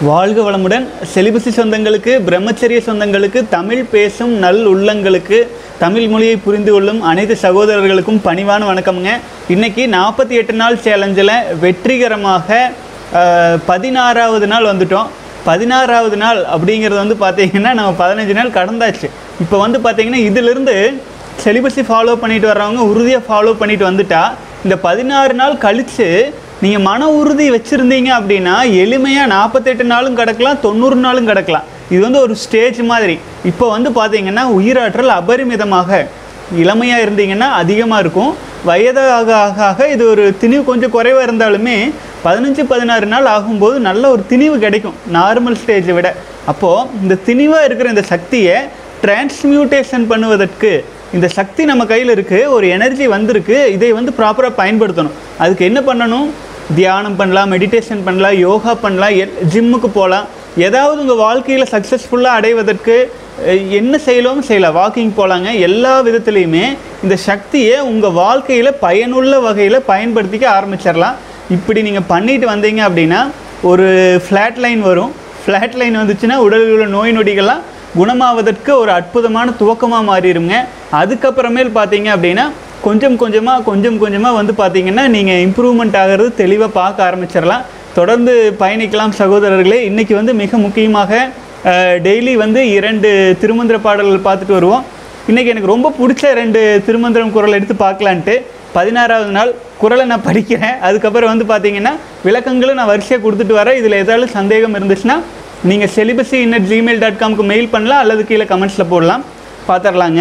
வாழ்க வளமுடன் செலிபசி சொந்தங்களுக்கு பிரம்மச்சரிய சொந்தங்களுக்கு தமிழ் பேசும் நல் உள்ளங்களுக்கு தமிழ் மொழியை புரிந்து கொள்ளும் அனைத்து சகோதரர்களுக்கும் பணிவான வணக்கம்ங்க இன்னைக்கு நாற்பத்தி எட்டு நாள் சேலஞ்சில் வெற்றிகரமாக அஹ், பதினாறாவது நாள் வந்துட்டோம் பதினாறாவது நாள் அப்படிங்கிறது வந்து பார்த்தீங்கன்னா நம்ம பதினஞ்சு நாள் கடந்தாச்சு இப்போ வந்து பார்த்தீங்கன்னா இதிலிருந்து செலிபஸை ஃபாலோ பண்ணிட்டு வர்றவங்க உறுதியாக ஃபாலோ பண்ணிட்டு வந்துட்டா இந்த பதினாறு நாள் கழித்து நீங்கள் மன உறுதி வச்சுருந்தீங்க அப்படின்னா எளிமையாக நாற்பத்தெட்டு நாளும் கிடக்கலாம் தொண்ணூறு நாளும் கிடக்கலாம் இது வந்து ஒரு ஸ்டேஜ் மாதிரி இப்போ வந்து பார்த்தீங்கன்னா உயிராற்றல் அபரிமிதமாக இளமையாக இருந்தீங்கன்னா அதிகமாக இருக்கும் வயதாக ஆக ஆக இது ஒரு திணிவு கொஞ்சம் குறைவாக இருந்தாலுமே பதினஞ்சு பதினாறு நாள் ஆகும்போது நல்ல ஒரு திணிவு கிடைக்கும் நார்மல் ஸ்டேஜை விட அப்போது இந்த திணிவாக இருக்கிற இந்த சக்தியை டிரான்ஸ்மியூட்டேஷன் பண்ணுவதற்கு இந்த சக்தி நம்ம கையில் இருக்குது ஒரு எனர்ஜி வந்திருக்கு இதை வந்து ப்ராப்பராக பயன்படுத்தணும் அதுக்கு என்ன பண்ணணும் தியானம் பண்ணலாம் மெடிடேஷன் பண்ணலாம் யோகா பண்ணலாம் எல் ஜிம்முக்கு போகலாம் ஏதாவது உங்கள் வாழ்க்கையில் சக்ஸஸ்ஃபுல்லாக அடைவதற்கு அஹ், என்ன செய்யலாம் செய்யலாம் வாக்கிங் போகலாங்க எல்லா விதத்துலேயுமே இந்த சக்தியை உங்கள் வாழ்க்கையில் பயனுள்ள வகையில் பயன்படுத்திக்க ஆரம்பிச்சிடலாம் இப்படி நீங்கள் பண்ணிட்டு வந்தீங்க அப்படின்னா ஒரு ஃப்ளாட் லைன் வரும் ஃப்ளாட் லைன் வந்துச்சுன்னா உடலில் உள்ள நோய் நொடிகள்லாம் குணமாவதற்கு ஒரு அற்புதமான துவக்கமாக மாறிடுங்க அதுக்கப்புறமேல் பார்த்தீங்க அப்படின்னா கொஞ்சம் கொஞ்சமாக கொஞ்சம் கொஞ்சமாக வந்து பார்த்தீங்கன்னா நீங்கள் இம்ப்ரூவ்மெண்ட் ஆகிறது தெளிவாக பார்க்க ஆரம்பிச்சிடலாம் தொடர்ந்து பயணிக்கலாம் சகோதரர்களே இன்றைக்கி வந்து மிக முக்கியமாக டெய்லி வந்து இரண்டு திருமந்திர பாடல்கள் பார்த்துட்டு வருவோம் இன்றைக்கி எனக்கு ரொம்ப பிடிச்ச ரெண்டு திருமந்திரம் குரல் எடுத்து பார்க்கலான்ட்டு பதினாறாவது நாள் குரலை நான் படிக்கிறேன் அதுக்கப்புறம் வந்து பார்த்தீங்கன்னா விளக்கங்களும் நான் வரிசையாக கொடுத்துட்டு வரேன் இதில் ஏதாவது சந்தேகம் இருந்துச்சுன்னா நீங்கள் செலிபஸி இன்னட் ஜிமெயில் டாட் காம்க்கு மெயில் பண்ணலாம் அல்லது கீழே கமெண்ட்ஸில் போடலாம் பார்த்துடலாங்க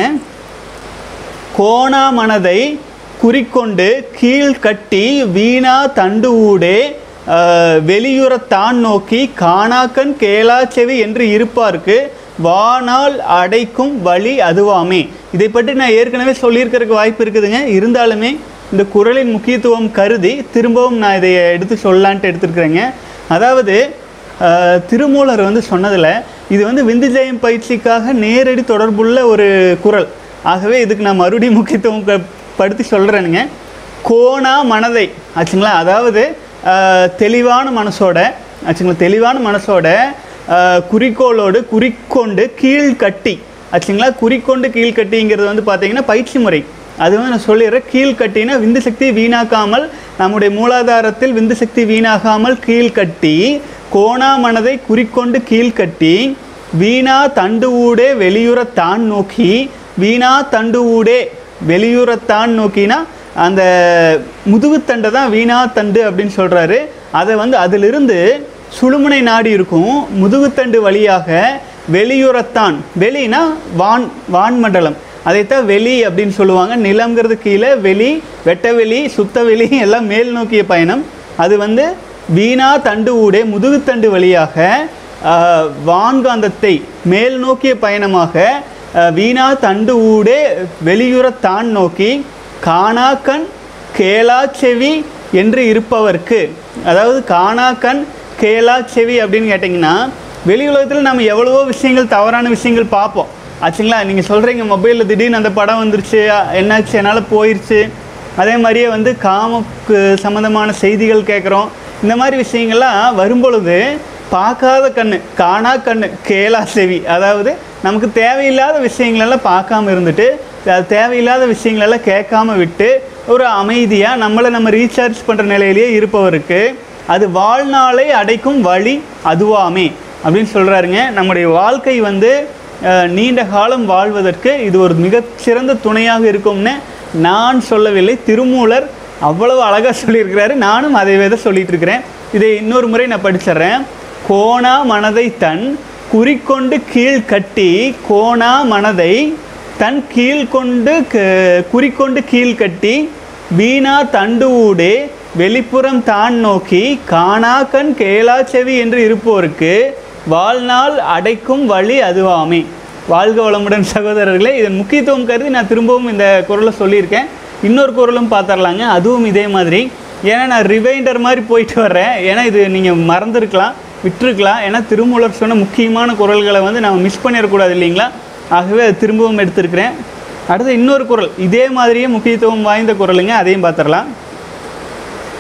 கோணா மனதை குறிக்கொண்டு கீழ் கட்டி வீணா தண்டு ஊடே அஹ், வெளியுறத்தான் நோக்கி காணாக்கன் கேளாச்செவி என்று இருப்பார்க்கு வானால் அடைக்கும் வழி அதுவாமே இதை பற்றி நான் ஏற்கனவே சொல்லியிருக்கிறதுக்கு வாய்ப்பு இருக்குதுங்க இருந்தாலுமே இந்த குரலின் முக்கியத்துவம் கருதி திரும்பவும் நான் இதை எடுத்து சொல்லலான்ட்டு எடுத்துருக்குறேங்க அதாவது அஹ், திருமூலர் வந்து சொன்னதில் இது வந்து விந்து ஜெயம் பயிற்சிக்காக நேரடி தொடர்புள்ள ஒரு குரல் ஆகவே இதுக்கு நான் மறுபடியும் முக்கியத்துவம் க- படுத்தி சொல்கிறேனுங்க கோணா மனதை ஆச்சுங்களா அதாவது அஹ், தெளிவான மனசோட ஆச்சுங்களா தெளிவான மனசோட அஹ், குறிக்கோளோடு குறிக்கொண்டு கீழ்கட்டி ஆச்சுங்களா குறிக்கொண்டு கீழ்கட்டிங்கிறது வந்து பார்த்தீங்கன்னா பயிற்சி முறை அது வந்து நான் சொல்லிடுறேன் கீழ்கட்டினா விந்து சக்தி வீணாக்காமல் நம்முடைய மூலாதாரத்தில் விந்து சக்தி வீணாகாமல் கீழ்கட்டி கோணா மனதை குறிக்கொண்டு கீழ்கட்டி வீணா தண்டு ஊடே வெளியுறத்தான் நோக்கி வீணா தண்டு ஊடே வெளியுறத்தான் நோக்கினா அந்த முதுகுத்தண்டை தான் வீணா தண்டு அப்படின்னு சொல்கிறாரு அதை வந்து அதிலிருந்து சுழுமுனை நாடி இருக்கும் முதுகுத்தண்டு வழியாக வெளியுறத்தான் வெளினா வான் வான்மண்டலம் அதைத்தான் வெளி அப்படின்னு சொல்லுவாங்க நிலம்ங்கிறது கீழே வெளி வெட்டவெளி சுத்தவெளி எல்லாம் மேல் நோக்கிய பயணம் அது வந்து வீணா தண்டு ஊடே முதுகுத்தண்டு வழியாக ஆஹ், வான்காந்தத்தை மேல் நோக்கிய பயணமாக ஆஹ், வீணா தண்டு ஊடே வெளியுறத்தான் நோக்கி காணாக்கண் கேளா செவி என்று இருப்பவர்க்கு அதாவது காணாக்கண் கேளா செவி அப்படின்னு கேட்டிங்கன்னா வெளி உலகத்தில் நம்ம எவ்வளவோ விஷயங்கள் தவறான விஷயங்கள் பார்ப்போம் ஆச்சுங்களா நீங்கள் சொல்கிறீங்க மொபைலில் திடீர்னு அந்த படம் வந்துருச்சு என்னாச்சு என்னால் போயிடுச்சு அதே மாதிரியே வந்து காமக்கு சம்மந்தமான செய்திகள் கேட்குறோம் இந்த மாதிரி விஷயங்கள்லாம் வரும்பொழுது பார்க்காத கண்ணு காணா கண்ணு கேளா செவி அதாவது நமக்கு தேவையில்லாத விஷயங்களெல்லாம் பார்க்காம இருந்துட்டு அது தேவையில்லாத விஷயங்களெல்லாம் கேட்காம விட்டு ஒரு அமைதியாக நம்மளை நம்ம ரீசார்ஜ் பண்ணுற நிலையிலேயே இருப்பவருக்கு அது வாழ்நாளை அடைக்கும் வழி அதுவாமே அப்படின்னு சொல்கிறாருங்க நம்முடைய வாழ்க்கை வந்து அஹ், நீண்ட காலம் வாழ்வதற்கு இது ஒரு மிகச்சிறந்த துணையாக இருக்கும்னு நான் சொல்லவில்லை திருமூலர் அவ்வளவு அழகாக சொல்லியிருக்கிறாரு நானும் அதை தான் சொல்லிட்டு இருக்கிறேன் இதை இன்னொரு முறை நான் படிச்சிடுறேன் கோணா மனதை தன் குறிக்கொண்டு கீழ் கட்டி கோணா மனதை தன் கீழ் கொண்டு க- குறிக்கொண்டு கீழ் கட்டி வீணா தண்டு ஊடே வெளிப்புறம் தான் நோக்கி காணாக்கண் கேளா செவி என்று இருப்போருக்கு வாழ்நாள் அடைக்கும் வழி அதுவாமே வாழ்க வளமுடன் சகோதரர்களே இதன் முக்கியத்துவம் கருதி நான் திரும்பவும் இந்த குரலை சொல்லியிருக்கேன் இன்னொரு குரலும் பார்த்துடலாங்க அதுவும் இதே மாதிரி ஏன்னா நான் ரிவைண்டர் மாதிரி போயிட்டு வர்றேன் ஏன்னா இது நீங்கள் மறந்துருக்கலாம் விட்டுருக்கலாம் ஏன்னா திருமூலர் சொன்ன முக்கியமான குரல்களை வந்து நம்ம மிஸ் பண்ணிடக்கூடாது இல்லைங்களா ஆகவே அது திரும்பவும் எடுத்திருக்கிறேன் அடுத்து இன்னொரு குரல் இதே மாதிரியே முக்கியத்துவம் வாய்ந்த குரலுங்க அதையும் பார்த்துடலாம்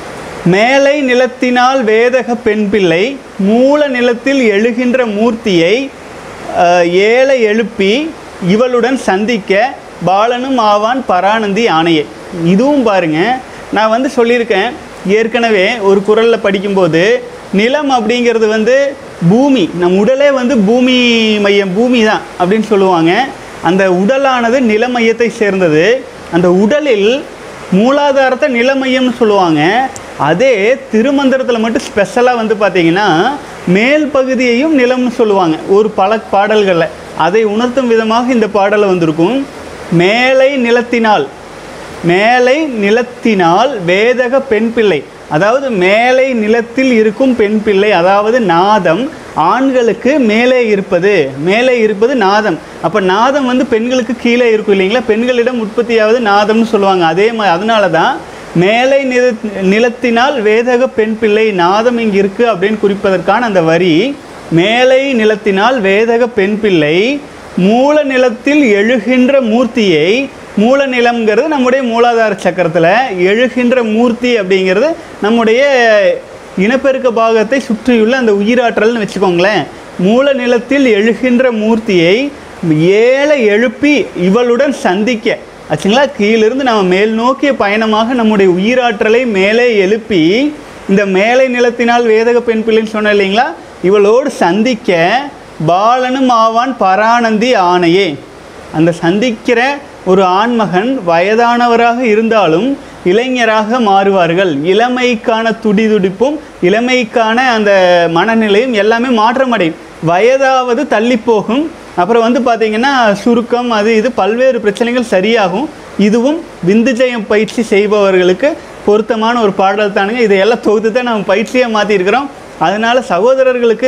மேலை நிலத்தினால் வேதக பெண் பிள்ளை மூல நிலத்தில் எழுகின்ற மூர்த்தியை அஹ், ஏழை எழுப்பி இவளுடன் சந்திக்க பாலனும் ஆவான் பரானந்தி ஆணையே இதுவும் பாருங்க நான் வந்து சொல்லியிருக்கேன் ஏற்கனவே ஒரு குரலில் படிக்கும்போது நிலம் அப்படிங்கிறது வந்து பூமி நம் உடலே வந்து பூமி மையம் பூமி தான் அப்படின்னு சொல்லுவாங்க அந்த உடலானது நில மையத்தை சேர்ந்தது அந்த உடலில் மூலாதாரத்தை நிலமையம்னு சொல்லுவாங்க அதே திருமந்திரத்தில் மட்டும் ஸ்பெஷலாக வந்து பார்த்தீங்கன்னா மேல் பகுதியையும் நிலம்னு சொல்லுவாங்க ஒரு பல பாடல்களில் அதை உணர்த்தும் விதமாக இந்த பாடலை வந்திருக்கும் மேலை நிலத்தினால் மேலை நிலத்தினால் வேதக பெண் பிள்ளை அதாவது மேலை நிலத்தில் இருக்கும் பெண் பிள்ளை அதாவது நாதம் ஆண்களுக்கு மேலே இருப்பது மேலே இருப்பது நாதம் அப்போ நாதம் வந்து பெண்களுக்கு கீழே இருக்கும் இல்லைங்களா பெண்களிடம் உற்பத்தியாவது நாதம்னு சொல்லுவாங்க அதே மாதிரி அதனால தான் மேலை நில நிலத்தினால் வேதக பெண் பிள்ளை நாதம் இங்கே இருக்குது அப்படின்னு குறிப்பதற்கான அந்த வரி மேலை நிலத்தினால் வேதக பெண் பிள்ளை மூல நிலத்தில் எழுகின்ற மூர்த்தியை மூல நிலம்ங்கிறது நம்முடைய மூலாதார சக்கரத்தில் எழுகின்ற மூர்த்தி அப்படிங்கிறது நம்முடைய இனப்பெருக்க பாகத்தை சுற்றியுள்ள அந்த உயிராற்றல்னு வச்சுக்கோங்களேன் மூல நிலத்தில் எழுகின்ற மூர்த்தியை ஏழை எழுப்பி இவளுடன் சந்திக்க ஆச்சுங்களா கீழிருந்து நம்ம மேல் நோக்கிய பயணமாக நம்முடைய உயிராற்றலை மேலே எழுப்பி இந்த மேலை நிலத்தினால் வேதக பெண் பிள்ளைன்னு சொன்னேன் இல்லைங்களா இவளோடு சந்திக்க பாலனும் ஆவான் பரானந்தி ஆணையே அந்த சந்திக்கிற ஒரு ஆண்மகன் வயதானவராக இருந்தாலும் இளைஞராக மாறுவார்கள் இளமைக்கான துடிதுடிப்பும் இளமைக்கான அந்த மனநிலையும் எல்லாமே மாற்றமடையும் வயதாவது தள்ளி போகும் அப்புறம் வந்து பார்த்தீங்கன்னா சுருக்கம் அது இது பல்வேறு பிரச்சனைகள் சரியாகும் இதுவும் விந்துஜயம் பயிற்சி செய்பவர்களுக்கு பொருத்தமான ஒரு பாடல் தானுங்க இதையெல்லாம் தொகுத்து தான் நம்ம பயிற்சியாக மாற்றிருக்கிறோம் அதனால் சகோதரர்களுக்கு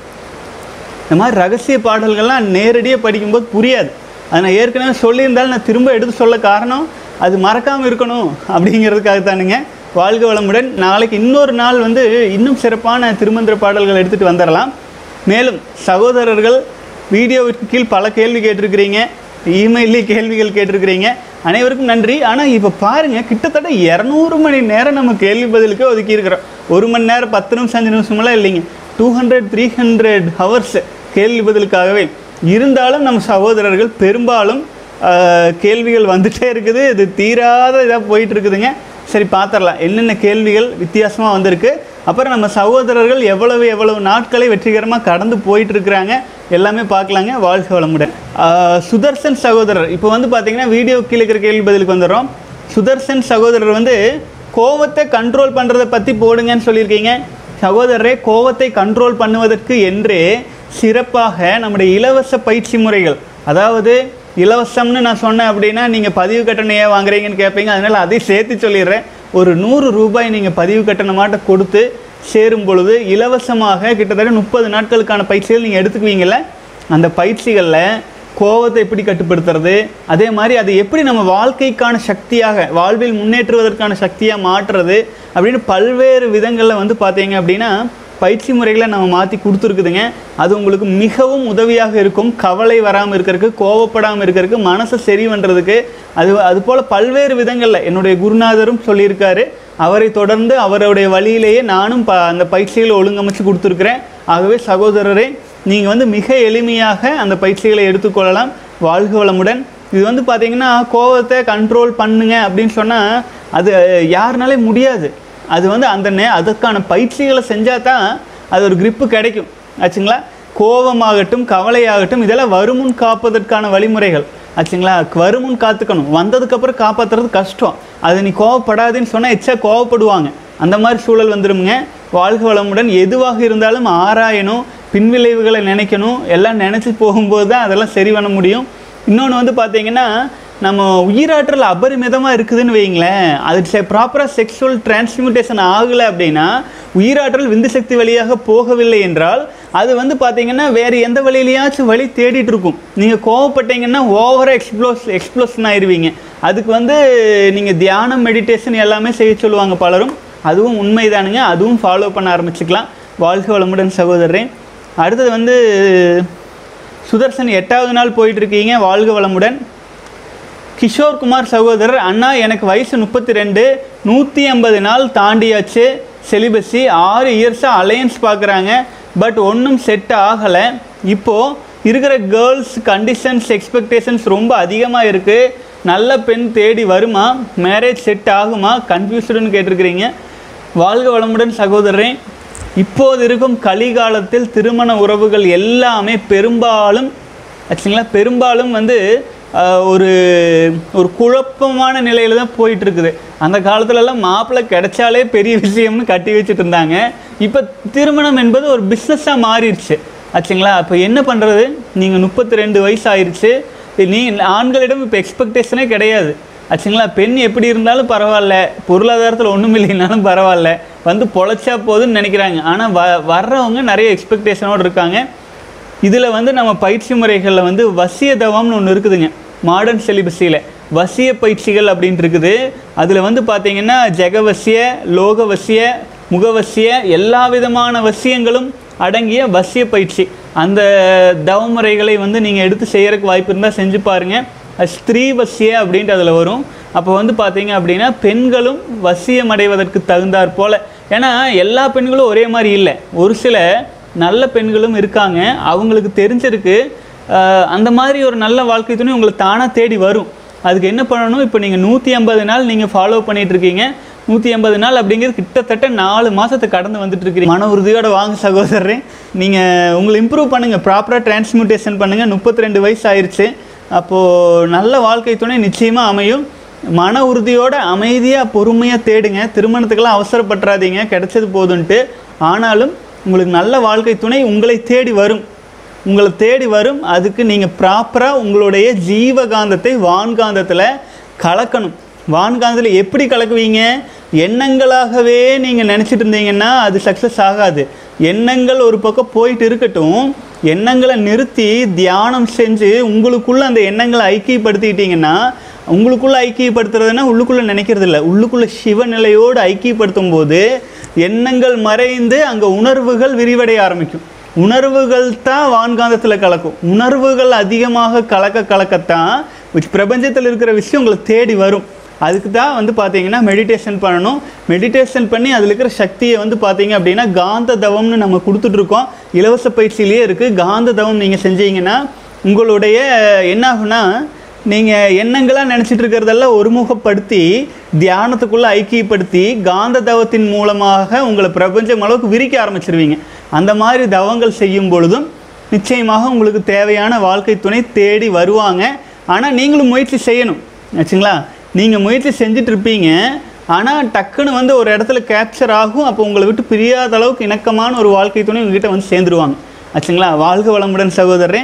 இந்த மாதிரி ரகசிய பாடல்கள்லாம் நேரடியாக படிக்கும்போது புரியாது அதை நான் ஏற்கனவே சொல்லியிருந்தாலும் நான் திரும்ப எடுத்து சொல்ல காரணம் அது மறக்காமல் இருக்கணும் அப்படிங்கிறதுக்காக தானுங்க வாழ்க வளமுடன் நாளைக்கு இன்னொரு நாள் வந்து இன்னும் சிறப்பான திருமந்திர பாடல்கள் எடுத்துகிட்டு வந்துடலாம் மேலும் சகோதரர்கள் வீடியோவிற்கு கீழ் பல கேள்வி கேட்டிருக்கிறீங்க இமெயிலே கேள்விகள் கேட்டிருக்கிறீங்க அனைவருக்கும் நன்றி ஆனால் இப்போ பாருங்கள் கிட்டத்தட்ட இரநூறு மணி நேரம் நம்ம கேள்வி பதிலுக்கு ஒதுக்கி இருக்கிறோம் ஒரு மணி நேரம் பத்து நிமிஷம் அஞ்சு நிமிஷமெல்லாம் இல்லைங்க two hundred three hundred hours கேள்வி பதிலுக்காகவே இருந்தாலும் நம்ம சகோதரர்கள் பெரும்பாலும் ஆஹ், கேள்விகள் வந்துட்டே இருக்குது இது தீராத இதாக போயிட்டு இருக்குதுங்க சரி பார்த்துடலாம் என்னென்ன கேள்விகள் வித்தியாசமாக வந்திருக்கு அப்புறம் நம்ம சகோதரர்கள் எவ்வளவு எவ்வளவு நாட்களை வெற்றிகரமாக கடந்து போயிட்டு இருக்கிறாங்க எல்லாமே பார்க்கலாங்க வாழ்க வளமுடன் ஆஹ், சுதர்சன் சகோதரர் இப்போ வந்து பார்த்தீங்கன்னா வீடியோ கீழே இருக்கிற கேள்வி பதிலுக்கு வந்துடுறோம் சுதர்சன் சகோதரர் வந்து கோவத்தை கண்ட்ரோல் பண்ணுறதை பற்றி போடுங்கன்னு சொல்லியிருக்கீங்க சகோதரரே கோவத்தை கண்ட்ரோல் பண்ணுவதற்கு என்றே சிறப்பாக நம்முடைய இலவச பயிற்சி முறைகள் அதாவது இலவசம்னு நான் சொன்னேன் அப்படின்னா நீங்கள் பதிவு கட்டணம் ஏன் வாங்குறீங்கன்னு கேட்பீங்க அதனால் அதையும் சேர்த்து சொல்லிடுறேன் ஒரு நூறு ரூபாய் நீங்கள் பதிவு கட்டணமாட்ட கொடுத்து சேரும் பொழுது இலவசமாக கிட்டத்தட்ட முப்பது நாட்களுக்கான பயிற்சிகள் நீங்கள் எடுத்துக்குவீங்கள்ல அந்த பயிற்சிகளில் கோவத்தை எப்படி கட்டுப்படுத்துறது அதே மாதிரி அதை எப்படி நம்ம வாழ்க்கைக்கான சக்தியாக வாழ்வில் முன்னேற்றுவதற்கான சக்தியாக மாற்றுறது அப்படின்னு பல்வேறு விதங்களில் வந்து பார்த்தீங்க அப்படின்னா பயிற்சி முறைகளை நம்ம மாற்றி கொடுத்துருக்குதுங்க அது உங்களுக்கு மிகவும் உதவியாக இருக்கும் கவலை வராமல் இருக்கிறதுக்கு கோவப்படாமல் இருக்கிறதுக்கு மனசை சரி பண்ணுறதுக்கு அது அது போல் பல்வேறு விதங்களில் என்னுடைய குருநாதரும் சொல்லியிருக்காரு அவரை தொடர்ந்து அவருடைய வழியிலேயே நானும் ப அந்த பயிற்சிகளை ஒழுங்கமைச்சு கொடுத்துருக்குறேன் ஆகவே சகோதரரே நீங்கள் வந்து மிக எளிமையாக அந்த பயிற்சிகளை எடுத்துக்கொள்ளலாம் வாழ்க வளமுடன் இது வந்து பார்த்தீங்கன்னா கோவத்தை கண்ட்ரோல் பண்ணுங்க அப்படின்னு சொன்னால் அது யாருனாலே முடியாது அது வந்து அந்த நே அதுக்கான பயிற்சிகளை செஞ்சால் தான் அது ஒரு grip கிடைக்கும் ஆச்சுங்களா கோபமாகட்டும் கவலையாகட்டும் இதெல்லாம் வருமுன் காப்பதற்கான வழிமுறைகள் ஆச்சுங்களா வருமுன் காத்துக்கணும் வந்ததுக்கப்புறம் காப்பாற்றுறது கஷ்டம் அது நீ கோவப்படாதுன்னு சொன்னால் எச்சா கோவப்படுவாங்க அந்த மாதிரி சூழல் வந்துருமுங்க வாழ்க வளமுடன் எதுவாக இருந்தாலும் ஆராயணும் பின்விளைவுகளை நினைக்கணும் எல்லாம் நினச்சி போகும்போது தான் அதெல்லாம் சரி பண்ண முடியும் இன்னொன்று வந்து பார்த்தீங்கன்னா நம்ம உயிராற்றல் அபரிமிதமாக இருக்குதுன்னு வைங்களேன் அது ப்ராப்பராக செக்ஷுவல் டிரான்ஸ்மியூட்டேஷன் ஆகலை அப்படின்னா உயிராற்றல் விந்து சக்தி வழியாக போகவில்லை என்றால் அது வந்து பார்த்தீங்கன்னா வேறு எந்த வழியிலையாச்சும் வழி தேடிட்டு இருக்கும் நீங்கள் கோவப்பட்டீங்கன்னா ஓவராக எக்ஸ்ப்ளோஸ் எக்ஸ்ப்ளோஷன் ஆயிடுவீங்க அதுக்கு வந்து நீங்கள் தியானம் மெடிடேஷன் எல்லாமே செய்ய சொல்லுவாங்க பலரும் அதுவும் உண்மைதானுங்க அதுவும் ஃபாலோ பண்ண ஆரம்பிச்சுக்கலாம் வாழ்க வளமுடன் சகோதரரே அடுத்தது வந்து சுதர்சன் எட்டாவது நாள் போயிட்டு இருக்கீங்க வாழ்க வளமுடன் கிஷோர் குமார் சகோதரர் அண்ணா எனக்கு வயசு முப்பத்தி ரெண்டு நூற்றி ஐம்பது நாள் தாண்டியாச்சு செலிபஸி ஆறு இயர்ஸாக அலையன்ஸ் பார்க்குறாங்க பட் ஒன்றும் செட் ஆகலை இப்போது இருக்கிற கேர்ள்ஸ் கண்டிஷன்ஸ் எக்ஸ்பெக்டேஷன்ஸ் ரொம்ப அதிகமாக இருக்குது நல்ல பெண் தேடி வருமா மேரேஜ் செட் ஆகுமா கன்ஃபியூஸ்டுன்னு கேட்டிருக்கிறீங்க வாழ்க வளமுடன் சகோதரரே இப்போது இருக்கும் கலிகாலத்தில் திருமண உறவுகள் எல்லாமே பெரும்பாலும் ஆச்சுங்களா பெரும்பாலும் வந்து ஆஹ், ஒரு ஒரு குழப்பமான நிலையில தான் போயிட்டு இருக்குது அந்த காலத்துலலாம் மாப்பிள்ளை கிடைச்சாலே பெரிய விஷயம்னு கட்டி வச்சுட்டு இருந்தாங்க இப்போ திருமணம் என்பது ஒரு பிஸ்னஸாக மாறிடுச்சு ஆச்சுங்களா அப்போ என்ன பண்ணுறது நீங்கள் முப்பத்தி ரெண்டு வயசு ஆயிடுச்சு நீ ஆண்களிடம் இப்போ எக்ஸ்பெக்டேஷனே கிடையாது ஆச்சுங்களா பெண் எப்படி இருந்தாலும் பரவாயில்ல பொருளாதாரத்தில் ஒன்றும் இல்லைனாலும் பரவாயில்ல வந்து பொழைச்சா போதுன்னு நினைக்கிறாங்க ஆனால் வ வர்றவங்க நிறைய எக்ஸ்பெக்டேஷனோடு இருக்காங்க இதில் வந்து நம்ம பயிற்சி முறைகளில் வந்து வசிய தவம்னு ஒன்று இருக்குதுங்க மாடர்ன் செலிபஸியில் வசிய பயிற்சிகள் அப்படின்ட்டு இருக்குது அதில் வந்து பார்த்தீங்கன்னா ஜெகவசிய லோகவசிய முகவசிய எல்லா விதமான வசியங்களும் அடங்கிய வசிய பயிற்சி அந்த தவமுறைகளை வந்து நீங்கள் எடுத்து செய்யறதுக்கு வாய்ப்பு இருந்தால் செஞ்சு பாருங்கள் அது ஸ்திரீவசிய அப்படின்ட்டு அதில் வரும் அப்போ வந்து பார்த்தீங்க அப்படின்னா பெண்களும் வசியம் அடைவதற்கு தகுந்தாற் போல ஏன்னா எல்லா பெண்களும் ஒரே மாதிரி இல்லை ஒரு சில நல்ல பெண்களும் இருக்காங்க அவங்களுக்கு தெரிஞ்சிருக்கு ஆஹ் அந்த மாதிரி ஒரு நல்ல வாழ்க்கை துணை உங்களை தானாக தேடி வரும் அதுக்கு என்ன பண்ணணும் இப்போ நீங்கள் நூற்றி ஐம்பது நாள் நீங்கள் ஃபாலோ பண்ணிட்டு இருக்கீங்க நூற்றி ஐம்பது நாள் அப்படிங்கிறது கிட்டத்தட்ட நாலு மாதத்தை கடந்து வந்துட்டு இருக்கிறீங்க மன உறுதியோட வாங்க சகோதரரே நீங்கள் உங்களை இம்ப்ரூவ் பண்ணுங்கள் ப்ராப்பராக டிரான்ஸ்மியூட்டேஷன் பண்ணுங்கள் முப்பத்தி ரெண்டு வயசு ஆயிடுச்சு அப்போது நல்ல வாழ்க்கை துணை நிச்சயமாக அமையும் மன உறுதியோட அமைதியாக பொறுமையாக தேடுங்க திருமணத்துக்கெல்லாம் அவசரப்பட்டுறாதீங்க கிடைச்சது போதுன்ட்டு ஆனாலும் உங்களுக்கு நல்ல வாழ்க்கை துணை உங்களை தேடி வரும் உங்களை தேடி வரும் அதுக்கு நீங்கள் ப்ராப்பராக உங்களுடைய ஜீவகாந்தத்தை வான்காந்தத்தில் கலக்கணும் வான்காந்தத்தில் எப்படி கலக்குவீங்க எண்ணங்களாகவே நீங்கள் நினச்சிட்டு இருந்தீங்கன்னா அது சக்ஸஸ் ஆகாது எண்ணங்கள் ஒரு பக்கம் போயிட்டு இருக்கட்டும் எண்ணங்களை நிறுத்தி தியானம் செஞ்சு உங்களுக்குள்ள அந்த எண்ணங்களை ஐக்கியப்படுத்திக்கிட்டீங்கன்னா உங்களுக்குள்ள ஐக்கியப்படுத்துறதுன்னா உள்ளுக்குள்ள நினைக்கிறது இல்லை உள்ளுக்குள்ள சிவநிலையோடு ஐக்கியப்படுத்தும் போது எண்ணங்கள் மறைந்து அங்கே உணர்வுகள் விரிவடைய ஆரம்பிக்கும் உணர்வுகள் தான் வான்காந்தத்தில் கலக்கும் உணர்வுகள் அதிகமாக கலக்க கலக்கத்தான் which பிரபஞ்சத்தில் இருக்கிற விஷயம் உங்களை தேடி வரும் அதுக்கு தான் வந்து பார்த்தீங்கன்னா மெடிடேஷன் பண்ணணும் மெடிடேஷன் பண்ணி அதில் இருக்கிற சக்தியை வந்து பார்த்தீங்க அப்படின்னா காந்த தவம்னு நம்ம கொடுத்துட்ருக்கோம் இலவச பயிற்சியிலேயே இருக்குது காந்த தவம் நீங்கள் செஞ்சீங்கன்னா உங்களுடைய என்ன ஆகுனா நீங்கள் எண்ணங்களாக நினச்சிட்டு இருக்கிறதெல்லாம் ஒருமுகப்படுத்தி தியானத்துக்குள்ளே ஐக்கியப்படுத்தி காந்த தவத்தின் மூலமாக உங்களை பிரபஞ்சம் அளவுக்கு விரிக்க ஆரம்பிச்சிருவீங்க அந்த மாதிரி தவங்கள் செய்யும் பொழுதும் நிச்சயமாக உங்களுக்கு தேவையான வாழ்க்கை துணை தேடி வருவாங்க ஆனால் நீங்களும் முயற்சி செய்யணும் ஆச்சுங்களா நீங்கள் முயற்சி செஞ்சுட்டு இருப்பீங்க ஆனால் டக்குன்னு வந்து ஒரு இடத்துல கேப்சர் ஆகும் அப்போ உங்களை விட்டு பிரியாத அளவுக்கு இணக்கமான ஒரு வாழ்க்கை துணை உங்ககிட்ட வந்து சேர்ந்துருவாங்க ஆச்சுங்களா வாழ்க வளமுடன் சகோதரரே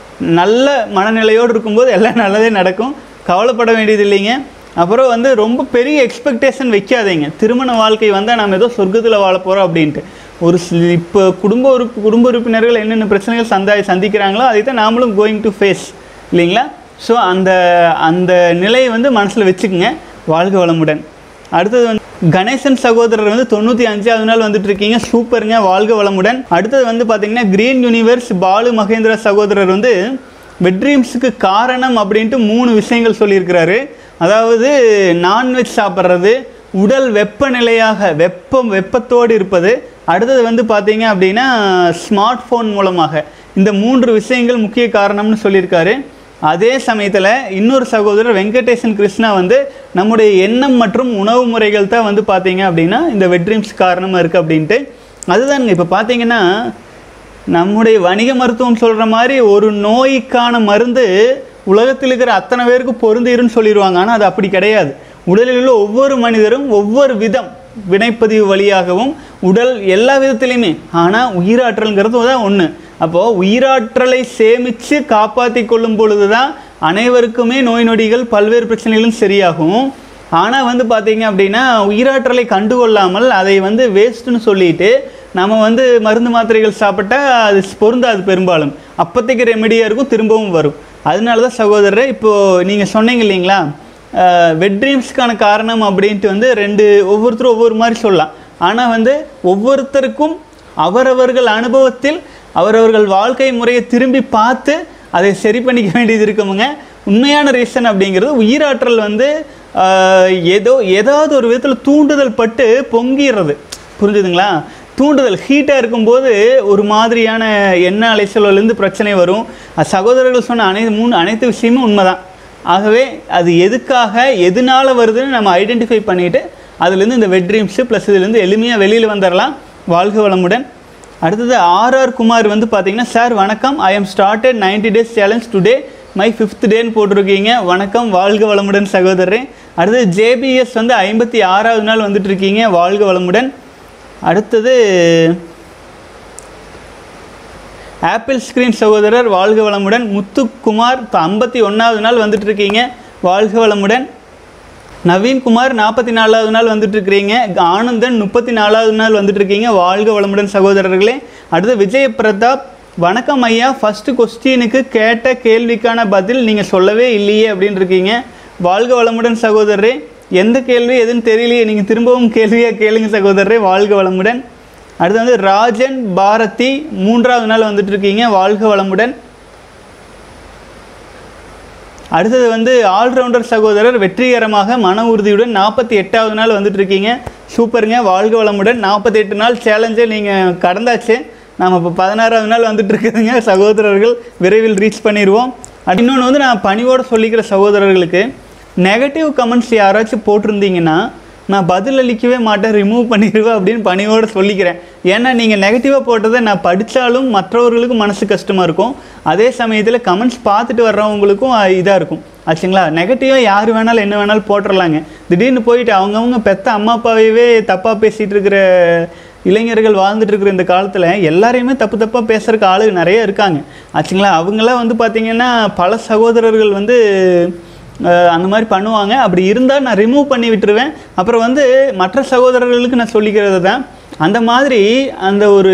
நல்ல மனநிலையோடு இருக்கும்போது எல்லாம் நல்லதே நடக்கும் கவலைப்பட வேண்டியது இல்லைங்க அப்புறம் வந்து ரொம்ப பெரிய எக்ஸ்பெக்டேஷன் வைக்காதீங்க திருமண வாழ்க்கை வந்தால் நம்ம ஏதோ சொர்க்கத்தில் வாழ போகிறோம் அப்படின்ட்டு ஒரு சி- இப்போ குடும்ப உறுப்பு குடும்ப உறுப்பினர்கள் என்னென்ன பிரச்சனைகள் சந்தாய் சந்திக்கிறாங்களோ அதை தான் நாமளும் கோயிங் டு ஃபேஸ் இல்லைங்களா ஸோ அந்த அந்த நிலையை வந்து மனசில் வச்சுக்கோங்க வாழ்க வளமுடன் அடுத்தது வந்து கணேசன் சகோதரர் வந்து தொண்ணூற்றி அஞ்சாவது நாள் வந்துட்டு இருக்கீங்க சூப்பருங்க வாழ்க வளமுடன் அடுத்தது வந்து பார்த்தீங்கன்னா கிரீன் யூனிவர்ஸ் பாலு மகேந்திர சகோதரர் வந்து வெட்ரீம்ஸுக்கு காரணம் அப்படின்ட்டு மூணு விஷயங்கள் சொல்லியிருக்கிறாரு அதாவது நான்வெஜ் சாப்பிட்றது உடல் வெப்பநிலையாக வெப்பம் வெப்பத்தோடு இருப்பது அடுத்தது வந்து பார்த்தீங்க அப்படின்னா ஸ்மார்ட் ஃபோன் மூலமாக இந்த மூன்று விஷயங்கள் முக்கிய காரணம்னு சொல்லியிருக்காரு அதே சமயத்தில் இன்னொரு சகோதரர் வெங்கடேசன் கிருஷ்ணா வந்து நம்முடைய எண்ணம் மற்றும் உணவு முறைகள் தான் வந்து பார்த்தீங்க அப்படின்னா இந்த வெட்ரீம்ஸ் காரணமாக இருக்குது அப்படின்ட்டு அதுதானுங்க இப்போ பார்த்தீங்கன்னா நம்முடைய வணிக மருத்துவம் சொல்கிற மாதிரி ஒரு நோய்க்கான மருந்து உலகத்தில் இருக்கிற அத்தனை பேருக்கு பொருந்திருன்னு சொல்லிடுவாங்க ஆனால் அது அப்படி கிடையாது உடலில் உள்ள ஒவ்வொரு மனிதரும் ஒவ்வொரு விதம் வினைப்பதிவு வழியாகவும் உடல் எல்லா விதத்துலையுமே ஆனால் உயிராற்றல்ங்கிறது தான் ஒன்று அப்போது உயிராற்றலை சேமித்து காப்பாற்றி கொள்ளும் பொழுது தான் அனைவருக்குமே நோய் நொடிகள் பல்வேறு பிரச்சனைகளும் சரியாகும் ஆனால் வந்து பார்த்தீங்க அப்படின்னா உயிராற்றலை கண்டுகொள்ளாமல் அதை வந்து வேஸ்ட்டுன்னு சொல்லிட்டு நம்ம வந்து மருந்து மாத்திரைகள் சாப்பிட்டா அது பொருந்தாது பெரும்பாலும் அப்போதைக்கு ரெமெடியாக இருக்கும் திரும்பவும் வரும் அதனால தான் சகோதரரை இப்போது நீங்கள் சொன்னீங்க இல்லைங்களா வெட் ட்ரீம்ஸ்க்கான காரணம் அப்படின்ட்டு வந்து ரெண்டு ஒவ்வொருத்தரும் ஒவ்வொரு மாதிரி சொல்லலாம் ஆனால் வந்து ஒவ்வொருத்தருக்கும் அவரவர்கள் அனுபவத்தில் அவரவர்கள் வாழ்க்கை முறையை திரும்பி பார்த்து அதை சரி பண்ணிக்க வேண்டியது இருக்குமுங்க உண்மையான ரீசன் அப்படிங்கிறது உயிராற்றல் வந்து ஆஹ், ஏதோ ஏதாவது ஒரு விதத்தில் தூண்டுதல் பட்டு பொங்கிடுறது புரிஞ்சுதுங்களா தூண்டுதல் ஹீட்டாக இருக்கும்போது ஒரு மாதிரியான எண்ணெய் அலைச்சலிருந்து பிரச்சனை வரும் அது சகோதரர்கள் சொன்ன அனைத்து மூணு அனைத்து விஷயமும் உண்மைதான் ஆகவே அது எதுக்காக எதனால வருதுன்னு நம்ம ஐடென்டிஃபை பண்ணிவிட்டு அதுலேருந்து இந்த வெட் ட்ரீம்ஸு ப்ளஸ் இதுலேருந்து எளிமையாக வெளியில் வந்துடலாம் வாழ்க வளமுடன் அடுத்தது ஆர்ஆர் குமார் வந்து பார்த்தீங்கன்னா சார் வணக்கம் I am started 90 days challenge today my fifth டேன்னு போட்டிருக்கீங்க வணக்கம் வாழ்க வளமுடன் சகோதரரே அடுத்தது ஜேபிஎஸ் வந்து ஐம்பத்தி ஆறாவது நாள் வந்துட்டு இருக்கீங்க வாழ்க வளமுடன் அடுத்தது ஆப்பிள் ஸ்க்ரீன் சகோதரர் வாழ்க வளமுடன் முத்துக்குமார் இப்போ ஐம்பத்தி ஒன்றாவது நாள் வந்துட்டு இருக்கீங்க வாழ்க வளமுடன் நவீன்குமார் நாற்பத்தி நாலாவது நாள் வந்துட்டு இருக்கிறீங்க ஆனந்தன் முப்பத்தி நாலாவது நாள் வந்துட்டு இருக்கீங்க வாழ்க வளமுடன் சகோதரர்களே அடுத்து விஜய பிரதாப் வணக்கம் ஐயா ஃபர்ஸ்ட் கொஸ்டினுக்கு கேட்ட கேள்விக்கான பதில் நீங்கள் சொல்லவே இல்லையே அப்படின்னு இருக்கீங்க வாழ்க வளமுடன் சகோதரரே எந்த கேள்வி எதுன்னு தெரியலையே நீங்கள் திரும்பவும் கேள்வியாக கேளுங்க சகோதரரே வாழ்க வளமுடன் அடுத்து வந்து ராஜன் பாரதி மூன்றாவது நாள் வந்துட்டு இருக்கீங்க வாழ்க வளமுடன் அடுத்தது வந்து ஆல்ரவுண்டர் சகோதரர் வெற்றிகரமாக மன உறுதியுடன் நாற்பத்தி எட்டாவது நாள் வந்துட்டு இருக்கீங்க சூப்பருங்க வாழ்க வளமுடன் நாற்பத்தி எட்டு நாள் சேலஞ்சை நீங்கள் கடந்தாச்சு நாம் இப்போ பதினாறாவது நாள் வந்துட்டு இருக்குதுங்க சகோதரர்கள் விரைவில் ரீச் பண்ணிடுவோம் அது இன்னொன்று வந்து நான் பணிவோடு சொல்லிக்கிற சகோதரர்களுக்கு நெகட்டிவ் கமெண்ட்ஸ் யாராச்சும் போட்டிருந்தீங்கன்னா நான் பதில் அளிக்கவே மாட்டேன் ரிமூவ் பண்ணிடுவேன் அப்படின்னு பணியோடு சொல்லிக்கிறேன் ஏன்னா நீங்கள் நெகட்டிவாக போட்டதை நான் படித்தாலும் மற்றவர்களுக்கும் மனசு கஷ்டமாக இருக்கும் அதே சமயத்தில் கமெண்ட்ஸ் பார்த்துட்டு வர்றவங்களுக்கும் இதாக இருக்கும் ஆச்சுங்களா நெகட்டிவாக யார் வேணாலும் என்ன வேணாலும் போட்டுடலாங்க திடீர்னு போயிட்டு அவங்கவுங்க பெத்த அம்மா அப்பாவையவே தப்பாக பேசிகிட்டு இருக்கிற இளைஞர்கள் வாழ்ந்துட்டு இருக்கிற இந்த காலத்தில் எல்லாரையுமே தப்பு தப்பாக பேசுகிறக்கு ஆளு நிறைய இருக்காங்க ஆச்சுங்களா அவங்களாம் வந்து பார்த்திங்கன்னா பல சகோதரர்கள் வந்து அஹ் அந்த மாதிரி பண்ணுவாங்க அப்படி இருந்தால் நான் ரிமூவ் பண்ணி விட்டுருவேன் அப்புறம் வந்து மற்ற சகோதரர்களுக்கு நான் சொல்லிக்கிறது தான் அந்த மாதிரி அந்த ஒரு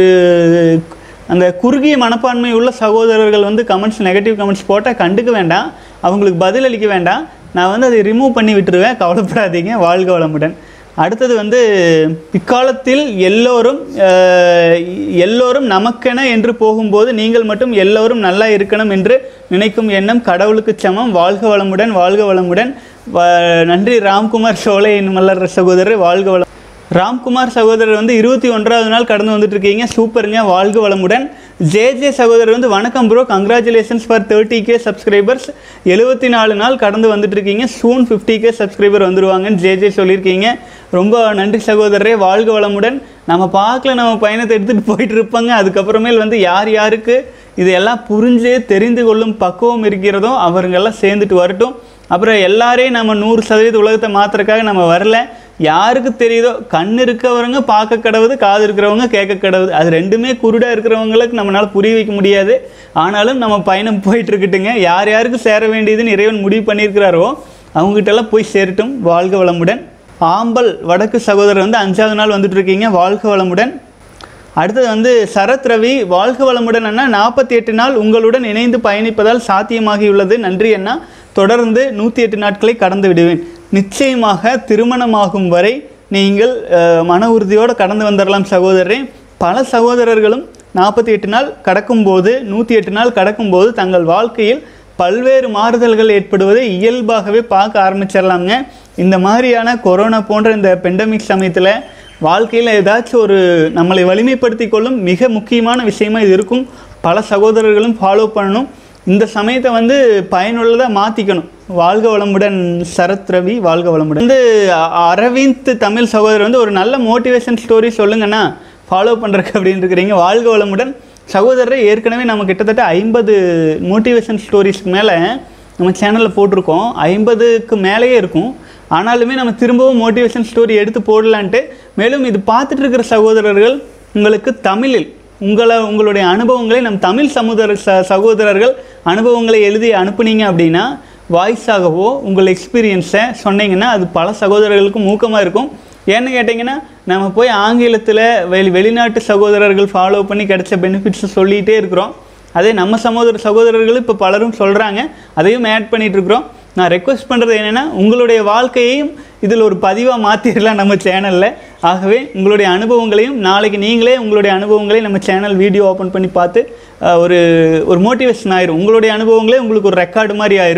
அந்த குறுகிய மனப்பான்மை உள்ள சகோதரர்கள் வந்து கமெண்ட்ஸ் நெகட்டிவ் கமெண்ட்ஸ் போட்டால் கண்டுக்க வேண்டாம் அவங்களுக்கு பதில் அளிக்க வேண்டாம் நான் வந்து அதை ரிமூவ் பண்ணி விட்டுருவேன் கவலைப்படாதீங்க வாழ்க வளமுடன் அடுத்தது வந்து இக்காலத்தில் எல்லோரும் அஹ், எல்லோரும் நமக்கென என்று போகும்போது நீங்கள் மட்டும் எல்லோரும் நல்லா இருக்கணும் என்று நினைக்கும் எண்ணம் கடவுளுக்கு சமம் வாழ்க வளமுடன் வாழ்க வளமுடன் வ- நன்றி ராம்குமார் சோலை மல்லர் சகோதரர் வாழ்க வளம் ராம்குமார் சகோதரர் வந்து இருபத்தி ஒன்றாவது நாள் கடந்து வந்துட்டு இருக்கீங்க சூப்பருங்க வாழ்க வளமுடன் ஜே ஜே சகோதரர் வந்து வணக்கம் bro congratulations for thirty K subscribers எழுபத்தி நாலு நாள் கடந்து வந்துட்டு இருக்கீங்க சூன் ஃபிஃப்டி கே சப்ஸ்கிரைபர் வந்துருவாங்கன்னு ஜே ஜே சொல்லியிருக்கீங்க ரொம்ப நன்றி சகோதரரே வாழ்க வளமுடன் நம்ம பார்க்கல நம்ம பயணத்தை எடுத்துகிட்டு போயிட்டு இருப்பாங்க அதுக்கப்புறமேல் வந்து யார் யாருக்கு இதெல்லாம் புரிஞ்சு தெரிந்து கொள்ளும் பக்குவம் இருக்கிறதோ அவருங்கெல்லாம் சேர்ந்துட்டு வரட்டும் அப்புறம் எல்லாரையும் நம்ம நூறு சதவீத உலகத்தை மாத்துறதுக்காக நம்ம வரல யாருக்கு தெரியுதோ கண் இருக்கவங்க பார்க்க கடவுது காது இருக்கிறவங்க கேட்க கடவுது அது ரெண்டுமே குருடா இருக்கிறவங்களுக்கு நம்மளால புரிய வைக்க முடியாது ஆனாலும் நம்ம பயணம் போயிட்டு இருக்கட்டுங்க யார் யாருக்கு சேர வேண்டியதுன்னு இறைவன் முடிவு பண்ணியிருக்கிறாரோ அவங்ககிட்ட எல்லாம் போய் சேரட்டும் வாழ்க வளமுடன் ஆம்பல் வடக்கு சகோதரர் வந்து அஞ்சாவது நாள் வந்துட்டு இருக்கீங்க வாழ்க வளமுடன் அடுத்தது வந்து சரத் ரவி வாழ்க வளமுடன் அண்ணா நாற்பத்தி எட்டு நாள் உங்களுடன் இணைந்து பயணிப்பதால் சாத்தியமாகியுள்ளது நன்றி அண்ணா தொடர்ந்து நூற்றி எட்டு நாட்களை கடந்து விடுவேன் நிச்சயமாக திருமணமாகும் வரை நீங்கள் அஹ், மன உறுதியோடு கடந்து வந்துடலாம் சகோதரரே பல சகோதரர்களும் நாற்பத்தி எட்டு நாள் கடக்கும்போது நூற்றி எட்டு நாள் கடக்கும்போது தங்கள் வாழ்க்கையில் பல்வேறு மாறுதல்கள் ஏற்படுவதை இயல்பாகவே பார்க்க ஆரம்பிச்சிடலாங்க இந்த மாதிரியான கொரோனா போன்ற இந்த பெண்டமிக் சமயத்தில் வாழ்க்கையில் ஏதாச்சும் ஒரு நம்மளை வலிமைப்படுத்தி கொள்ளும் மிக முக்கியமான விஷயமா இது இருக்கும் பல சகோதரர்களும் ஃபாலோ பண்ணணும் இந்த சமயத்தை வந்து பயனுள்ளதாக மாற்றிக்கணும் வாழ்க வளமுடன் சரத் ரவி வாழ்க வளமுடன் வந்து அ- அரவிந்த் தமிழ் சகோதரர் வந்து ஒரு நல்ல மோட்டிவேஷன் ஸ்டோரி சொல்லுங்கண்ணா ஃபாலோ பண்ணுறக்கு அப்படின்னு இருக்கிறீங்க வாழ்க வளமுடன் சகோதரர் ஏற்கனவே நம்ம கிட்டத்தட்ட ஐம்பது மோட்டிவேஷன் ஸ்டோரிஸ்க்கு மேலே நம்ம சேனலில் போட்டிருக்கோம் ஐம்பதுக்கு மேலேயே இருக்கும் ஆனாலுமே நம்ம திரும்பவும் மோட்டிவேஷன் ஸ்டோரி எடுத்து போடலான்ட்டு மேலும் இது பார்த்துட்டு இருக்கிற சகோதரர்கள் உங்களுக்கு தமிழில் உங்களை உங்களுடைய அனுபவங்களை நம் தமிழ் சமுதாய ச சகோதரர்கள் அனுபவங்களை எழுதி அனுப்புனீங்க அப்படின்னா வாய்ஸாகவோ உங்கள் எக்ஸ்பீரியன்ஸை சொன்னீங்கன்னா அது பல சகோதரர்களுக்கும் ஊக்கமாக இருக்கும் ஏன்னு கேட்டிங்கன்னா நம்ம போய் ஆங்கிலத்தில் வெளி வெளிநாட்டு சகோதரர்கள் ஃபாலோ பண்ணி கிடைச்ச பெனிஃபிட்ஸை சொல்லிகிட்டே இருக்கிறோம் அதே நம்ம சகோதர சகோதரர்கள் இப்போ பலரும் சொல்கிறாங்க அதையும் ஆட் பண்ணிட்டு இருக்கிறோம் நான் ரெக்வஸ்ட் பண்ணுறது என்னென்னா உங்களுடைய வாழ்க்கையையும் இதில் ஒரு பதிவாக மாற்றிடலாம் நம்ம சேனலில் ஆகவே உங்களுடைய அனுபவங்களையும் நாளைக்கு நீங்களே உங்களுடைய அனுபவங்களையும் நம்ம சேனல் வீடியோ ஓப்பன் பண்ணி பார்த்து அஹ், ஒரு ஒரு மோட்டிவேஷன் ஆயிரும் உங்களுடைய அனுபவங்களே உங்களுக்கு ஒரு ரெக்கார்டு மாதிரி ஆயிரும்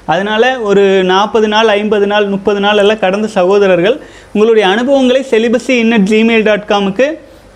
அதனால் ஒரு நாற்பது நாள் ஐம்பது நாள் முப்பது நாள் எல்லாம் கடந்த சகோதரர்கள் உங்களுடைய அனுபவங்களை செலிபஸி இன்னட் ஜிமெயில் டாட் காமுக்கு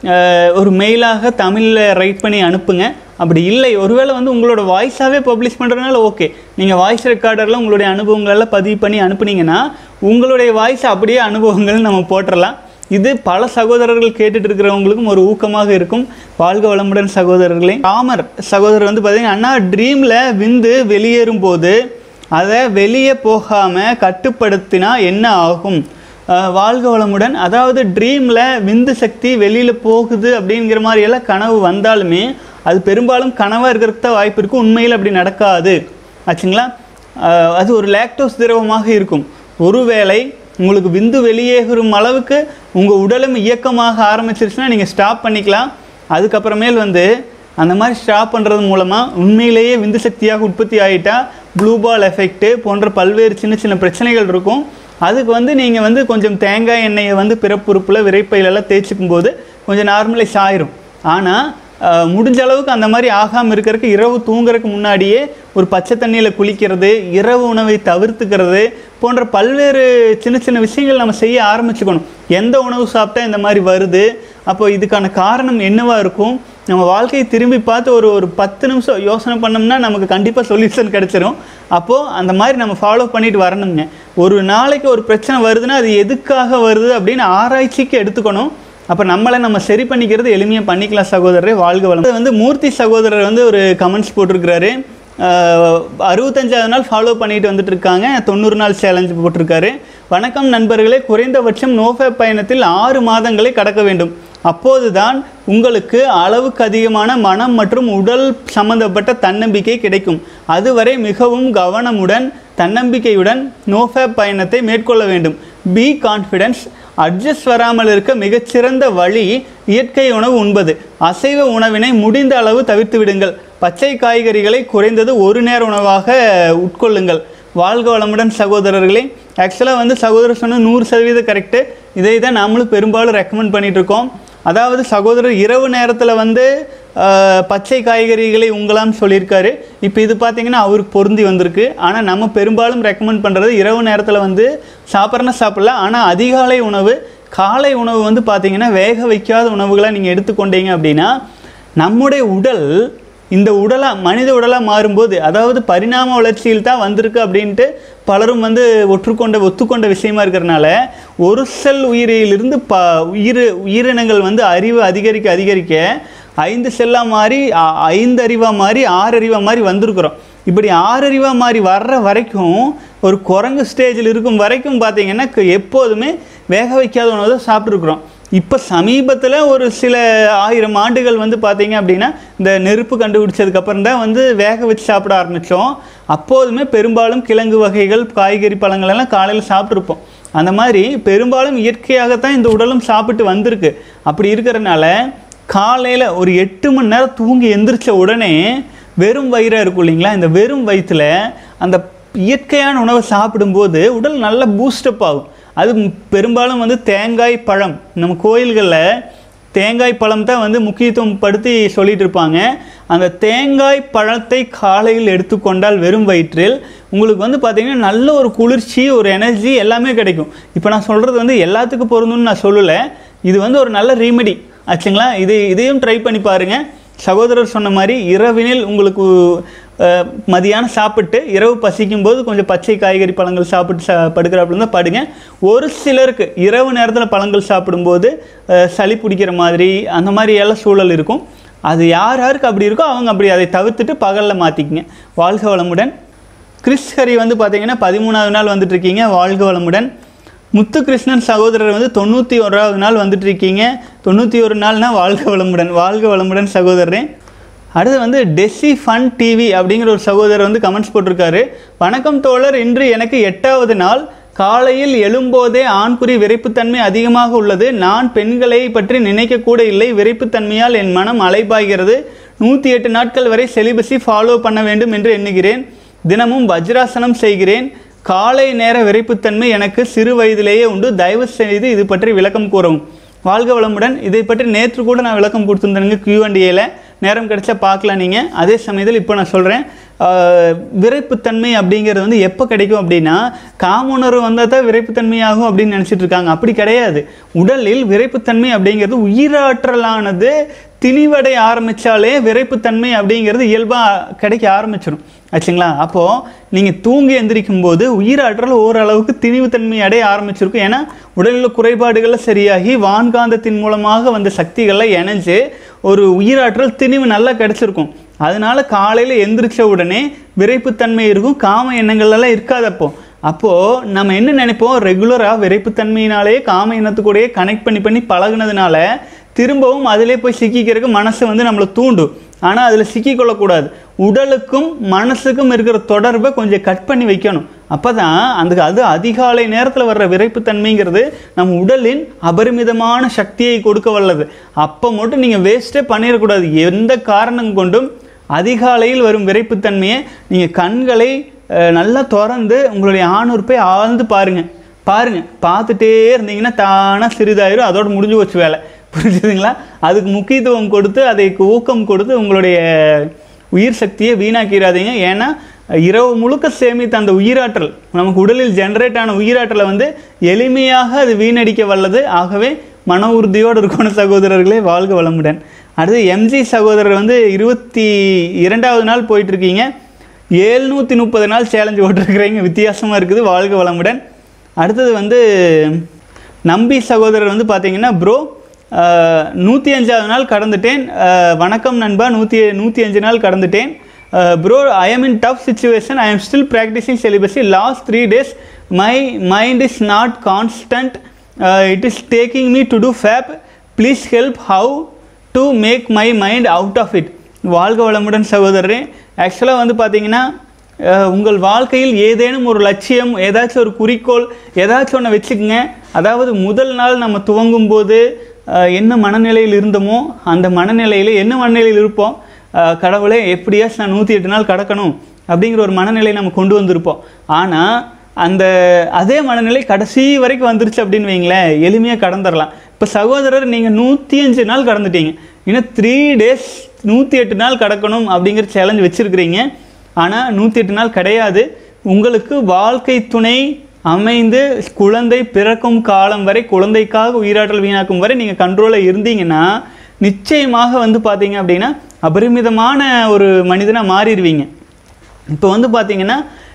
ஒரு மெயிலாக தமிழில் ரைட் பண்ணி அனுப்புங்க அப்படி இல்லை ஒருவேளை வந்து உங்களோட வாய்ஸாகவே பப்ளிஷ் பண்ணுறதுனால ஓகே நீங்கள் வாய்ஸ் ரெக்கார்டரில் உங்களுடைய அனுபவங்களெல்லாம் பதிவு பண்ணி அனுப்புனீங்கன்னா உங்களுடைய வாய்ஸ் அப்படியே அனுபவங்கள் நம்ம போட்டுடலாம் இது பல சகோதரர்கள் கேட்டுட்டு இருக்கிறவங்களுக்கும் ஒரு ஊக்கமாக இருக்கும் வாழ்க வளமுடன் சகோதரர்களே ராமர் சகோதரர் வந்து பார்த்தீங்கன்னா அண்ணா ட்ரீமில் விந்து வெளியேறும் போது அதை வெளியே போகாமல் கட்டுப்படுத்தினா என்ன ஆகும் அஹ் வாழ்க வளமுடன் அதாவது ட்ரீமில் விந்து சக்தி வெளியில் போகுது அப்படிங்கிற மாதிரி எல்லாம் கனவு வந்தாலுமே அது பெரும்பாலும் கனவாக இருக்கிறதுக்கு தான் வாய்ப்பு இருக்கும் உண்மையில் அப்படி நடக்காது ஆச்சுங்களா அஹ் அது ஒரு லாக்டோஸ் திரவமாக இருக்கும் ஒருவேளை உங்களுக்கு விந்து வெளியேறும் அளவுக்கு உங்கள் உடலும் இயக்கமாக ஆரம்பிச்சிருச்சுன்னா நீங்கள் ஸ்டாப் பண்ணிக்கலாம் அதுக்கப்புறமேல் வந்து அந்த மாதிரி ஸ்டாப் பண்ணுறது மூலமாக உண்மையிலேயே விந்து சக்தியாக உற்பத்தி ஆகிட்டா ப்ளூ பால் எஃபெக்ட்டு போன்ற பல்வேறு சின்ன சின்ன பிரச்சனைகள் இருக்கும் அதுக்கு வந்து நீங்கள் வந்து கொஞ்சம் தேங்காய் எண்ணெயை வந்து பிறப்புறுப்பில் விரைப்பையிலெல்லாம் தேய்ச்சிக்கும் போது கொஞ்சம் நார்மலைஸ் ஆயிரும் ஆனால் அஹ், முடிஞ்ச அளவுக்கு அந்த மாதிரி ஆகாமல் இருக்கிறதுக்கு இரவு தூங்குறதுக்கு முன்னாடியே ஒரு பச்சை தண்ணியில் குளிக்கிறது இரவு உணவை தவிர்த்துக்கிறது போன்ற பல்வேறு சின்ன சின்ன விஷயங்கள் நம்ம செய்ய ஆரம்பிச்சுக்கணும் எந்த உணவு சாப்பிட்டா இந்த மாதிரி வருது அப்போ இதுக்கான காரணம் என்னவா இருக்கும் நம்ம வாழ்க்கையை திரும்பி பார்த்து ஒரு ஒரு பத்து நிமிஷம் யோசனை பண்ணோம்னா நமக்கு கண்டிப்பாக சொல்யூஷன் கிடைச்சிரும் அப்போது அந்த மாதிரி நம்ம ஃபாலோ பண்ணிட்டு வரணுங்க ஒரு நாளைக்கு ஒரு பிரச்சனை வருதுன்னா அது எதுக்காக வருது அப்படின்னு ஆராய்ச்சிக்கு எடுத்துக்கணும் அப்போ நம்மளை நம்ம சரி பண்ணிக்கிறது எளிமையாக பண்ணிக்கலாம் சகோதரரே வாழ்க வளம் இது வந்து மூர்த்தி சகோதரர் வந்து ஒரு கமெண்ட்ஸ் போட்டிருக்கிறாரு அஹ், அறுபத்தஞ்சாவது நாள் ஃபாலோ பண்ணிட்டு வந்துட்டு இருக்காங்க தொண்ணூறு நாள் சேலஞ்சு போட்டிருக்காரு வணக்கம் நண்பர்களே குறைந்தபட்சம் நோஃபே பயணத்தில் ஆறு மாதங்களை கடக்க வேண்டும் அப்போதுதான் உங்களுக்கு அளவுக்கு அதிகமான மனம் மற்றும் உடல் சம்பந்தப்பட்ட தன்னம்பிக்கை கிடைக்கும் அதுவரை மிகவும் கவனமுடன் தன்னம்பிக்கையுடன் நோஃபே பயணத்தை மேற்கொள்ள வேண்டும் பி கான்ஃபிடன்ஸ் அட்ஜஸ்ட் வராமல் இருக்க மிகச்சிறந்த வழி இயற்கை உணவு உண்பது அசைவ உணவினை முடிந்த அளவு தவிர்த்து விடுங்கள் பச்சை காய்கறிகளை குறைந்தது ஒரு நேர உணவாக உட்கொள்ளுங்கள் வாழ்க வளமுடன் சகோதரர்களே ஆக்சுவலாக வந்து சகோதரர் சொன்ன நூறு சதவீத கரெக்டு இதை தான் நாமளும் பெரும்பாலும் ரெக்கமெண்ட் பண்ணிட்டு இருக்கோம் அதாவது சகோதரர் இரவு நேரத்தில் வந்து ஆஹ், பச்சை காய்கறிகளை உங்களாம் சொல்லியிருக்காரு இப்போ இது பார்த்தீங்கன்னா அவருக்கு பொருந்தி வந்திருக்கு ஆனால் நம்ம பெரும்பாலும் ரெக்கமெண்ட் பண்ணுறது இரவு நேரத்தில் வந்து சாப்பிட்றனா சாப்பிடலாம் ஆனால் அதிகாலை உணவு காலை உணவு வந்து பார்த்தீங்கன்னா வேக வைக்காத உணவுகளை நீங்கள் எடுத்துக்கொண்டீங்க அப்படின்னா நம்முடைய உடல் இந்த உடலாக மனித உடலாக மாறும்போது அதாவது பரிணாம வளர்ச்சியில் தான் வந்திருக்கு அப்படின்ட்டு பலரும் வந்து ஒற்றுக்கொண்ட ஒத்துக்கொண்ட விஷயமா இருக்கிறனால ஒரு செல் உயிரிலிருந்து ப உயிர் உயிரினங்கள் வந்து அறிவு அதிகரிக்க அதிகரிக்க ஐந்து செல்லாக மாறி அ- ஐந்து அறிவாக மாறி ஆறு அறிவாக மாறி வந்திருக்கிறோம் இப்படி ஆறு அறிவாக மாறி வர்ற வரைக்கும் ஒரு குரங்கு ஸ்டேஜில் இருக்கும் வரைக்கும் பார்த்தீங்கன்னா க- எப்போதுமே வேக வைக்காத உணவு தான் சாப்பிட்ருக்குறோம் இப்போ சமீபத்தில் ஒரு சில ஆயிரம் ஆண்டுகள் வந்து பார்த்தீங்க அப்படின்னா இந்த நெருப்பு கண்டுபிடிச்சதுக்கப்புறம் தான் வந்து வேக வச்சு சாப்பிட ஆரம்பித்தோம் அப்போதுமே பெரும்பாலும் கிழங்கு வகைகள் காய்கறி பழங்கள் எல்லாம் காலையில் சாப்பிட்ருப்போம் அந்த மாதிரி பெரும்பாலும் இயற்கையாகத்தான் இந்த உடலும் சாப்பிட்டு வந்திருக்கு அப்படி இருக்கிறனால காலையில் ஒரு எட்டு மணி நேரம் தூங்கி எந்திரிச்ச உடனே வெறும் வயிறாக இருக்கும் இல்லைங்களா இந்த வெறும் வயிற்றுல அந்த இயற்கையான உணவை சாப்பிடும்போது உடல் நல்லா பூஸ்டப் ஆகும் அது ம்- பெரும்பாலும் வந்து தேங்காய் பழம் நம்ம கோயில்களில் தேங்காய் பழம் தான் வந்து முக்கியத்துவம் படுத்தி சொல்லிட்டு இருப்பாங்க அந்த தேங்காய் பழத்தை காலையில் எடுத்துக்கொண்டால் வெறும் வயிற்றில் உங்களுக்கு வந்து பார்த்தீங்கன்னா நல்ல ஒரு குளிர்ச்சி ஒரு எனர்ஜி எல்லாமே கிடைக்கும் இப்போ நான் சொல்கிறது வந்து எல்லாத்துக்கும் பொருந்தும்னு நான் சொல்லலை இது வந்து ஒரு நல்ல ரெமெடி ஆச்சுங்களா இது இதையும் ட்ரை பண்ணி பாருங்கள் சகோதரர் சொன்ன மாதிரி இரவினில் உங்களுக்கு அஹ், மதியானம் சாப்பிட்டு இரவு பசிக்கும் போது கொஞ்சம் பச்சை காய்கறி பழங்கள் சாப்பிட்டு சா படுக்கிறாப்புல இருந்தால் படுங்க ஒரு சிலருக்கு இரவு நேரத்தில் பழங்கள் சாப்பிடும்போது அஹ், சளி பிடிக்கிற மாதிரி அந்த மாதிரி எல்லாம் சூழல் இருக்கும் அது யார் யாருக்கு அப்படி இருக்கோ அவங்க அப்படி அதை தவிர்த்துட்டு பகலில் மாற்றிக்கிங்க வாழ்க வளமுடன் கிறிஸ் ஹரி வந்து பார்த்தீங்கன்னா பதிமூணாவது நாள் வந்துட்டு இருக்கீங்க வாழ்க வளமுடன் முத்துகிருஷ்ணன் சகோதரர் வந்து தொண்ணூற்றி ஓராவது நாள் வந்துட்டு இருக்கீங்க தொண்ணூற்றி ஒரு நாள்னா வாழ்க வளமுடன் வாழ்க வளமுடன் சகோதரரே அடுத்து வந்து டெசி ஃபன் டிவி அப்படிங்கிற ஒரு சகோதரர் வந்து கமெண்ட்ஸ் போட்டிருக்காரு வணக்கம் தோழர் இன்று எனக்கு எட்டாவது நாள் காலையில் எழும்போதே ஆண்குறி விரைப்புத்தன்மை அதிகமாக உள்ளது நான் பெண்களை பற்றி நினைக்க கூட இல்லை விரைப்புத்தன்மையால் என் மனம் அலைபாய்கிறது நூற்றி எட்டு நாட்கள் வரை செலிபஸை ஃபாலோ பண்ண வேண்டும் என்று எண்ணுகிறேன் தினமும் வஜ்ராசனம் செய்கிறேன் காலை நேர விரைப்புத்தன்மை எனக்கு சிறு வயதிலேயே உண்டு தயவு செய்து இது பற்றி விளக்கம் கூறவும் வாழ்க வளமுடன் இதை பற்றி நேற்று கூட நான் விளக்கம் கொடுத்துருந்தேனுங்க கியூஎன்டிஏல நேரம் கிடைச்சா பார்க்கலாம் நீங்கள் அதே சமயத்தில் இப்போ நான் சொல்கிறேன் ஆஹ், விரைப்புத்தன்மை அப்படிங்கிறது வந்து எப்போ கிடைக்கும் அப்படின்னா காமுணர்வு வந்தால் தான் விரைப்புத்தன்மையாகும் அப்படின்னு நினச்சிட்டு இருக்காங்க அப்படி கிடையாது உடலில் விரைப்புத்தன்மை அப்படிங்கிறது உயிராற்றலானது திணிவடை ஆரம்பித்தாலே விரைப்புத்தன்மை அப்படிங்கிறது இயல்பாக கிடைக்க ஆரம்பிச்சிடும் ஆச்சுங்களா அப்போது நீங்கள் தூங்கி எந்திரிக்கும் போது உயிராற்றல் ஓரளவுக்கு திணிவுத்தன்மை அடைய ஆரம்பிச்சிருக்கும் ஏன்னா உடலில் உள்ள குறைபாடுகள்லாம் சரியாகி வான்காந்தத்தின் மூலமாக வந்த சக்திகள்லாம் இணைஞ்சு ஒரு உயிராற்றல் திணிவு நல்லா கிடைச்சிருக்கும் அதனால காலையில் எந்திரிச்ச உடனே விரைப்புத்தன்மை இருக்கும் காம எண்ணங்கள் எல்லாம் இருக்காது அப்போ அப்போது நம்ம என்ன நினைப்போம் ரெகுலராக விரைப்புத்தன்மையினாலே காம எண்ணத்துக்கூடயே கனெக்ட் பண்ணி பண்ணி பழகுனதுனால திரும்பவும் அதிலே போய் சிக்கிக்கிறதுக்கு மனசு வந்து நம்மளை தூண்டும் ஆனால் அதில் சிக்கிக்கொள்ளக்கூடாது உடலுக்கும் மனசுக்கும் இருக்கிற தொடர்பை கொஞ்சம் கட் பண்ணி வைக்கணும் அப்போ தான் அந்த அது அதிகாலை நேரத்தில் வர்ற விரைப்புத்தன்மைங்கிறது நம்ம உடலின் அபரிமிதமான சக்தியை கொடுக்க வல்லது அப்போ மட்டும் நீங்கள் வேஸ்ட்டே பண்ணிடக்கூடாது எந்த காரணம் கொண்டும் அதிகாலையில் வரும் விரைப்புத்தன்மையை நீங்கள் கண்களை அஹ், நல்லா திறந்து உங்களுடைய ஆணுறுப்பை ஆழ்ந்து பாருங்கள் பாருங்கள் பார்த்துட்டே இருந்தீங்கன்னா தானாக சிறிதாயிரும் அதோட முடிஞ்சு போச்சு வேலை புரிஞ்சுதுங்களா அதுக்கு முக்கியத்துவம் கொடுத்து அதைக்கு ஊக்கம் கொடுத்து உங்களுடைய உயிர் சக்தியை வீணாக்கிறாதீங்க ஏன்னா இரவு முழுக்க சேமித்த அந்த உயிராற்றல் நமக்கு உடலில் ஜென்ரேட் ஆன உயிராற்றலை வந்து எளிமையாக அது வீணடிக்க வல்லது ஆகவே மன உறுதியோடு இருக்கணும் சகோதரர்களே வாழ்க வளமுடன் அடுத்து எம்ஜி சகோதரர் வந்து இருபத்தி இரண்டாவது நாள் போயிட்டு இருக்கீங்க ஏழ்நூற்றி முப்பது நாள் சேலஞ்சு ஓட்டிருக்கிறீங்க வித்தியாசமாக இருக்குது வாழ்க வளமுடன் அடுத்தது வந்து நம்பி சகோதரர் வந்து பார்த்தீங்கன்னா ப்ரோ நூற்றி அஞ்சாவது நாள் கடந்துட்டேன் அஹ், வணக்கம் நண்பா நூற்றி நூற்றி அஞ்சு நாள் கடந்துட்டேன் bro I am in tough situation I am still practising celibacy last three days my mind is not constant it is taking me to to fap please help how to make my mind out of it வாழ்க வளமுடன் சகோதரரே ஆக்சுவலாக வந்து பார்த்தீங்கன்னா அஹ், உங்கள் வாழ்க்கையில் ஏதேனும் ஒரு லட்சியம் ஏதாச்சும் ஒரு குறிக்கோள் ஏதாச்சும் ஒன்று வச்சுக்கோங்க அதாவது முதல் நாள் நம்ம துவங்கும் போது அஹ், என்ன மனநிலையில் இருந்தோமோ அந்த மனநிலையில் என்ன மனநிலையில் இருப்போம் அஹ், கடவுளே எப்படியாச்சும் நான் நூற்றி எட்டு நாள் கடக்கணும் அப்படிங்கிற ஒரு மனநிலை நம்ம கொண்டு வந்திருப்போம் ஆனால் அந்த அதே மனநிலை கடைசி வரைக்கும் வந்துருச்சு அப்படின்னு வைங்களேன் எளிமையாக கடந்துடலாம் இப்போ சகோதரர் நீங்கள் நூற்றி அஞ்சு நாள் கடந்துட்டீங்க இன்னும் த்ரீ டேஸ் நூற்றி எட்டு நாள் கடக்கணும் அப்படிங்கிற சேலஞ்ச் வச்சுருக்கிறீங்க ஆனால் நூற்றி எட்டு நாள் கிடையாது உங்களுக்கு வாழ்க்கை துணை அமைந்து குழந்தை பிறக்கும் காலம் வரை குழந்தைக்காக உயிராற்றல் வீணாக்கும் வரை நீங்கள் கண்ட்ரோலில் இருந்தீங்கன்னா நிச்சயமாக வந்து பார்த்தீங்க அப்படின்னா அபரிமிதமான ஒரு மனிதனாக மாறிடுவீங்க இப்போ வந்து பார்த்தீங்கன்னா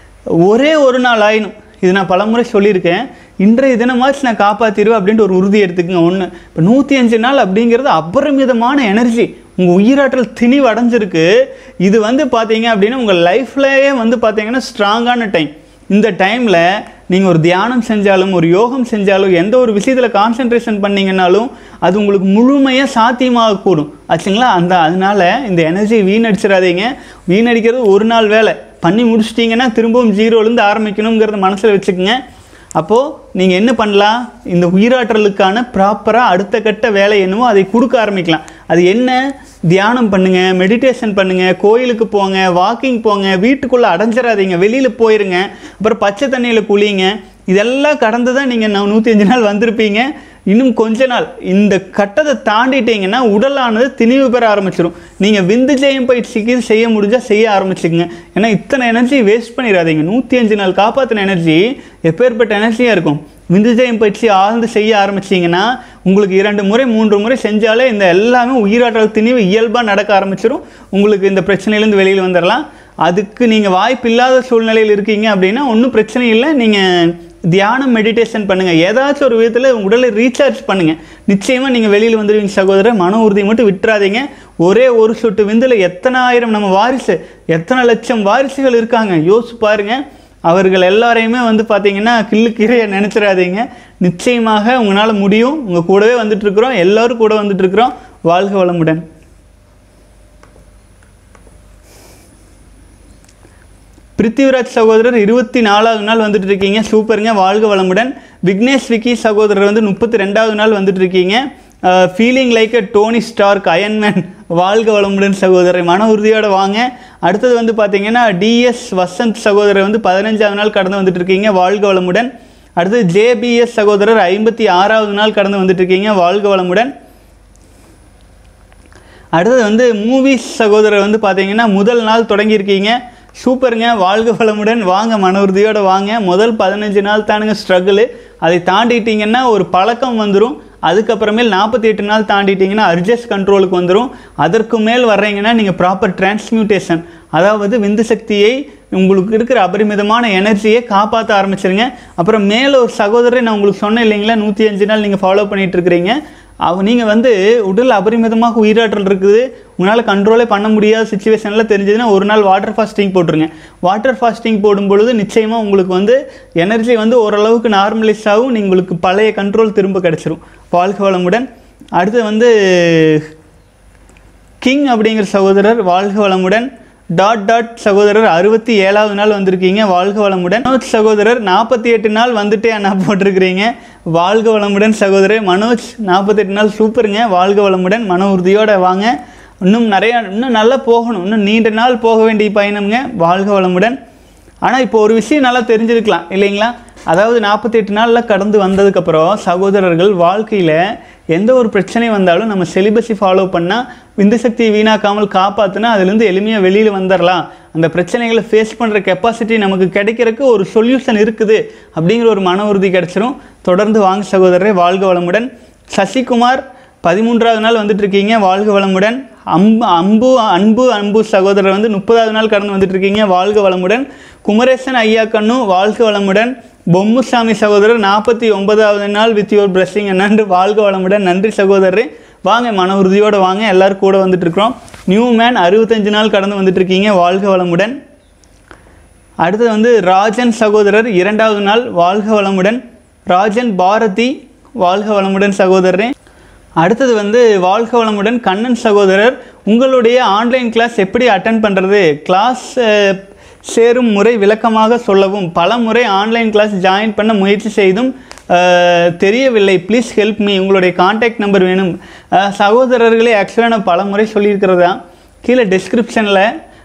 ஒரே ஒரு நாள் ஆயினும் இது நான் பலமுறை சொல்லியிருக்கேன் இன்றைய தினமாச்சு நான் காப்பாற்றிடுவேன் அப்படின்ட்டு ஒரு உறுதி எடுத்துக்கங்க ஒன்று இப்போ நூற்றி அஞ்சு நாள் அப்படிங்கிறது அபரிமிதமான எனர்ஜி உங்கள் உயிராற்றல் திணிவு அடைஞ்சிருக்கு இது வந்து பார்த்தீங்க அப்படின்னா உங்கள் லைஃப்லேயே வந்து பார்த்தீங்கன்னா ஸ்ட்ராங்கான டைம் இந்த டைமில் நீங்கள் ஒரு தியானம் செஞ்சாலும் ஒரு யோகம் செஞ்சாலும் எந்த ஒரு விஷயத்தில் கான்சென்ட்ரேஷன் பண்ணீங்கன்னாலும் அது உங்களுக்கு முழுமையாக சாத்தியமாக கூடும் ஆச்சுங்களா அந்த அதனால இந்த எனர்ஜியை வீணடிச்சிடாதீங்க வீணடிக்கிறது ஒரு நாள் வேலை பண்ணி முடிச்சிட்டிங்கன்னா திரும்பவும் ஜீரோலேருந்து ஆரம்பிக்கணுங்கிறத மனசில் வச்சுக்கோங்க அப்போது நீங்கள் என்ன பண்ணலாம் இந்த உயிராற்றலுக்கான ப்ராப்பராக அடுத்த கட்ட வேலை என்னவோ அதை கொடுக்க ஆரம்பிக்கலாம் அது என்ன தியானம் பண்ணுங்க மெடிடேஷன் பண்ணுங்க கோயிலுக்கு போங்க வாக்கிங் போங்க வீட்டுக்குள்ளே அடைஞ்சிடாதீங்க வெளியில் போயிருங்க அப்புறம் பச்சை தண்ணியில் குளிங்க இதெல்லாம் கடந்து தான் நீங்கள் நான் நூற்றி அஞ்சு நாள் வந்திருப்பீங்க இன்னும் கொஞ்ச நாள் இந்த கட்டத்தை தாண்டிட்டீங்கன்னா உடலானது திணிவு பெற ஆரம்பிச்சிடும் நீங்கள் விந்து ஜெயம் பயிற்சிக்கு செய்ய முடிஞ்சால் செய்ய ஆரம்பிச்சுக்குங்க ஏன்னா இத்தனை எனர்ஜி வேஸ்ட் பண்ணிடாதீங்க நூற்றி அஞ்சு நாள் காப்பாற்றின எனர்ஜி எப்பேற்பட்ட எனர்ஜியாக இருக்கும் விந்து ஜெயம் பயிற்சி ஆழ்ந்து செய்ய ஆரம்பிச்சிங்கன்னா உங்களுக்கு இரண்டு முறை மூன்று முறை செஞ்சாலே இந்த எல்லாமே உயிராற்றல் திணிவு இயல்பாக நடக்க ஆரம்பிச்சிடும் உங்களுக்கு இந்த பிரச்சனையிலேருந்து வெளியில் வந்துடலாம் அதுக்கு நீங்கள் வாய்ப்பு இல்லாத சூழ்நிலையில் இருக்கீங்க அப்படின்னா ஒன்றும் பிரச்சனை இல்லை நீங்கள் தியானம் மெடிடேஷன் பண்ணுங்கள் ஏதாச்சும் ஒரு விதத்தில் உங்க உடலை ரீசார்ஜ் பண்ணுங்கள் நிச்சயமாக நீங்கள் வெளியில் வந்துடுவீங்க சகோதரர் மன உறுதியை மட்டும் விட்டுறாதீங்க ஒரே ஒரு சொட்டு விந்தில் எத்தனை ஆயிரம் நம்ம வாரிசு எத்தனை லட்சம் வாரிசுகள் இருக்காங்க யோசிச்சு பாருங்கள் அவர்கள் எல்லாரையுமே வந்து பார்த்தீங்கன்னா கிள்ளுக்கீரையை நினச்சிடாதீங்க நிச்சயமாக உங்களால் முடியும் உங்கள் கூடவே வந்துட்டுருக்குறோம் எல்லோரும் கூட வந்துட்டுருக்குறோம் வாழ்க வளமுடன் பிருத்திவிராஜ் சகோதரர் இருபத்தி நாலாவது நாள் வந்துட்டு இருக்கீங்க சூப்பருங்க வாழ்க வளமுடன் விக்னேஷ் விக்கி சகோதரர் வந்து முப்பத்தி ரெண்டாவது நாள் வந்துட்டு இருக்கீங்க feeling like a Tony Stark Iron Man வாழ்க வளமுடன் சகோதரர் மன உறுதியோட வாங்க அடுத்தது வந்து பார்த்தீங்கன்னா டிஎஸ் வசந்த் சகோதரர் வந்து பதினஞ்சாவது நாள் கடந்து வந்துட்டு இருக்கீங்க வாழ்க வளமுடன் அடுத்தது ஜேபிஎஸ் சகோதரர் ஐம்பத்தி ஆறாவது நாள் கடந்து வந்துட்டு இருக்கீங்க வாழ்க வளமுடன் அடுத்தது வந்து மூவிஸ் சகோதரர் வந்து பார்த்தீங்கன்னா முதல் நாள் தொடங்கியிருக்கீங்க சூப்பருங்க வாழ்க வளமுடன் வாங்க மன உறுதியோட வாங்க முதல் பதினஞ்சு நாள் தானுங்க ஸ்ட்ரகிள் அதை தாண்டிட்டீங்கன்னா ஒரு பழக்கம் வந்துடும் அதுக்கப்புறமேல் நாற்பத்தி எட்டு நாள் தாண்டிட்டீங்கன்னா அர்ஜஸ்ட் கண்ட்ரோலுக்கு வந்துடும் அதற்கு மேல் வர்றீங்கன்னா நீங்கள் ப்ராப்பர் டிரான்ஸ்மியூட்டேஷன் அதாவது விந்து சக்தியை உங்களுக்கு இருக்கிற அபரிமிதமான எனர்ஜியை காப்பாற்ற ஆரம்பிச்சிருங்க அப்புறம் மேலே ஒரு சகோதரரை நான் உங்களுக்கு சொன்னேன் இல்லைங்களா நூற்றி அஞ்சு நாள் நீங்கள் ஃபாலோ பண்ணிட்டு இருக்கிறீங்க அவ நீங்கள் வந்து உடல் அபரிமிதமாக உயிராற்றல் இருக்குது உங்களால் கண்ட்ரோலே பண்ண முடியாத சுச்சுவேஷனில் தெரிஞ்சதுன்னா ஒரு நாள் வாட்டர் ஃபாஸ்டிங் போட்டுருங்க வாட்டர் ஃபாஸ்டிங் போடும் பொழுது நிச்சயமாக உங்களுக்கு வந்து எனர்ஜி வந்து ஓரளவுக்கு நார்மலைஸ் ஆகும் நீ- உங்களுக்கு பழைய கண்ட்ரோல் திரும்ப கிடச்சிரும் வாழ்க வளமுடன் அடுத்து வந்து கிங் அப்படிங்கிற சகோதரர் வாழ்க வளமுடன் டாட் டாட் சகோதரர் அறுபத்தி ஏழாவது நாள் வந்திருக்கீங்க வாழ்க வளமுடன் மனோஜ் சகோதரர் நாற்பத்தி எட்டு நாள் வந்துட்டே அண்ணா போட்டிருக்கிறீங்க வாழ்க வளமுடன் சகோதரர் மனோஜ் நாற்பத்தெட்டு நாள் சூப்பருங்க வாழ்க வளமுடன் மன உறுதியோட வாங்க இன்னும் நிறையா இன்னும் நல்லா போகணும் இன்னும் நீண்ட நாள் போக வேண்டிய பயணம்ங்க வாழ்க வளமுடன் ஆனால் இப்போ ஒரு விஷயம் நல்லா தெரிஞ்சிருக்கலாம் இல்லைங்களா அதாவது நாற்பத்தெட்டு நாளில் கடந்து வந்ததுக்கப்புறம் சகோதரர்கள் வாழ்க்கையில் எந்த ஒரு பிரச்சனை வந்தாலும் நம்ம செலிபஸை ஃபாலோ பண்ணால் விந்து சக்தியை வீணாக்காமல் காப்பாற்றினா அதுலேருந்து எளிமையாக வெளியில் வந்துடலாம் அந்த பிரச்சனைகளை ஃபேஸ் பண்ணுற கெப்பாசிட்டி நமக்கு கிடைக்கிறதுக்கு ஒரு சொல்யூஷன் இருக்குது அப்படிங்கிற ஒரு மன உறுதி கிடைச்சிரும் தொடர்ந்து வாங்க சகோதரரை வாழ்க வளமுடன் சசிகுமார் பதிமூன்றாவது நாள் வந்துட்டு இருக்கீங்க வாழ்க வளமுடன் அம்பு அம்பு அன்பு அன்பு சகோதரர் வந்து முப்பதாவது நாள் கடந்து வந்துட்டு இருக்கீங்க வாழ்க வளமுடன் குமரேசன் ஐயா கண்ணு வாழ்க வளமுடன் பொம்முசாமி சகோதரர் நாற்பத்தி ஒன்பதாவது நாள் வித் யுவர் பிளஸ்ஸிங் நன்றி வாழ்க வளமுடன் நன்றி சகோதரரே வாங்க மன உறுதியோடு வாங்க எல்லாரும் கூட வந்துட்டு இருக்கிறோம் நியூ மேன் அறுபத்தஞ்சு நாள் கடந்து வந்துட்டு இருக்கீங்க வாழ்க வளமுடன் அடுத்தது வந்து ராஜன் சகோதரர் இரண்டாவது நாள் வாழ்க வளமுடன் ராஜன் பாரதி வாழ்க வளமுடன் சகோதரரே அடுத்தது வந்து வாழ்க வளமுடன் கண்ணன் சகோதரர் உங்களுடைய ஆன்லைன் கிளாஸ் எப்படி அட்டன் பண்ணுறது கிளாஸ் சேரும் முறை விளக்கமாக சொல்லவும் பல முறை ஆன்லைன் கிளாஸ் ஜாயின் பண்ண முயற்சி செய்தும் அஹ், தெரியவில்லை ப்ளீஸ் ஹெல்ப் மீ உங்களுடைய காண்டாக்ட் நம்பர் வேணும் அஹ், சகோதரர்களே ஆக்சுவலாக நான் பல முறை சொல்லியிருக்கிறதா கீழே டிஸ்கிரிப்ஷனில்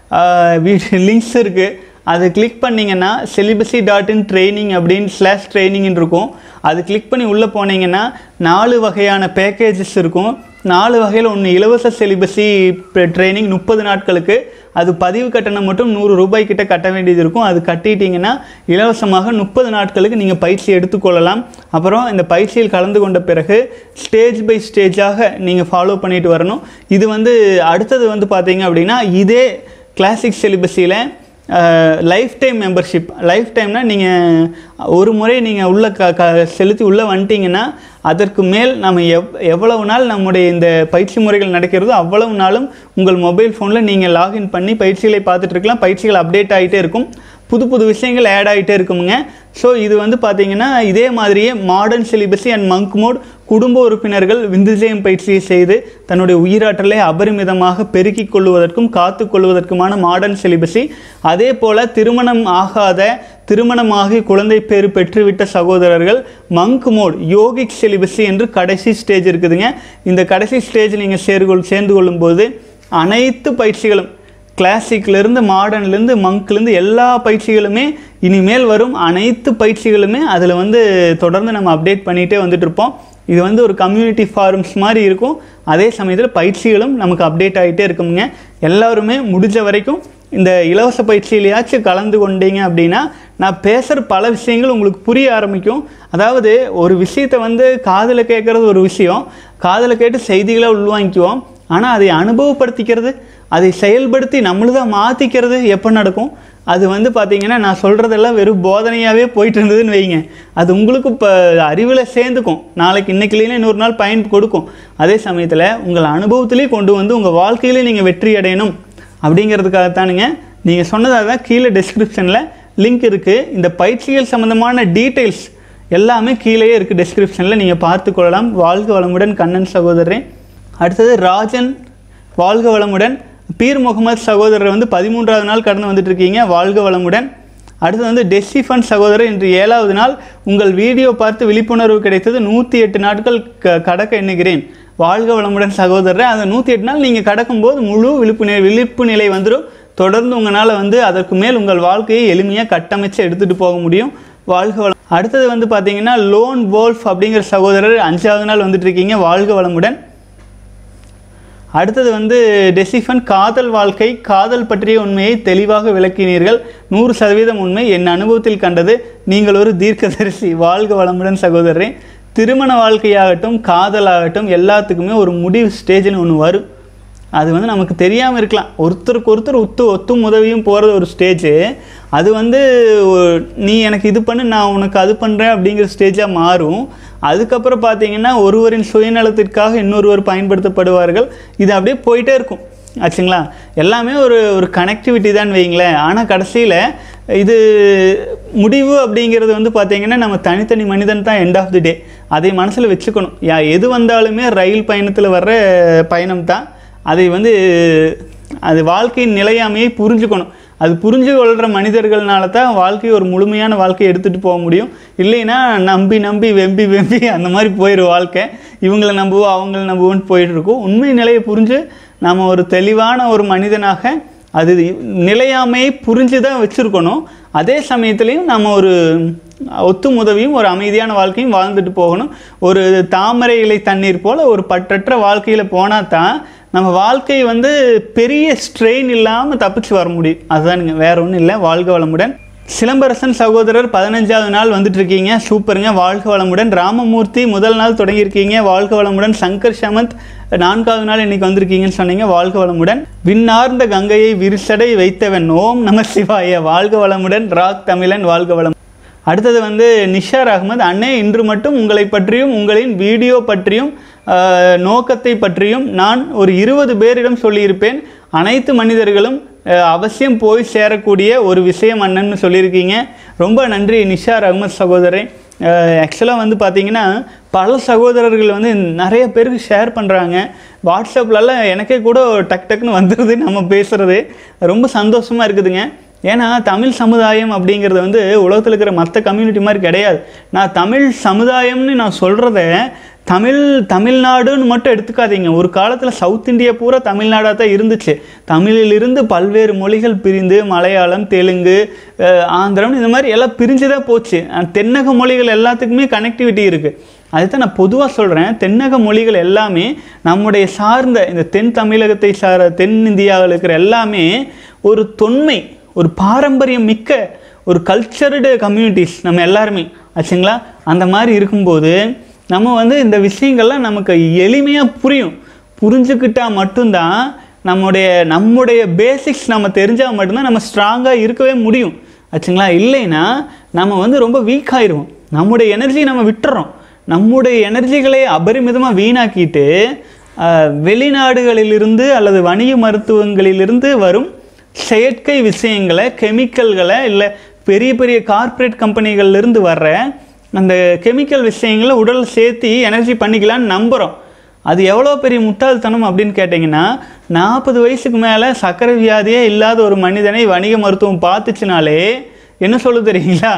லிங்க்ஸ் இருக்குது அதை கிளிக் பண்ணிங்கன்னா செலிபஸி டாட் இன் ட்ரைனிங் அப்படின்னு ஸ்லாஷ் ட்ரைனிங்னு இருக்கும் அது கிளிக் பண்ணி உள்ளே போனீங்கன்னா நாலு வகையான பேக்கேஜஸ் இருக்கும் நாலு வகையில் ஒன்று இலவச செலிபஸி ட்ரைனிங் முப்பது நாட்களுக்கு அது பதிவு கட்டணம் மட்டும் நூறு ரூபாய் கிட்ட கட்ட வேண்டியது இருக்கும் அது கட்டிட்டீங்கன்னா இலவசமாக முப்பது நாட்களுக்கு நீங்கள் பயிற்சி எடுத்துக்கொள்ளலாம் அப்புறம் இந்த பயிற்சியில் கலந்து கொண்ட பிறகு ஸ்டேஜ் பை ஸ்டேஜாக நீங்கள் ஃபாலோ பண்ணிட்டு வரணும் இது வந்து அடுத்தது வந்து பார்த்தீங்க அப்படின்னா இதே கிளாசிக் சிலிபஸியில் லைஃப் டைம் மெம்பர்ஷிப் லைஃப் டைம்னா நீங்கள் ஒரு முறை நீங்கள் உள்ள க க செலுத்தி உள்ளே வந்துட்டீங்கன்னா அதற்கு மேல் நம்ம எவ் எவ்வளவு நாள் நம்முடைய இந்த பயிற்சி முறைகள் நடக்கிறதோ அவ்வளவு நாளும் உங்கள் மொபைல் ஃபோனில் நீங்கள் லாகின் பண்ணி பயிற்சிகளை பார்த்துட்டு இருக்கலாம் பயிற்சிகள் அப்டேட் ஆகிட்டே இருக்கும் புது புது விஷயங்கள் ஆட் ஆகிட்டே இருக்குமுங்க ஸோ இது வந்து பார்த்தீங்கன்னா இதே மாதிரியே modern celibacy and monk mode குடும்ப உறுப்பினர்கள் விந்துஜயம் பயிற்சியை செய்து தன்னுடைய உயிராற்றலை அபரிமிதமாக பெருக்கிக் கொள்வதற்கும் காத்து கொள்வதற்குமான மாடர்ன் சிலிபஸி அதே போல் திருமணம் ஆகாத திருமணமாகி குழந்தை பேறு பெற்றுவிட்ட சகோதரர்கள் மங்க் மோட் யோகிக் சிலிபஸி என்று கடைசி ஸ்டேஜ் இருக்குதுங்க இந்த கடைசி ஸ்டேஜ் நீங்கள் சேர்கொள் சேர்ந்து கொள்ளும்போது அனைத்து பயிற்சிகளும் கிளாசிக்லேருந்து மாடர்ன்லேருந்து மங்க்லேருந்து எல்லா பயிற்சிகளுமே இனிமேல் வரும் அனைத்து பயிற்சிகளுமே அதில் வந்து தொடர்ந்து நம்ம அப்டேட் பண்ணிகிட்டே வந்துட்டு இருப்போம் இது வந்து ஒரு கம்யூனிட்டி ஃபாரம்ஸ் மாதிரி இருக்கும் அதே சமயத்தில் பயிற்சிகளும் நமக்கு அப்டேட் ஆகிட்டே இருக்குங்க எல்லாருமே முடிஞ்ச வரைக்கும் இந்த இலவச பயிற்சியிலையாச்சும் கலந்து கொண்டீங்க அப்படின்னா நான் பேசுகிற பல விஷயங்கள் உங்களுக்கு புரிய ஆரம்பிக்கும் அதாவது ஒரு விஷயத்தை வந்து காதில் கேட்குறது ஒரு விஷயம் காதில் கேட்டு செய்திகளை உள்வாங்கிக்குவோம் ஆனால் அதை அனுபவப்படுத்திக்கிறது அதை செயல்படுத்தி நம்மளுதான் மாற்றிக்கிறது எப்போ நடக்கும் அது வந்து பார்த்தீங்கன்னா நான் சொல்கிறதெல்லாம் வெறும் போதனையாகவே போயிட்டு இருந்ததுன்னு வைங்க அது உங்களுக்கு இப்போ அறிவில் சேர்ந்துக்கும் நாளைக்கு இன்னைக்கு இல்லைன்னா இன்னொரு நாள் பயன் கொடுக்கும் அதே சமயத்தில் உங்கள் அனுபவத்திலே கொண்டு வந்து உங்கள் வாழ்க்கையிலே நீங்கள் வெற்றி அடையணும் அப்படிங்கிறதுக்காகத்தானுங்க நீங்கள் சொன்னதாக தான் கீழே டிஸ்கிரிப்ஷனில் லிங்க் இருக்குது இந்த பயிற்சிகள் சம்மந்தமான டீட்டெயில்ஸ் எல்லாமே கீழேயே இருக்குது டிஸ்கிரிப்ஷனில் நீங்கள் பார்த்து கொள்ளலாம் வாழ்க வளமுடன் கண்ணன் சகோதரரே அடுத்தது ராஜன் வாழ்க வளமுடன் பீர் முகமது சகோதரர் வந்து பதிமூன்றாவது நாள் கடந்து வந்துட்டு இருக்கீங்க வாழ்க வளமுடன் அடுத்து வந்து டெசிஃபன் சகோதரர் இன்று ஏழாவது நாள் உங்கள் வீடியோ பார்த்து விழிப்புணர்வு கிடைத்தது நூற்றி எட்டு நாட்கள் க கடக்க எண்ணுகிறேன் வாழ்க வளமுடன் சகோதரர் அந்த நூற்றி எட்டு நாள் நீங்கள் கடக்கும்போது முழு விழிப்பு நிலை விழிப்பு நிலை வந்துடும் தொடர்ந்து உங்களால் வந்து அதற்கு மேல் உங்கள் வாழ்க்கையை எளிமையாக கட்டமைச்சு எடுத்துகிட்டு போக முடியும் வாழ்க வளம் அடுத்தது வந்து பார்த்தீங்கன்னா லோன் வோல்ஃப் அப்படிங்கிற சகோதரர் அஞ்சாவது நாள் வந்துட்டு இருக்கீங்க வாழ்க வளமுடன் அடுத்தது வந்து டெசிஃபன் காதல் வாழ்க்கை காதல் பற்றிய உண்மையை தெளிவாக விளக்கினீர்கள் நூறு சதவீதம் உண்மை என் அனுபவத்தில் கண்டது நீங்கள் ஒரு தீர்க்கதரிசி வாழ்க வளமுடன் சகோதரரே திருமண வாழ்க்கையாகட்டும் காதலாகட்டும் எல்லாத்துக்குமே ஒரு முடிவு ஸ்டேஜ்னு ஒன்று வரும் அது வந்து நமக்கு தெரியாமல் இருக்கலாம் ஒருத்தருக்கு ஒருத்தர் ஒத்து ஒத்தும் உதவியும் போகிறது ஒரு ஸ்டேஜு அது வந்து ஒரு- நீ எனக்கு இது பண்ணு நான் உனக்கு அது பண்ணுறேன் அப்படிங்கிற ஸ்டேஜாக மாறும் அதுக்கப்புறம் பார்த்தீங்கன்னா ஒருவரின் சுயநலத்திற்காக இன்னொருவர் பயன்படுத்தப்படுவார்கள் இது அப்படியே போயிட்டே இருக்கும் ஆச்சுங்களா எல்லாமே ஒரு ஒரு கனெக்டிவிட்டி தான் வைங்களேன் ஆனால் கடைசியில் இது முடிவு அப்படிங்கிறது வந்து பார்த்தீங்கன்னா நம்ம தனித்தனி மனிதன் தான் எண்ட் ஆஃப் தி டே அதை மனசில் வச்சுக்கணும் யா எது வந்தாலுமே ரயில் பயணத்தில் வர்ற பயணம் தான் அதை வந்து அது வாழ்க்கையின் நிலையாமையை புரிஞ்சுக்கணும் அது புரிஞ்சு கொள்கிற மனிதர்கள்னால தான் வாழ்க்கையை ஒரு முழுமையான வாழ்க்கையை எடுத்துகிட்டு போக முடியும் இல்லைன்னா நம்பி நம்பி வெம்பி வெம்பி அந்த மாதிரி போயிடும் வாழ்க்கை இவங்களை நம்புவோம் அவங்கள நம்புவோன்னு போயிட்டு இருக்கும் உண்மை நிலையை புரிஞ்சு நம்ம ஒரு தெளிவான ஒரு மனிதனாக அது நிலையாமையை புரிஞ்சு தான் வச்சுருக்கணும் அதே சமயத்துலேயும் நம்ம ஒரு ஒத்தும் உதவியும் ஒரு அமைதியான வாழ்க்கையும் வாழ்ந்துட்டு போகணும் ஒரு தாமரை இலை தண்ணீர் போல் ஒரு பற்றற்ற வாழ்க்கையில் போனால் தான் நம்ம வாழ்க்கை வந்து பெரிய ஸ்ட்ரெயின் இல்லாமல் தப்பிச்சு வர முடியும் அதுதானுங்க வேற ஒன்றும் இல்லை வாழ்க வளமுடன் சிலம்பரசன் சகோதரர் பதினஞ்சாவது நாள் வந்துட்டு இருக்கீங்க சூப்பருங்க வாழ்க வளமுடன் ராமமூர்த்தி முதல் நாள் தொடங்கியிருக்கீங்க வாழ்க வளமுடன் சங்கர் சமந்த் நான்காவது நாள் இன்னைக்கு வந்திருக்கீங்கன்னு சொன்னீங்க வாழ்க வளமுடன் விண்ணார்ந்த கங்கையை விரிசடை வைத்தவன் ஓம் நம சிவாய வாழ்க வளமுடன் ராக் தமிழன் வாழ்க வளம் அடுத்தது வந்து நிஷார் அகமது அண்ணே இன்று மட்டும் உங்களை பற்றியும் உங்களின் வீடியோ பற்றியும் ஆஹ், நோக்கத்தை பற்றியும் நான் ஒரு இருபது பேரிடம் சொல்லியிருப்பேன் அனைத்து மனிதர்களும் ஆஹ், அவசியம் போய் சேரக்கூடிய ஒரு விஷயம் அண்ணன்னு சொல்லியிருக்கீங்க ரொம்ப நன்றி நிஷார் அகமது சகோதரன் ஆக்சுவலாக வந்து பார்த்தீங்கன்னா பல சகோதரர்கள் வந்து நிறைய பேருக்கு ஷேர் பண்ணுறாங்க வாட்ஸ்அப்லலாம் எனக்கே கூட டக் டக்குன்னு வந்துடுது நம்ம பேசுகிறது ரொம்ப சந்தோஷமாக இருக்குதுங்க ஏன்னா தமிழ் சமுதாயம் அப்படிங்கிறது வந்து உலகத்தில் இருக்கிற மற்ற கம்யூனிட்டி மாதிரி கிடையாது நான் தமிழ் சமுதாயம்னு நான் சொல்கிறத தமிழ் தமிழ்நாடுன்னு மட்டும் எடுத்துக்காதீங்க ஒரு காலத்தில் சவுத் இந்தியா பூரா தமிழ்நாடாக தான் இருந்துச்சு தமிழிலிருந்து பல்வேறு மொழிகள் பிரிந்து மலையாளம் தெலுங்கு அஹ், ஆந்திரம் இந்த மாதிரி எல்லாம் பிரிஞ்சு தான் போச்சு அஹ், தென்னக மொழிகள் எல்லாத்துக்குமே கனெக்டிவிட்டி இருக்குது அதுதான் நான் பொதுவாக சொல்கிறேன் தென்னக மொழிகள் எல்லாமே நம்முடைய சார்ந்த இந்த தென் தமிழகத்தை சார தென் இந்தியாவில் இருக்கிற எல்லாமே ஒரு தொன்மை ஒரு பாரம்பரியம் மிக்க ஒரு கல்ச்சர்டு கம்யூனிட்டிஸ் நம்ம எல்லாருமே ஆச்சுங்களா அந்த மாதிரி இருக்கும்போது நம்ம வந்து இந்த விஷயங்கள்லாம் நமக்கு எளிமையாக புரியும் புரிஞ்சுக்கிட்டா மட்டும்தான் நம்முடைய நம்முடைய பேசிக்ஸ் நம்ம தெரிஞ்சால் மட்டும்தான் நம்ம ஸ்ட்ராங்காக இருக்கவே முடியும் ஆச்சுங்களா இல்லைன்னா நம்ம வந்து ரொம்ப வீக் ஆயிடுவோம் நம்முடைய எனர்ஜி நம்ம விட்டுறோம் நம்முடைய எனர்ஜிகளை அபரிமிதமாக வீணாக்கிட்டு ஆஹ், வெளிநாடுகளிலிருந்து அல்லது வணிக மருத்துவங்களிலிருந்து வரும் செயற்கை விஷயங்களை கெமிக்கல்களை இல்லை பெரிய பெரிய கார்ப்பரேட் கம்பெனிகள்லேருந்து வர்ற அந்த கெமிக்கல் விஷயங்களை உடல் சேர்த்து எனர்ஜி பண்ணிக்கலான்னு நம்புகிறோம் அது எவ்வளோ பெரிய முட்டாள்தனம் அப்படின்னு கேட்டிங்கன்னா நாற்பது வயசுக்கு மேலே சர்க்கரை வியாதியே இல்லாத ஒரு மனிதனை வணிக மருத்துவம் பார்த்துச்சுனாலே என்ன சொல்ல தெரியுங்களா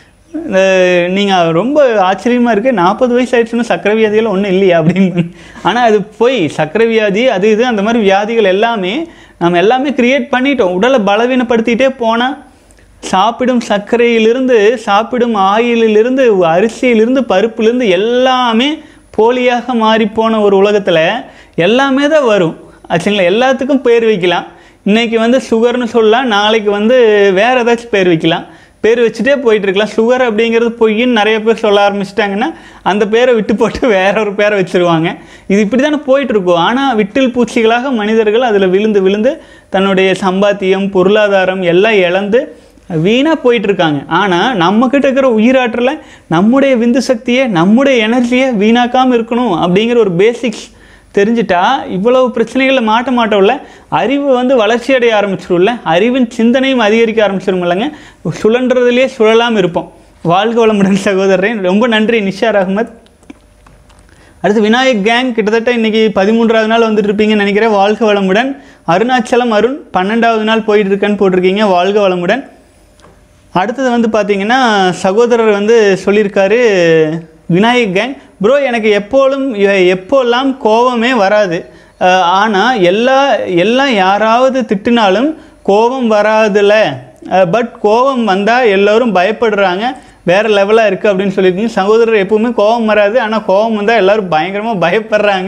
நீங்கள் ரொம்ப ஆச்சரியமாக இருக்குது நாற்பது வயசு ஆயிடுச்சுன்னா சர்க்கரை வியாதிகள் ஒன்றும் இல்லையா அப்படின்னு ஆனால் அது போய் சர்க்கரை வியாதி அது இது அந்த மாதிரி வியாதிகள் எல்லாமே நம்ம எல்லாமே கிரியேட் பண்ணிட்டோம் உடலை பலவீனப்படுத்திட்டே போனால் சாப்பிடும் சர்க்கரையிலிருந்து சாப்பிடும் ஆயிலிலிருந்து அரிசியிலிருந்து பருப்புலேருந்து எல்லாமே போலியாக மாறிப்போன ஒரு உலகத்தில் எல்லாமே தான் வரும் ஆச்சுங்களா எல்லாத்துக்கும் பேர் வைக்கலாம் இன்னைக்கு வந்து சுகர்னு சொல்லலாம் நாளைக்கு வந்து வேறு ஏதாச்சும் பேர் வைக்கலாம் பேர் வச்சுட்டே போயிட்டு இருக்கலாம் சுகர் அப்படிங்கிறது பொய்ன்னு நிறைய பேர் சொல்ல ஆரம்பிச்சிட்டாங்கன்னா அந்த பேரை விட்டு போட்டு வேற ஒரு பேரை வச்சிருவாங்க இது இப்படி தானே போயிட்டு இருக்கும் ஆனால் விட்டில் பூச்சிகளாக மனிதர்கள் அதில் விழுந்து விழுந்து தன்னுடைய சம்பாத்தியம் பொருளாதாரம் எல்லாம் இழந்து வீணாக போயிட்டு இருக்காங்க ஆனால் நம்மக்கிட்ட இருக்கிற உயிராற்றலை நம்முடைய விந்து சக்தியை நம்முடைய எனர்ஜியை வீணாக்காமல் இருக்கணும் அப்படிங்கிற ஒரு பேசிக்ஸ் தெரிஞ்சிட்டா இவ்வளவு பிரச்சனைகளில் மாட்ட மாட்டோம்ல அறிவு வந்து வளர்ச்சி அடைய ஆரம்பிச்சிடும்ல அறிவின் சிந்தனையும் அதிகரிக்க ஆரம்பிச்சிடும் இல்லைங்க சுழன்றதுலேயே சுழலாமல் இருப்போம் வாழ்க வளமுடன் சகோதரன் ரொம்ப நன்றி நிஷார் அகமத் அடுத்து விநாயக் கேங் கிட்டத்தட்ட இன்னைக்கு பதிமூன்றாவது நாள் வந்துட்டு இருப்பீங்கன்னு நினைக்கிறேன் வாழ்க வளமுடன் அருணாச்சலம் அருண் பன்னெண்டாவது நாள் போயிட்டு இருக்கேன்னு போட்டிருக்கீங்க வாழ்க வளமுடன் அடுத்தது வந்து பார்த்தீங்கன்னா சகோதரர் வந்து சொல்லியிருக்காரு விநாயக் கேங் ப்ரோ எனக்கு எப்போதும் எ- எப்போல்லாம் கோபமே வராது ஆனால் எல்லா எல்லாம் யாராவது திட்டினாலும் கோபம் வராதுல பட் கோபம் வந்தால் எல்லோரும் பயப்படுறாங்க வேறு லெவலாக இருக்குது அப்படின்னு சொல்லியிருக்கீங்க சகோதரர் எப்பவுமே கோபம் வராது ஆனால் கோபம் வந்தால் எல்லோரும் பயங்கரமாக பயப்படுறாங்க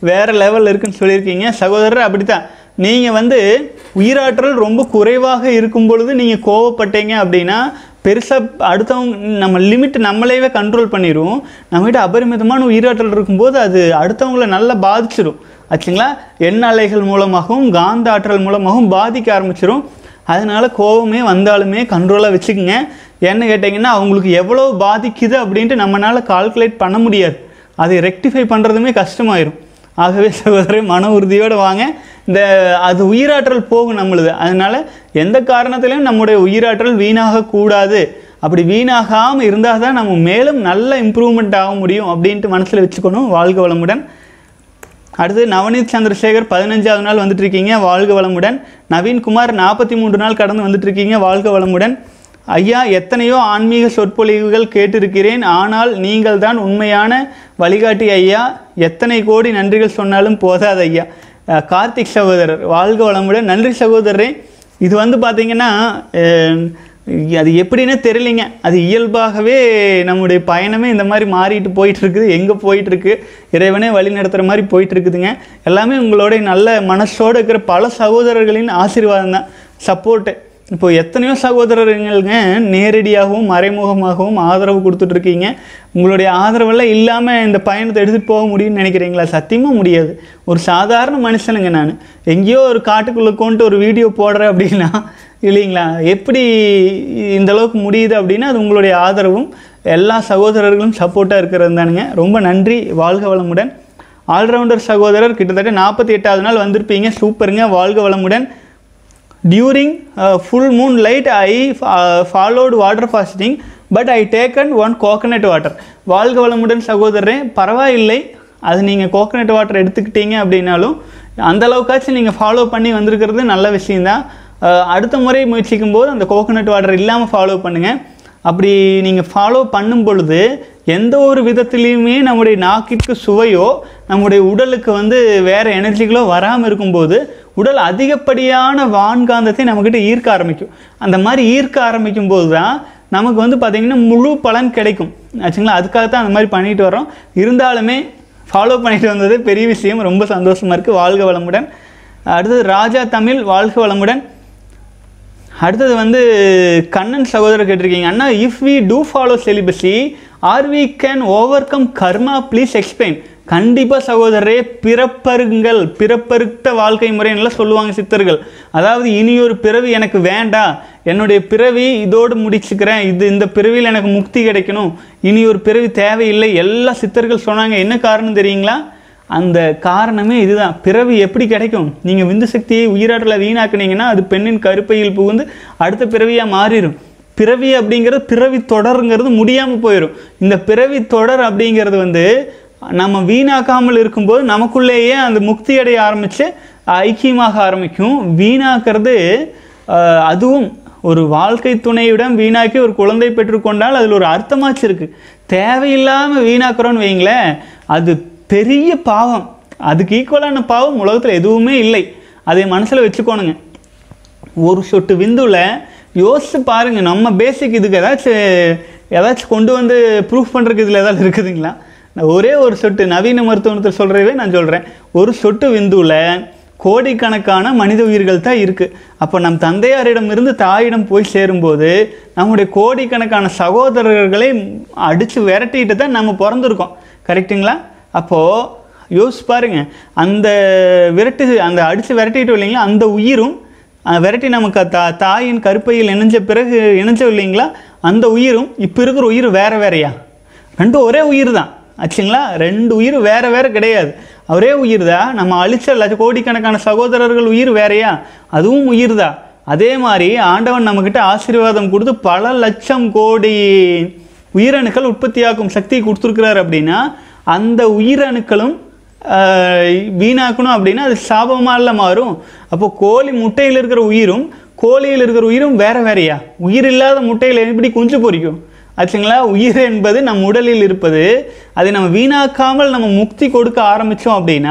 வேறு லெவலில் இருக்குன்னு சொல்லியிருக்கீங்க சகோதரர் அப்படித்தான் நீங்கள் வந்து உயிராற்றல் ரொம்ப குறைவாக இருக்கும் பொழுது நீங்கள் கோவப்பட்டீங்க அப்படின்னா பெருசாக அடுத்தவங்க நம்ம லிமிட் நம்மளையே கண்ட்ரோல் பண்ணிடுவோம் நம்மகிட்ட அபரிமிதமான உயிராற்றல் இருக்கும்போது அது அடுத்தவங்கள நல்லா பாதிச்சிடும் ஆச்சுங்களா எண்ண அலைகள் மூலமாகவும் காந்த ஆற்றல் மூலமாகவும் பாதிக்க ஆரம்பிச்சிடும் அதனால கோவமே வந்தாலுமே கண்ட்ரோலாக வச்சுக்கோங்க ஏன்னு கேட்டிங்கன்னா அவங்களுக்கு எவ்வளோ பாதிக்குது அப்படின்ட்டு நம்மளால் கால்குலேட் பண்ண முடியாது அதை ரெக்டிஃபை பண்ணுறதுமே கஷ்டமாயிரும் ஆகவே சகோதரர் மன உறுதியோடு வாங்க இந்த அது உயிராற்றல் போகும் நம்மளுது அதனால எந்த காரணத்திலையும் நம்முடைய உயிராற்றல் வீணாகக்கூடாது அப்படி வீணாகாமல் இருந்தால் தான் நம்ம மேலும் நல்ல இம்ப்ரூவ்மெண்ட் ஆக முடியும் அப்படின்ட்டு மனசில் வச்சுக்கணும் வாழ்க வளமுடன் அடுத்து நவநீத் சந்திரசேகர் பதினஞ்சாவது நாள் வந்துட்டு இருக்கீங்க வாழ்க வளமுடன் நவீன்குமார் நாற்பத்தி மூன்று நாள் கடந்து வந்துட்டு இருக்கீங்க வாழ்க வளமுடன் ஐயா எத்தனையோ ஆன்மீக சொற்பொழிவுகள் கேட்டிருக்கிறேன் ஆனால் நீங்கள் தான் உண்மையான வழிகாட்டி ஐயா எத்தனை கோடி நன்றிகள் சொன்னாலும் போதாது ஐயா அஹ் கார்த்திக் சகோதரர் வாழ்க வளமுடன் நன்றி சகோதரரே இது வந்து பார்த்தீங்கன்னா அஹ், அது எப்படின்னே தெரியலைங்க அது இயல்பாகவே நம்முடைய பயணமே இந்த மாதிரி மாறிட்டு போயிட்டு இருக்குது எங்கே போயிட்டு இருக்கு இறைவனே வழி நடத்துகிற மாதிரி போயிட்டு இருக்குதுங்க எல்லாமே உங்களுடைய நல்ல மனசோடு இருக்கிற பல சகோதரர்களின் ஆசீர்வாதம் தான் சப்போர்ட்டு இப்போ எத்தனையோ சகோதரர்களுங்க நேரடியாகவும் மறைமுகமாகவும் ஆதரவு கொடுத்துட்டு இருக்கீங்க உங்களுடைய ஆதரவெல்லாம் இல்லாமல் இந்த பயணத்தை எடுத்துகிட்டு போக முடியும்னு நினைக்கிறீங்களா சத்தியமாக முடியாது ஒரு சாதாரண மனுஷனுங்க நான் எங்கேயோ ஒரு காட்டுக்குள்ளே கொண்டு ஒரு வீடியோ போடுறேன் அப்படின்னா இல்லைங்களா எப்படி இந்த அளவுக்கு முடியுது அப்படின்னா அது உங்களுடைய ஆதரவும் எல்லா சகோதரர்களும் சப்போர்ட்டாக இருக்கிறது தானுங்க ரொம்ப நன்றி வாழ்க வளமுடன் ஆல்ரவுண்டர் சகோதரர் கிட்டத்தட்ட நாற்பத்தி எட்டாவது நாள் வந்திருப்பீங்க சூப்பருங்க வாழ்க வளமுடன் during full moon light I followed water fasting but I taken one coconut water வாழ்க வளமுடன் சகோதரரே பரவாயில்லை அது நீங்கள் கோகனட் வாட்டர் எடுத்துக்கிட்டீங்க அப்படின்னாலும் அந்த அளவுக்காச்சும் நீங்கள் ஃபாலோ பண்ணி வந்திருக்கிறது நல்ல விஷயந்தான் அஹ், அடுத்த முறை முயற்சிக்கும் போது அந்த கோகனட் வாட்டர் இல்லாமல் ஃபாலோ பண்ணுங்கள் அப்படி நீங்கள் ஃபாலோ பண்ணும் பொழுது எந்த ஒரு விதத்துலேயுமே நம்முடைய நாக்கிற்கு சுவையோ நம்முடைய உடலுக்கு வந்து வேறு எனர்ஜிகளோ வராமல் இருக்கும்போது உடல் அதிகப்படியான வான்காந்தத்தை நம்மக்கிட்ட ஈர்க்க ஆரம்பிக்கும் அந்த மாதிரி ஈர்க்க ஆரம்பிக்கும் போது தான் நமக்கு வந்து பார்த்திங்கன்னா முழு பலன் கிடைக்கும் ஆச்சுங்களா அதுக்காக தான் அந்த மாதிரி பண்ணிட்டு வரோம் இருந்தாலுமே ஃபாலோ பண்ணிட்டு வந்தது பெரிய விஷயம் ரொம்ப சந்தோஷமாக இருக்குது வாழ்க வளமுடன் அடுத்தது ராஜா தமிழ் வாழ்க வளமுடன் அடுத்தது வந்து கண்ணன் சகோதரர் கேட்டிருக்கீங்க அண்ணா if we do follow celibacy or we can overcome karma please explain கண்டிப்பாக சகோதரரே பிறப்பருங்கள் பிறப்பறுத்த வாழ்க்கை முறைன்னெல்லாம் சொல்லுவாங்க சித்தர்கள் அதாவது இனி ஒரு பிறவி எனக்கு வேண்டாம் என்னுடைய பிறவி இதோடு முடிச்சுக்கிறேன் இது இந்த பிறவியில் எனக்கு முக்தி கிடைக்கணும் இனி ஒரு பிறவி தேவையில்லை எல்லா சித்தர்கள் சொன்னாங்க என்ன காரணம் தெரியுங்களா அந்த காரணமே இதுதான் பிறவி எப்படி கிடைக்கும் நீங்கள் விந்து சக்தியை உயிராற்றலை வீணாக்குனீங்கன்னா அது பெண்ணின் கருப்பையில் புகுந்து அடுத்த பிறவியாக மாறிடும் பிறவி அப்படிங்கிறது பிறவி தொடருங்கிறது முடியாமல் போயிடும் இந்த பிறவி தொடர் அப்படிங்கிறது வந்து நம்ம வீணாக்காமல் இருக்கும்போது நமக்குள்ளேயே அந்த முக்தி அடைய ஆரம்பித்து ஐக்கியமாக ஆரம்பிக்கும் வீணாக்கிறது ஆஹ், அதுவும் ஒரு வாழ்க்கை துணையுடன் வீணாக்கி ஒரு குழந்தை பெற்றுக்கொண்டால் அதில் ஒரு அர்த்தமாச்சு இருக்கு தேவையில்லாமல் வீணாக்குறோன்னு வைங்களேன் அது பெரிய பாவம் அதுக்கு ஈக்குவலான பாவம் உலகத்தில் எதுவுமே இல்லை அதை மனசில் வச்சுக்கோணுங்க ஒரு சொட்டு விந்துல யோசிச்சு பாருங்க நம்ம பேசிக் இதுக்கு ஏதாச்சும் ஏதாச்சும் கொண்டு வந்து ப்ரூஃப் பண்ணுறதுக்கு இதில் ஏதாவது இருக்குதுங்களா நான் ஒரே ஒரு சொட்டு நவீன மருத்துவத்தில் சொல்கிறதே நான் சொல்கிறேன் ஒரு சொட்டு விந்துவில் கோடிக்கணக்கான மனித உயிர்கள் தான் இருக்குது அப்போ நம் தந்தையாரிடம் இருந்து தாயிடம் போய் சேரும்போது நம்முடைய கோடிக்கணக்கான சகோதரர்களை அடித்து விரட்டிட்டு தான் நம்ம பிறந்திருக்கோம் கரெக்ட்டுங்களா அப்போது யோசிச்சு பாருங்க அந்த விரட்டு அந்த அடித்து விரட்டிட்டு இல்லைங்களா அந்த உயிரும் அஹ், விரட்டி நமக்கு தா தாயின் கருப்பையில் இணைஞ்ச பிறகு இணைஞ்சோம் இல்லைங்களா அந்த உயிரும் இப்போ இருக்கிற உயிர் வேற வேறையா ரெண்டும் ஒரே உயிர் தான் ஆச்சுங்களா ரெண்டு உயிர் வேற வேற கிடையாது ஒரே உயிர் தான் நம்ம அழிச்ச லட்ச கோடிக்கணக்கான சகோதரர்கள் உயிர் வேறையா அதுவும் உயிர் தான் அதே மாதிரி ஆண்டவன் நம்மக்கிட்ட ஆசீர்வாதம் கொடுத்து பல லட்சம் கோடி உயிரணுக்கள் உற்பத்தியாக்கும் சக்தி கொடுத்துருக்கிறார் அப்படின்னா அந்த உயிரணுக்களும் ஆஹ், வீணாக்கணும் அப்படின்னா அது சாபமால மாறும் அப்போ கோழி முட்டையில் இருக்கிற உயிரும் கோழியில் இருக்கிற உயிரும் வேற வேறையா உயிர் இல்லாத முட்டையில் எப்படி குஞ்சு பொரிக்கும் ஆச்சுங்களா உயிர் என்பது நம் உடலில் இருப்பது அதை நம்ம வீணாக்காமல் நம்ம முக்தி கொடுக்க ஆரம்பித்தோம் அப்படின்னா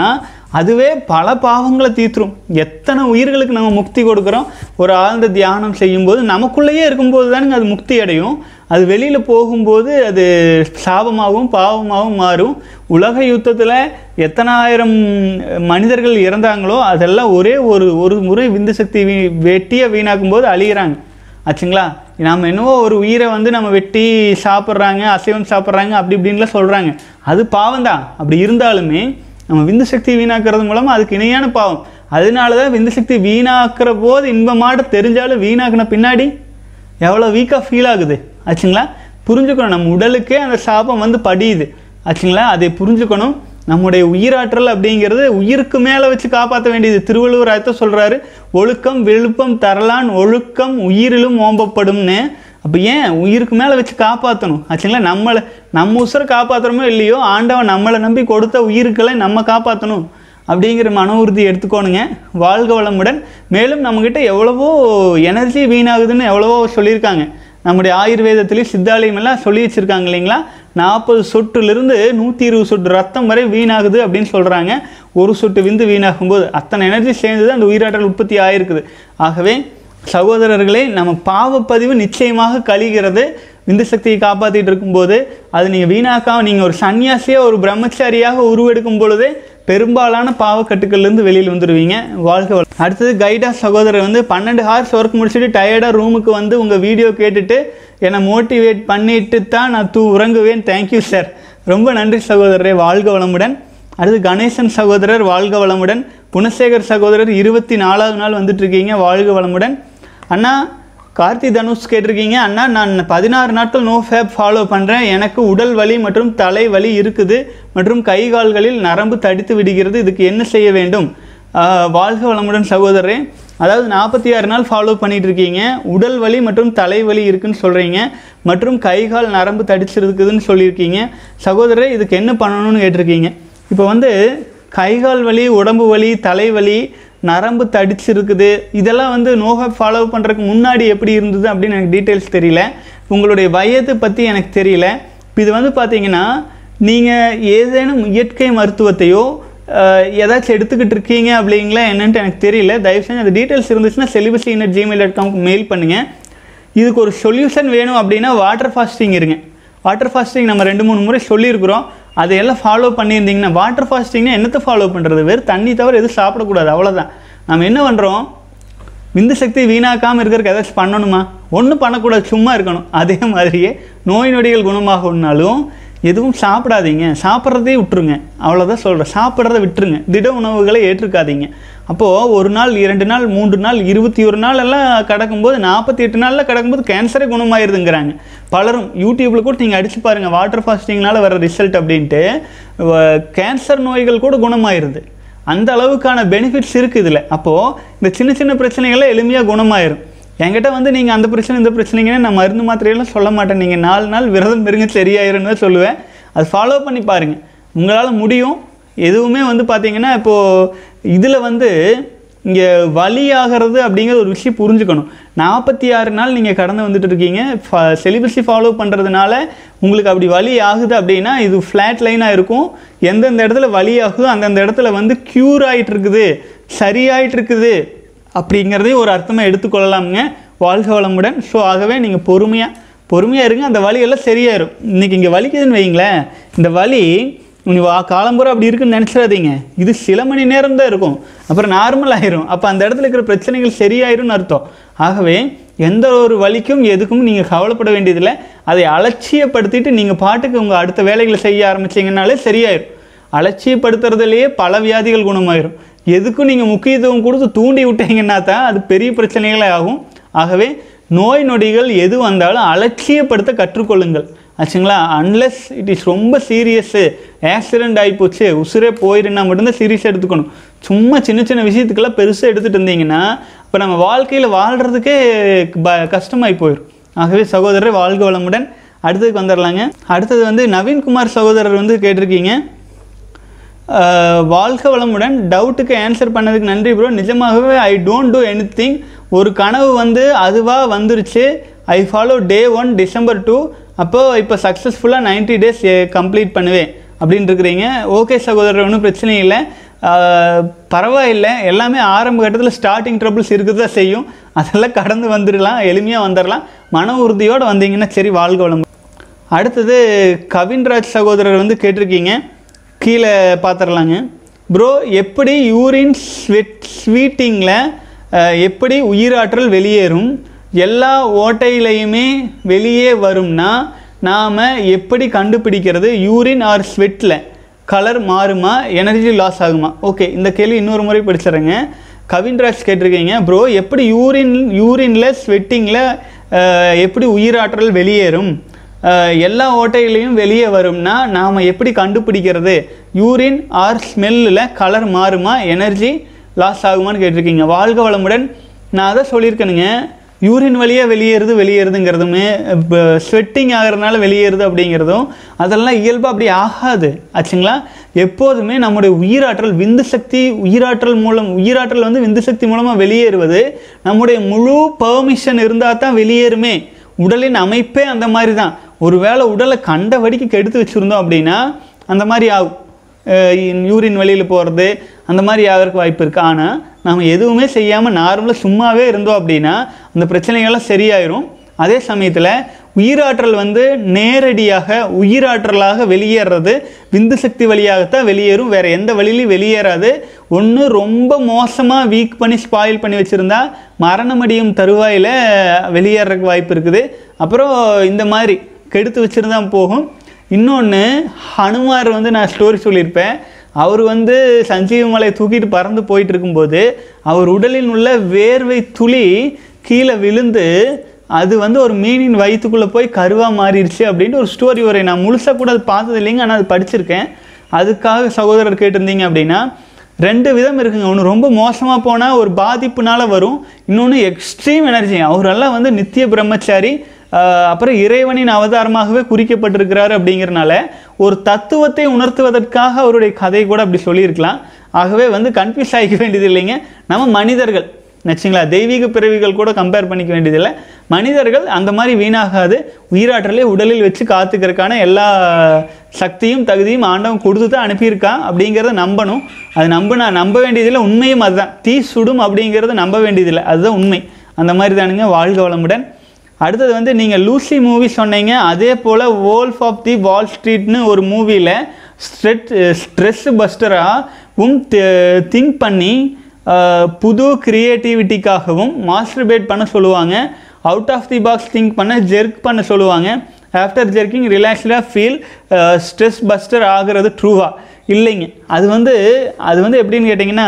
அதுவே பல பாவங்களை தீர்த்துரும் எத்தனை உயிர்களுக்கு நம்ம முக்தி கொடுக்குறோம் ஒரு ஆழ்ந்த தியானம் செய்யும்போது நமக்குள்ளேயே இருக்கும்போது தானுங்க அது முக்தி அடையும் அது வெளியில் போகும்போது அது சாபமாகவும் பாவமாகவும் மாறும் உலக யுத்தத்தில் எத்தனை ஆயிரம் மனிதர்கள் இறந்தாங்களோ அதெல்லாம் ஒரே ஒரு ஒரு முறை விந்து சக்தி வீ வெட்டியாக வீணாக்கும் போது அழியிறாங்க ஆச்சுங்களா நம்ம என்னவோ ஒரு உயிரை வந்து நம்ம வெட்டி சாப்பிட்றாங்க அசைவம் சாப்பிட்றாங்க அப்படி இப்படின்லாம் சொல்கிறாங்க அது பாவம் தான் அப்படி இருந்தாலுமே நம்ம விந்து சக்தி வீணாக்குறது மூலமாக அதுக்கு இணையான பாவம் அதனால தான் விந்து சக்தி வீணாக்குற போது இன்பமாட தெரிஞ்சாலும் வீணாக்குன பின்னாடி எவ்வளோ வீக்காக ஃபீல் ஆகுது ஆச்சுங்களா புரிஞ்சுக்கணும் நம்ம உடலுக்கே அந்த சாபம் வந்து படியுது ஆச்சுங்களா அதை புரிஞ்சுக்கணும் நம்முடைய உயிராற்றல் அப்படிங்கிறது உயிருக்கு மேலே வச்சு காப்பாற்ற வேண்டியது திருவள்ளுவர் அர்த்தம் சொல்கிறாரு ஒழுக்கம் விழுப்பம் தரலான் ஒழுக்கம் உயிரிலும் ஓம்பப்படும்னு அப்போ ஏன் உயிருக்கு மேலே வச்சு காப்பாற்றணும் ஆச்சுங்களா நம்மளை நம்ம உசுரை காப்பாற்றுறோமோ இல்லையோ ஆண்டவன் நம்மளை நம்பி கொடுத்த உயிருக்களை நம்ம காப்பாற்றணும் அப்படிங்கிற மன உறுதி எடுத்துக்கோணுங்க வாழ்க வளமுடன் மேலும் நம்மக்கிட்ட எவ்வளவோ எனர்ஜி வீணாகுதுன்னு எவ்வளவோ சொல்லியிருக்காங்க நம்முடைய ஆயுர்வேதத்திலையும் சித்தாலயம் எல்லாம் சொல்லி வச்சுருக்காங்க இல்லைங்களா நாற்பது சொட்டுலேருந்து நூற்றி இருபது சொட்டு ரத்தம் வரை வீணாகுது அப்படின்னு சொல்கிறாங்க ஒரு சொட்டு விந்து வீணாகும்போது அத்தனை எனர்ஜி சேர்ந்து அந்த உயிராற்றல் உற்பத்தி ஆயிருக்குது ஆகவே சகோதரர்களே நம்ம பாவப்பதிவு நிச்சயமாக கழிகிறது விந்து சக்தியை காப்பாற்றிட்டு இருக்கும்போது அது நீங்கள் வீணாக்காம நீங்கள் ஒரு சன்னியாசியாக ஒரு பிரம்மச்சாரியாக உருவெடுக்கும் பொழுதே பெரும்பாலான பாவக்கட்டுக்கள்லேருந்து வெளியில் வந்துடுவீங்க வாழ்க வளம். அடுத்தது கைடா சகோதரர் வந்து பன்னெண்டு ஹார்ஸ் ஒர்க் முடிச்சுட்டு டயர்டாக ரூமுக்கு வந்து உங்கள் வீடியோ கேட்டுட்டு என்னை மோட்டிவேட் பண்ணிட்டு தான் நான் தூ உறங்குவேன் தேங்க்யூ சார் ரொம்ப நன்றி சகோதரரே வாழ்க வளமுடன் அடுத்து கணேசன் சகோதரர் வாழ்க வளமுடன் குணசேகர் சகோதரர் இருபத்தி நாலாவது நாள் வந்துட்டு இருக்கீங்க வாழ்க வளமுடன் அண்ணா கார்த்தி தனுஷ் கேட்டிருக்கீங்க அண்ணா நான் பதினாறு நாட்கள் நோ ஃபேப் ஃபாலோ பண்ணுறேன் எனக்கு உடல் வலி மற்றும் தலை வலி இருக்குது மற்றும் கை கால்களில் நரம்பு தடித்து விடுகிறது இதுக்கு என்ன செய்ய வேண்டும் ஆஹ் வாழ்க வளமுடன் சகோதரரே அதாவது நாற்பத்தி ஆறு நாள் ஃபாலோ பண்ணிட்டு இருக்கீங்க உடல் வலி மற்றும் தலைவலி இருக்குன்னு சொல்கிறீங்க மற்றும் கை கால் நரம்பு தடிச்சிருக்குதுன்னு சொல்லியிருக்கீங்க சகோதரரே இதுக்கு என்ன பண்ணணும்னு கேட்டிருக்கீங்க இப்போ வந்து கை கால் வலி உடம்பு வலி தலைவலி நரம்பு தடிச்சிருக்குது இதெல்லாம் வந்து நோகா ஃபாலோ பண்ணுறதுக்கு முன்னாடி எப்படி இருந்தது அப்படின்னு எனக்கு டீட்டெயில்ஸ் தெரியல உங்களுடைய வயது பற்றி எனக்கு தெரியல இப்போ இது வந்து பார்த்தீங்கன்னா நீங்கள் ஏதேனும் இயற்கை மருத்துவத்தையோ அஹ், ஏதாச்சும் எடுத்துக்கிட்டு இருக்கீங்க அப்படிங்களா என்னன்ட்டு எனக்கு தெரியல தயவு செஞ்சு அந்த டீட்டெயில்ஸ் இருந்துச்சுன்னா செலிபஸி இன்னட் ஜிமெயில் டாட் காம்க்கு மெயில் பண்ணுங்கள் இதுக்கு ஒரு சொல்யூஷன் வேணும் அப்படின்னா வாட்டர் ஃபாஸ்டிங் இருங்க வாட்டர் ஃபாஸ்டிங் நம்ம ரெண்டு மூணு முறை சொல்லியிருக்கிறோம் அதையெல்லாம் ஃபாலோ பண்ணியிருந்தீங்கன்னா வாட்டர் ஃபாஸ்டிங்னா என்னத்தை ஃபாலோ பண்ணுறது வெறும் தண்ணி தவிர எதுவும் சாப்பிடக்கூடாது அவ்வளோதான் நம்ம என்ன பண்ணுறோம் விந்து சக்தி வீணாக்காமல் இருக்கிறதுக்கு ஏதாச்சும் பண்ணணுமா ஒன்றும் பண்ணக்கூடாது சும்மா இருக்கணும் அதே மாதிரியே நோய் நொடிகள் குணமாகணும்னாலும் எதுவும் சாப்பிடாதீங்க சாப்பிட்றதே விட்டுருங்க அவ்வளோதான் சொல்கிறேன் சாப்பிட்றத விட்டுருங்க திட உணவுகளை ஏற்றுக்காதீங்க அப்போது ஒரு நாள் இரண்டு நாள் மூன்று நாள் இருபத்தி ஒரு நாள் எல்லாம் கிடக்கும்போது நாற்பத்தி எட்டு நாளில் கிடக்கும்போது கேன்சரே குணமாயிருதுங்கிறாங்க பலரும் யூடியூப்பில் கூட நீங்கள் அடிச்சு பாருங்கள் வாட்டர் ஃபாஸ்டிங்னால வர ரிசல்ட் அப்படின்ட்டு கேன்சர் நோய்கள் கூட குணமாயிருது அந்த அளவுக்கான பெனிஃபிட்ஸ் இருக்குது இதில் அப்போது இந்த சின்ன சின்ன பிரச்சனைகள்லாம் எளிமையாக குணமாயிரும் என்கிட்ட வந்து நீங்கள் அந்த பிரச்சனை இந்த பிரச்சனைங்கன்னு நான் மருந்து மாத்திரையெல்லாம் சொல்ல மாட்டேன் நீங்கள் நாலு நாள் விரதம் இருங்க சரியாயிரும்னு தான் சொல்லுவேன் அது ஃபாலோ பண்ணி பாருங்கள் உங்களால் முடியும் எதுவுமே வந்து பார்த்தீங்கன்னா இப்போது இதில் வந்து இங்கே வலியாகிறது அப்படிங்கிற ஒரு விஷயம் புரிஞ்சுக்கணும் நாற்பத்தி ஆறு நாள் நீங்கள் கடந்து வந்துட்டு இருக்கீங்க செலிபஸி ஃபாலோ பண்ணுறதுனால உங்களுக்கு அப்படி வலி ஆகுது அப்படின்னா இது ஃப்ளாட் லைனாக இருக்கும் எந்தெந்த இடத்துல வலி ஆகுதோ அந்தந்த இடத்துல வந்து க்யூர் ஆகிட்டு இருக்குது சரியாயிட்டு இருக்குது அப்படிங்கிறதையும் ஒரு அர்த்தமாக எடுத்துக்கொள்ளலாமுங்க வாழ்க வளமுடன் ஸோ ஆகவே நீங்கள் பொறுமையாக பொறுமையாக இருங்க அந்த வலியெல்லாம் சரியாயிரும் இன்றைக்கி இங்கே வலிக்குதுன்னு வைங்களேன் இந்த வலி நீ வா காலம்புற அப்படி இருக்குன்னு நினச்சிடாதீங்க இது சில மணி நேரம் தான் இருக்கும் அப்புறம் நார்மல் ஆயிரும் அப்போ அந்த இடத்துல இருக்கிற பிரச்சனைகள் சரியாயிரும்னு அர்த்தம் ஆகவே எந்த ஒரு வலிக்கும் எதுக்கும் நீங்கள் கவலைப்பட வேண்டியதில்லை அதை அலட்சியப்படுத்திட்டு நீங்கள் பாட்டுக்கு உங்கள் அடுத்த வேலைகளை செய்ய ஆரம்பிச்சீங்கனாலே சரியாயிரும் அலட்சியப்படுத்துறதுலேயே பல வியாதிகள் குணமாயிரும் எதுக்கும் நீங்கள் முக்கியத்துவம் கொடுத்து தூண்டி விட்டீங்கன்னா தான் அது பெரிய பிரச்சனைகளே ஆகும் ஆகவே நோய் நொடிகள் எது வந்தாலும் அலட்சியப்படுத்த கற்றுக்கொள்ளுங்கள் ஆச்சுங்களா அன்லெஸ் இட் இஸ் ரொம்ப சீரியஸு ஆக்சிடெண்ட் ஆகிப்போச்சு உசுரே போயிருந்தா மட்டும்தான் சீரியஸ் எடுத்துக்கணும் சும்மா சின்ன சின்ன விஷயத்துக்கெல்லாம் பெருசாக எடுத்துகிட்டு இருந்தீங்கன்னா இப்போ நம்ம வாழ்க்கையில் வாழ்கிறதுக்கே ப கஷ்டமாகி போயிடும் ஆகவே சகோதரர் வாழ்க வளமுடன் அடுத்ததுக்கு வந்துடலாங்க அடுத்தது வந்து நவீன்குமார் சகோதரர் வந்து கேட்டிருக்கீங்க ஆஹ் வாழ்க வளமுடன் டவுட்டுக்கு ஆன்சர் பண்ணதுக்கு நன்றி ப்ரோ நிஜமாகவே ஐ டோன்ட் டூ எனி ஒரு கனவு வந்து அதுவாக வந்துருச்சு I follow day one December two அப்போது இப்போ சக்ஸஸ்ஃபுல்லாக 90 டேஸ் கம்ப்ளீட் பண்ணுவேன் அப்படின்னு இருக்கிறீங்க ஓகே சகோதரர் ஒன்றும் பிரச்சனை இல்லை ஆஹ், பரவாயில்ல எல்லாமே ஆரம்ப கட்டத்தில் ஸ்டார்டிங் ட்ரபிள்ஸ் இருக்குது தான் செய்யும் அதெல்லாம் கடந்து வந்துடலாம் எளிமையாக வந்துடலாம் மன உறுதியோடு வந்தீங்கன்னா சரி வாழ்க வளம் அடுத்தது கவின்ராஜ் சகோதரர் வந்து கேட்டிருக்கீங்க கீழே பார்த்துடலாங்க ப்ரோ எப்படி யூரின் ஸ்வெட் ஸ்வீட்டிங்கில் எப்படி உயிராற்றல் வெளியேறும் எல்லா ஓட்டையிலையுமே வெளியே வரும்னா நாம் எப்படி கண்டுபிடிக்கிறது யூரின் ஆர் ஸ்வெட்டில் கலர் மாறுமா எனர்ஜி லாஸ் ஆகுமா ஓகே இந்த கேள்வி இன்னொரு முறை படிச்சிடுறேங்க கவின்ராஜ் கேட்டிருக்கீங்க ப்ரோ எப்படி யூரின் யூரினில் ஸ்வெட்டிங்கில் எப்படி உயிராற்றல் வெளியேறும் அஹ், எல்லா ஓட்டைகளையும் வெளியே வரும்னா நாம் எப்படி கண்டுபிடிக்கிறது யூரின் ஆர் ஸ்மெல்லில் கலர் மாறுமா எனர்ஜி லாஸ் ஆகுமான்னு கேட்டிருக்கீங்க வாழ்க வளமுடன் நான் அதை சொல்லியிருக்கேனுங்க யூரின் வழியாக வெளியேறுது வெளியேறுதுங்கிறதுமே இப்போ ஸ்வெட்டிங் ஆகிறதுனால வெளியேறுது அப்படிங்கிறதும் அதெல்லாம் இயல்பாக அப்படி ஆகாது ஆச்சுங்களா எப்போதுமே நம்முடைய உயிராற்றல் விந்து சக்தி உயிராற்றல் மூலம் உயிராற்றல் வந்து விந்து சக்தி மூலமாக வெளியேறுவது நம்முடைய முழு பெர்மிஷன் இருந்தால் தான் வெளியேறுமே உடலின் அமைப்பே அந்த மாதிரி தான் ஒருவேளை உடலை கண்டபடிக்கு கெடுத்து வச்சுருந்தோம் அப்படின்னா அந்த மாதிரி ஆகும் யூரின் வெளியில் போகிறது அந்த மாதிரி ஆகிறதுக்கு வாய்ப்பு இருக்குது ஆனால் நம்ம எதுவுமே செய்யாமல் நார்மலாக சும்மாவே இருந்தோம் அப்படின்னா அந்த பிரச்சனைகள்லாம் சரியாயிரும் அதே சமயத்தில் உயிராற்றல் வந்து நேரடியாக உயிராற்றலாக வெளியேறது விந்து சக்தி வழியாகத்தான் வெளியேறும் வேறு எந்த வழியிலையும் வெளியேறாது ஒன்று ரொம்ப மோசமாக வீக் பண்ணி ஸ்பாயில் பண்ணி வச்சுருந்தா மரணமடியும் தருவாயில் வெளியேறதுக்கு வாய்ப்பு இருக்குது அப்புறம் இந்த மாதிரி கெடுத்து வச்சுருந்தா போகும் இன்னொன்று ஹனுமார் வந்து நான் ஸ்டோரி சொல்லியிருப்பேன் அவர் வந்து சஞ்சீவ மலை தூக்கிட்டு பறந்து போயிட்டு இருக்கும்போது அவர் உடலில் உள்ள வேர்வை துளி கீழே விழுந்து அது வந்து ஒரு மீனின் வயிற்றுக்குள்ளே போய் கருவாக மாறிடுச்சு அப்படின்ட்டு ஒரு ஸ்டோரி வரை நான் முழுசாக கூட அது பார்த்தது இல்லைங்க ஆனால் அது படிச்சிருக்கேன் அதுக்காக சகோதரர் கேட்டிருந்தீங்க அப்படின்னா ரெண்டு விதம் இருக்குங்க ஒன்று ரொம்ப மோசமாக போனால் ஒரு பாதிப்புனால வரும் இன்னொன்று எக்ஸ்ட்ரீம் எனர்ஜி அவரெல்லாம் வந்து நித்திய பிரம்மச்சாரி ஆஹ் அப்புறம் இறைவனின் அவதாரமாகவே குறிக்கப்பட்டிருக்கிறாரு அப்படிங்கிறனால ஒரு தத்துவத்தை உணர்த்துவதற்காக அவருடைய கதை கூட அப்படி சொல்லியிருக்கலாம் ஆகவே வந்து கன்ஃபியூஸ் ஆகிக்க வேண்டியது இல்லைங்க நம்ம மனிதர்கள் நச்சுங்களா தெய்வீக பிறவிகள் கூட கம்பேர் பண்ணிக்க வேண்டியதில்லை மனிதர்கள் அந்த மாதிரி வீணாகாது உயிராற்றலை உடலில் வச்சு காத்துக்கிறதுக்கான எல்லா சக்தியும் தகுதியும் ஆண்டவன் கொடுத்து தான் அனுப்பியிருக்கான் அப்படிங்கிறத நம்பணும் அது நம்பினா நம்ப வேண்டியதில்லை உண்மையும் அதுதான் தீ சுடும் அப்படிங்கிறத நம்ப வேண்டியதில்லை அதுதான் உண்மை அந்த மாதிரி தானுங்க வாழ்க வளமுடன் அடுத்தது வந்து நீங்கள் லூசி மூவி சொன்னீங்க அதே போல் வோல்ஃப் ஆஃப் தி வால் ஸ்ட்ரீட்னு ஒரு மூவியில் ஸ்ட்ரெட் ஸ்ட்ரெஸ் பஸ்டராகவும் திங்க் பண்ணி அஹ், புது க்ரியேட்டிவிட்டிக்காகவும் மாஸ்டர்பேட் பண்ண சொல்லுவாங்க out of the box think பண்ண ஜெர்க் பண்ண சொல்லுவாங்க ஆஃப்டர் ஜெர்க்கிங் ரிலாக்ஸ்டாக ஃபீல் ஸ்ட்ரெஸ் பஸ்டர் ஆகிறது ட்ரூவா இல்லைங்க அது வந்து அது வந்து எப்படின்னு கேட்டிங்கன்னா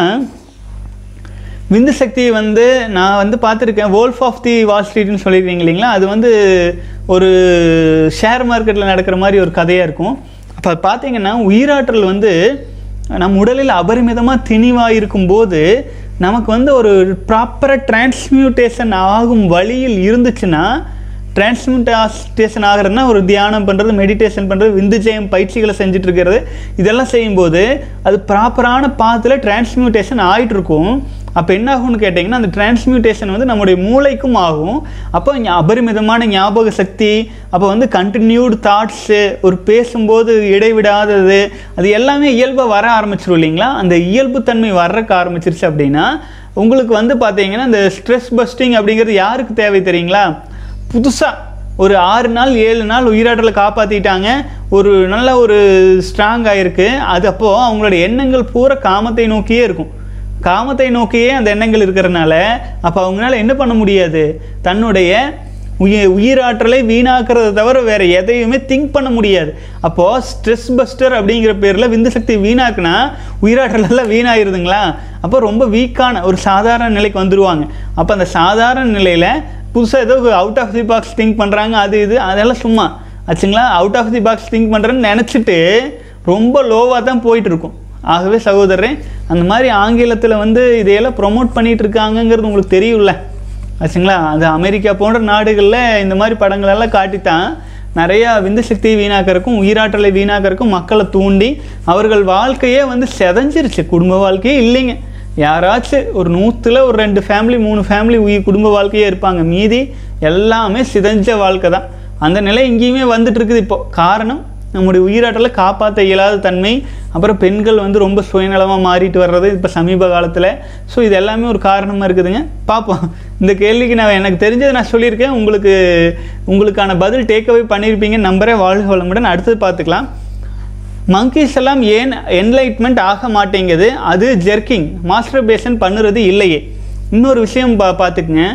விந்து சக்தி வந்து நான் வந்து பார்த்துருக்கேன் வோல்ஃப் ஆஃப் தி வால் ஸ்ட்ரீட்னு சொல்லியிருக்கீங்க இல்லைங்களா அது வந்து ஒரு ஷேர் மார்க்கெட்டில் நடக்கிற மாதிரி ஒரு கதையாக இருக்கும் அப்போ பார்த்தீங்கன்னா உயிராற்றல் வந்து நம் உடலில் அபரிமிதமாக திணிவாக இருக்கும்போது நமக்கு வந்து ஒரு ப்ராப்பராக டிரான்ஸ்மியூட்டேஷன் ஆகும் வழியில் இருந்துச்சுன்னா டிரான்ஸ்மியூட்டேஷன் ஆகிறதுனா ஒரு தியானம் பண்ணுறது மெடிடேஷன் பண்ணுறது விந்துஜயம் பயிற்சிகளை செஞ்சுட்டு இருக்கிறது இதெல்லாம் செய்யும்போது அது ப்ராப்பரான பாத்தில் டிரான்ஸ்மியூட்டேஷன் ஆகிட்டு இருக்கும் அப்போ என்ன ஆகும்னு கேட்டிங்கன்னா அந்த டிரான்ஸ்மியூட்டேஷன் வந்து நம்முடைய மூளைக்கும் ஆகும் அப்போ இங்க அபரிமிதமான ஞாபக சக்தி அப்போ வந்து கண்டினியூடு தாட்ஸு ஒரு பேசும்போது இடைவிடாதது அது எல்லாமே இயல்பாக வர ஆரம்பிச்சிரும் இல்லைங்களா அந்த இயல்புத்தன்மை வர்றக்கு ஆரம்பிச்சிருச்சு அப்படின்னா உங்களுக்கு வந்து பார்த்தீங்கன்னா இந்த ஸ்ட்ரெஸ் பஸ்டிங் அப்படிங்கிறது யாருக்கு தேவை தெரியுங்களா புதுசாக ஒரு ஆறு நாள் ஏழு நாள் உயிராற்றலை காப்பாற்றிட்டாங்க ஒரு நல்ல ஒரு ஸ்ட்ராங் ஆயிருக்கு அது அப்போது அவங்களோட எண்ணங்கள் பூரா காமத்தை நோக்கியே இருக்கும் காமத்தை நோக்கியே அந்த எண்ணங்கள் இருக்கிறனால அப்போ அவங்களால என்ன பண்ண முடியாது தன்னுடைய உயிர் உயிராற்றலை வீணாக்குறத தவிர வேறு எதையுமே திங்க் பண்ண முடியாது அப்போது ஸ்ட்ரெஸ் பஸ்டர் அப்படிங்கிற பேரில் விந்து சக்தி வீணாக்குனா உயிராற்றல் எல்லாம் வீணாயிருதுங்களா அப்போ ரொம்ப வீக்கான ஒரு சாதாரண நிலைக்கு வந்துடுவாங்க அப்போ அந்த சாதாரண நிலையில் புதுசாக ஏதோ out of the box think பண்ணுறாங்க அது இது அதெல்லாம் சும்மா ஆச்சுங்களா out of the box think பண்ணுறேன்னு நினச்சிட்டு ரொம்ப லோவாக தான் போயிட்டு இருக்கும் ஆகவே சகோதரரே அந்த மாதிரி ஆங்கிலத்தில் வந்து இதையெல்லாம் ப்ரொமோட் பண்ணிட்டு இருக்காங்கங்கிறது உங்களுக்கு தெரியும்ல ஆச்சுங்களா அது அமெரிக்கா போன்ற நாடுகளில் இந்த மாதிரி படங்களெல்லாம் காட்டித்தான் நிறையா விந்து சக்தியை வீணாக்கறக்கும் உயிராற்றலை வீணாக்கறக்கும் மக்களை தூண்டி அவர்கள் வாழ்க்கையே வந்து செதஞ்சிருச்சு குடும்ப வாழ்க்கையே இல்லைங்க யாராச்சும் ஒரு நூற்றில் ஒரு ரெண்டு ஃபேமிலி மூணு ஃபேமிலி உயிர் குடும்ப வாழ்க்கையே இருப்பாங்க மீதி எல்லாமே சிதைஞ்ச வாழ்க்கை தான் அந்த நிலை இங்கேயுமே வந்துட்டு இருக்குது இப்போ காரணம் நம்முடைய உயிராற்றலை காப்பாற்ற இயலாத தன்மை அப்புறம் பெண்கள் வந்து ரொம்ப சுயநலமாக மாறிட்டு வர்றது இப்போ சமீப காலத்தில் ஸோ இது எல்லாமே ஒரு காரணமாக இருக்குதுங்க பார்ப்போம் இந்த கேள்விக்கு நான் எனக்கு தெரிஞ்சதை நான் சொல்லியிருக்கேன் உங்களுக்கு உங்களுக்கான பதில் டேக்அவே பண்ணியிருப்பீங்கன்னு நம்பரே வாழ்க வளமுடன் அடுத்தது பார்த்துக்கலாம் மங்கீஸ் எல்லாம் ஏன் என்லைட்மெண்ட் ஆக மாட்டேங்குது அது ஜெர்க்கிங் மாஸ்டர்பேஷன் பண்ணுறது இல்லையே இன்னொரு விஷயம் பா பார்த்துக்குங்க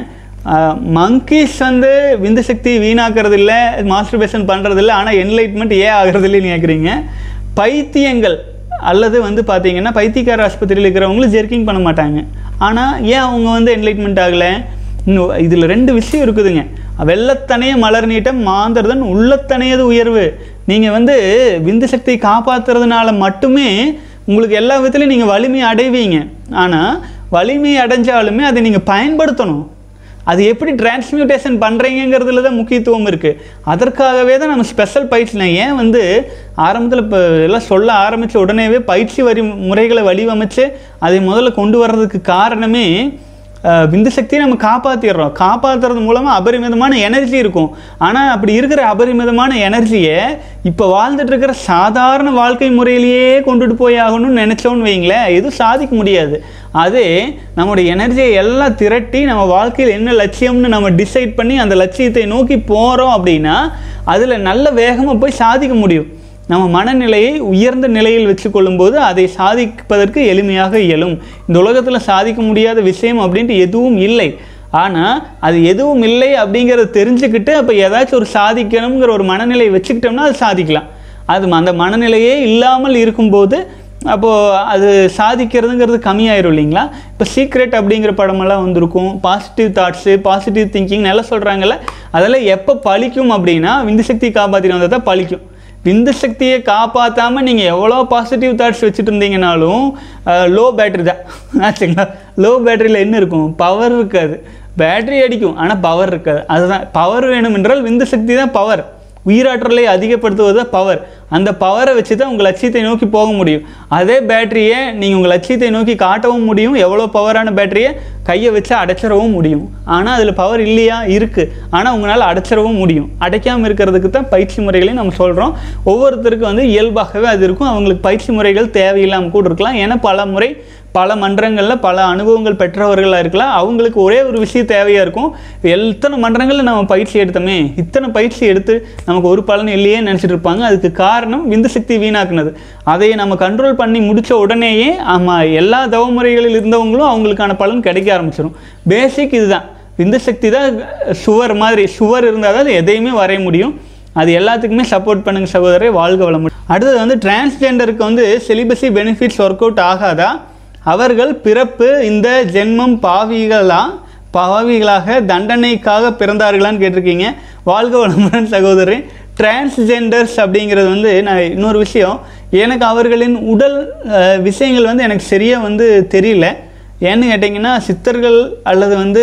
மங்கீஸ் வந்து விந்து சக்தி வீணாக்குறது இல்லை மாஸ்டர்பேஷன் பண்ணுறது இல்லை ஆனால் என்லைட்மெண்ட் ஏன் ஆகிறது இல்லைன்னு கேட்குறீங்க பைத்தியங்கள் அல்லது வந்து பார்த்தீங்கன்னா பைத்தியக்கார ஆஸ்பத்திரியில் இருக்கிறவங்களும் ஜெர்க்கிங் பண்ண மாட்டாங்க ஆனால் ஏன் அவங்க வந்து என்லைட்மெண்ட் ஆகலை இன்னும் இதில் ரெண்டு விஷயம் இருக்குதுங்க வெள்ளத்தனைய மலர் நீட்டம் மாந்தர்தன் உள்ளத்தனையது உயர்வு நீங்கள் வந்து விந்து சக்தியை காப்பாற்றுறதுனால மட்டுமே உங்களுக்கு எல்லா விதத்துலையும் நீங்கள் வலிமை அடைவீங்க ஆனால் வலிமை அடைஞ்சாலுமே அதை நீங்கள் பயன்படுத்தணும் அது எப்படி டிரான்ஸ்மியூட்டேஷன் பண்ணுறீங்கிறதுல தான் முக்கியத்துவம் இருக்குது அதற்காகவே தான் நம்ம ஸ்பெஷல் பயிற்சி நான் ஏன் வந்து ஆரம்பத்தில் இப்போ எல்லாம் சொல்ல ஆரம்பித்த உடனேவே பயிற்சி வரி முறைகளை வடிவமைச்சு அதை முதல்ல கொண்டு வர்றதுக்கு காரணமே அஹ், விந்து சக்தியை நம்ம காப்பாற்றிடுறோம் காப்பாற்றுறது மூலமாக அபரிமிதமான எனர்ஜி இருக்கும் ஆனால் அப்படி இருக்கிற அபரிமிதமான எனர்ஜியை இப்போ வாழ்ந்துட்டு இருக்கிற சாதாரண வாழ்க்கை முறையிலேயே கொண்டுட்டு போய் ஆகணும்னு நினச்சோன்னு வைங்களேன் எதுவும் சாதிக்க முடியாது அதே நம்முடைய எனர்ஜியை எல்லாம் திரட்டி நம்ம வாழ்க்கையில் என்ன லட்சியம்னு நம்ம டிசைட் பண்ணி அந்த லட்சியத்தை நோக்கி போகிறோம் அப்படின்னா அதில் நல்ல வேகமாக போய் சாதிக்க முடியும் நம்ம மனநிலையை உயர்ந்த நிலையில் வச்சுக்கொள்ளும்போது அதை சாதிப்பதற்கு எளிமையாக இயலும் இந்த உலகத்தில் சாதிக்க முடியாத விஷயம் அப்படின்ட்டு எதுவும் இல்லை ஆனால் அது எதுவும் இல்லை அப்படிங்கிறத தெரிஞ்சுக்கிட்டு அப்போ ஏதாச்சும் ஒரு சாதிக்கணுங்கிற ஒரு மனநிலையை வச்சுக்கிட்டோம்னா அது சாதிக்கலாம் அது அந்த மனநிலையே இல்லாமல் இருக்கும்போது அப்போது அது சாதிக்கிறதுங்கிறது கம்மியாயிரும் இல்லைங்களா இப்போ சீக்ரெட் அப்படிங்கிற படமெல்லாம் வந்திருக்கும் பாசிட்டிவ் தாட்ஸு பாசிட்டிவ் திங்கிங் நல்லா சொல்கிறாங்கல்ல அதெல்லாம் எப்போ பழிக்கும் அப்படின்னா விந்து சக்தி காப்பாற்றிட்டு வந்தால் தான் பழிக்கும் விந்து சக்தியை காப்பாற்றாமல் நீங்கள் எவ்வளோ பாசிட்டிவ் தாட்ஸ் வச்சுட்டு இருந்தீங்கனாலும் லோ பேட்டரி தான் ஆச்சுங்களா லோ பேட்டரியில் என்ன இருக்கும் பவர் இருக்காது பேட்டரி அடிக்கும் ஆனால் பவர் இருக்காது அதுதான் பவர் வேணும் என்றால் விந்து சக்தி தான் பவர் உயிராற்றலை அதிகப்படுத்துவது பவர் அந்த பவரை வச்சு தான் உங்கள் லட்சியத்தை நோக்கி போக முடியும் அதே பேட்டரியை நீங்கள் உங்கள் லட்சியத்தை நோக்கி காட்டவும் முடியும் எவ்வளோ பவரான பேட்டரியை கையை வச்சு அடைச்சிடவும் முடியும் ஆனால் அதில் பவர் இல்லையா இருக்குது ஆனால் உங்களால் அடைச்சிடவும் முடியும் அடைக்காமல் இருக்கிறதுக்கு தான் பயிற்சி முறைகளையும் நம்ம சொல்கிறோம் ஒவ்வொருத்தருக்கும் வந்து இயல்பாகவே அது இருக்கும் அவங்களுக்கு பயிற்சி முறைகள் தேவையில்லாமல் கூட இருக்கலாம் ஏன்னா பல முறை பல மன்றங்களில் பல அனுபவங்கள் பெற்றவர்களாக இருக்கலாம் அவங்களுக்கு ஒரே ஒரு விஷயம் தேவையாக இருக்கும் எத்தனை மன்றங்களில் நம்ம பயிற்சி எடுத்தோமே இத்தனை பயிற்சி எடுத்து நமக்கு ஒரு பலன் இல்லையே நினச்சிட்டு இருப்பாங்க அதுக்கு காரணம் விந்து சக்தி வீணாக்குனது அதை நம்ம கண்ட்ரோல் பண்ணி முடித்த உடனேயே ஆமாம் எல்லா தவமுறைகளில் இருந்தவங்களும் அவங்களுக்கான பலன் கிடைக்க ஆரம்பிச்சிடும் பேசிக் இதுதான் விந்து சக்தி தான் சுவர் மாதிரி சுவர் இருந்தால் தான் எதையுமே வரைய முடியும் அது எல்லாத்துக்குமே சப்போர்ட் பண்ணுங்க சகோதரரை வாழ்க வளமுடன் அடுத்தது வந்து டிரான்ஸ்ஜெண்டருக்கு வந்து செலிபஸி பெனிஃபிட்ஸ் ஒர்க் அவுட் ஆகாதா அவர்கள் பிறப்பு இந்த ஜென்மம் பாவிகளா பாவிகளாக தண்டனைக்காக பிறந்தார்களான்னு கேட்டிருக்கீங்க வாழ்க வளமுடன் சகோதரி டிரான்ஸ்ஜெண்டர்ஸ் அப்படிங்கிறது வந்து நான் இன்னொரு விஷயம் எனக்கு அவர்களின் உடல் அஹ், விஷயங்கள் வந்து எனக்கு சரியாக வந்து தெரியல ஏன்னு கேட்டிங்கன்னா சித்தர்கள் அல்லது வந்து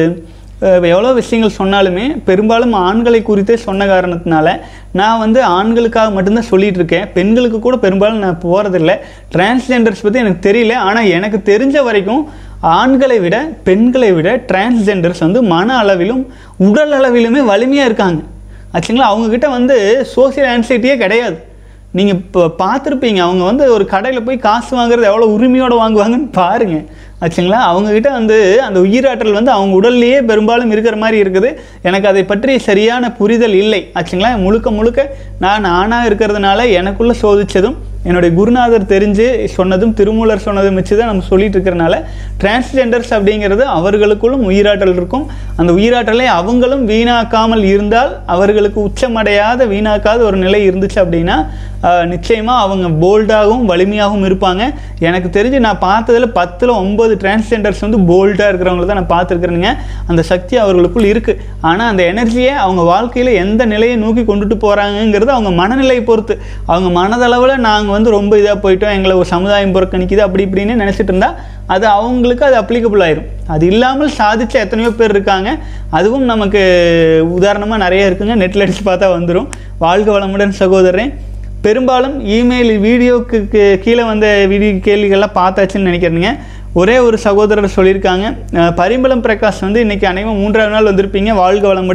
அஹ், எவ்வளோ விஷயங்கள் சொன்னாலுமே பெரும்பாலும் ஆண்களை குறித்தே சொன்ன காரணத்தினால நான் வந்து ஆண்களுக்காக மட்டும்தான் சொல்லிட்டு இருக்கேன் பெண்களுக்கு கூட பெரும்பாலும் நான் போகிறதில்ல டிரான்ஸ்ஜெண்டர்ஸ் பற்றி எனக்கு தெரியல ஆனால் எனக்கு தெரிஞ்ச வரைக்கும் ஆண்களை விட பெண்களை விட டிரான்ஸ்ஜெண்டர்ஸ் வந்து மன அளவிலும் உடல் அளவிலுமே வலிமையாக இருக்காங்க ஆச்சுங்களா அவங்கக்கிட்ட வந்து சோசியல் ஆன்சைட்டியே கிடையாது நீங்கள் இப்போ பார்த்துருப்பீங்க அவங்க வந்து ஒரு கடையில் போய் காசு வாங்குறது எவ்வளோ உரிமையோடு வாங்குவாங்கன்னு பாருங்கள் ஆச்சுங்களா அவங்கக்கிட்ட வந்து அந்த உயிராற்றல் வந்து அவங்க உடல்லையே பெரும்பாலும் இருக்கிற மாதிரி இருக்குது எனக்கு அதை பற்றி சரியான புரிதல் இல்லை ஆச்சுங்களா முழுக்க முழுக்க நான் ஆணாக இருக்கிறதுனால எனக்குள்ளே சோதித்ததும் என்னுடைய குருநாதர் தெரிஞ்சு சொன்னதும் திருமூலர் சொன்னதும் வச்சு தான் நம்ம சொல்லிட்டு இருக்கிறனால டிரான்ஸ்ஜெண்டர்ஸ் அப்படிங்கிறது அவர்களுக்குள்ளும் உயிராற்றல் இருக்கும் அந்த உயிராற்றலை அவங்களும் வீணாக்காமல் இருந்தால் அவர்களுக்கு உச்சமடையாத வீணாக்காத ஒரு நிலை இருந்துச்சு அப்படின்னா ஆஹ், நிச்சயமா அவங்க போல்டாகவும் வலிமையாகவும் இருப்பாங்க எனக்கு தெரிஞ்சு நான் பார்த்ததுல பத்தில் ஒன்பது டிரான்ஸ்ஜெண்டர்ஸ் வந்து போல்டாக இருக்கிறவங்கள தான் நான் பார்த்துருக்குறேனுங்க அந்த சக்தி அவர்களுக்குள் இருக்குது ஆனால் அந்த எனர்ஜியை அவங்க வாழ்க்கையில் எந்த நிலையை நோக்கி கொண்டுட்டு போகிறாங்கங்கிறது அவங்க மனநிலையை பொறுத்து அவங்க மனதளவில் நாங்கள் வந்து ரொம்ப இதாக போயிட்டோம் எங்களை ஒரு சமுதாயம் புறக்கணிக்குது அப்படி இப்படின்னு நினச்சிட்டு இருந்தா அது அவங்களுக்கு அது அப்ளிகபிள் ஆயிரும் அது இல்லாமல் சாதிச்ச எத்தனையோ பேர் இருக்காங்க அதுவும் நமக்கு உதாரணமாக நிறைய இருக்குங்க நெட்டில் அடித்து பார்த்தா வந்துடும் வாழ்க வளமுடன் சகோதரன் பெரும்பாலும் இமெயில் வீடியோக்கு கீ- கீழே வந்த வீடியோ கேள்விகள்லாம் பார்த்தாச்சுன்னு நினைக்கிறேங்க ஒரே ஒரு சகோதரர் சொல்லியிருக்காங்க அஹ், பரிமளம் பிரகாஷ் வந்து இன்னைக்கு அனைவரும் மூன்றாவது நாள் வந்திருப்பீங்க வாழ்க வளமுடன்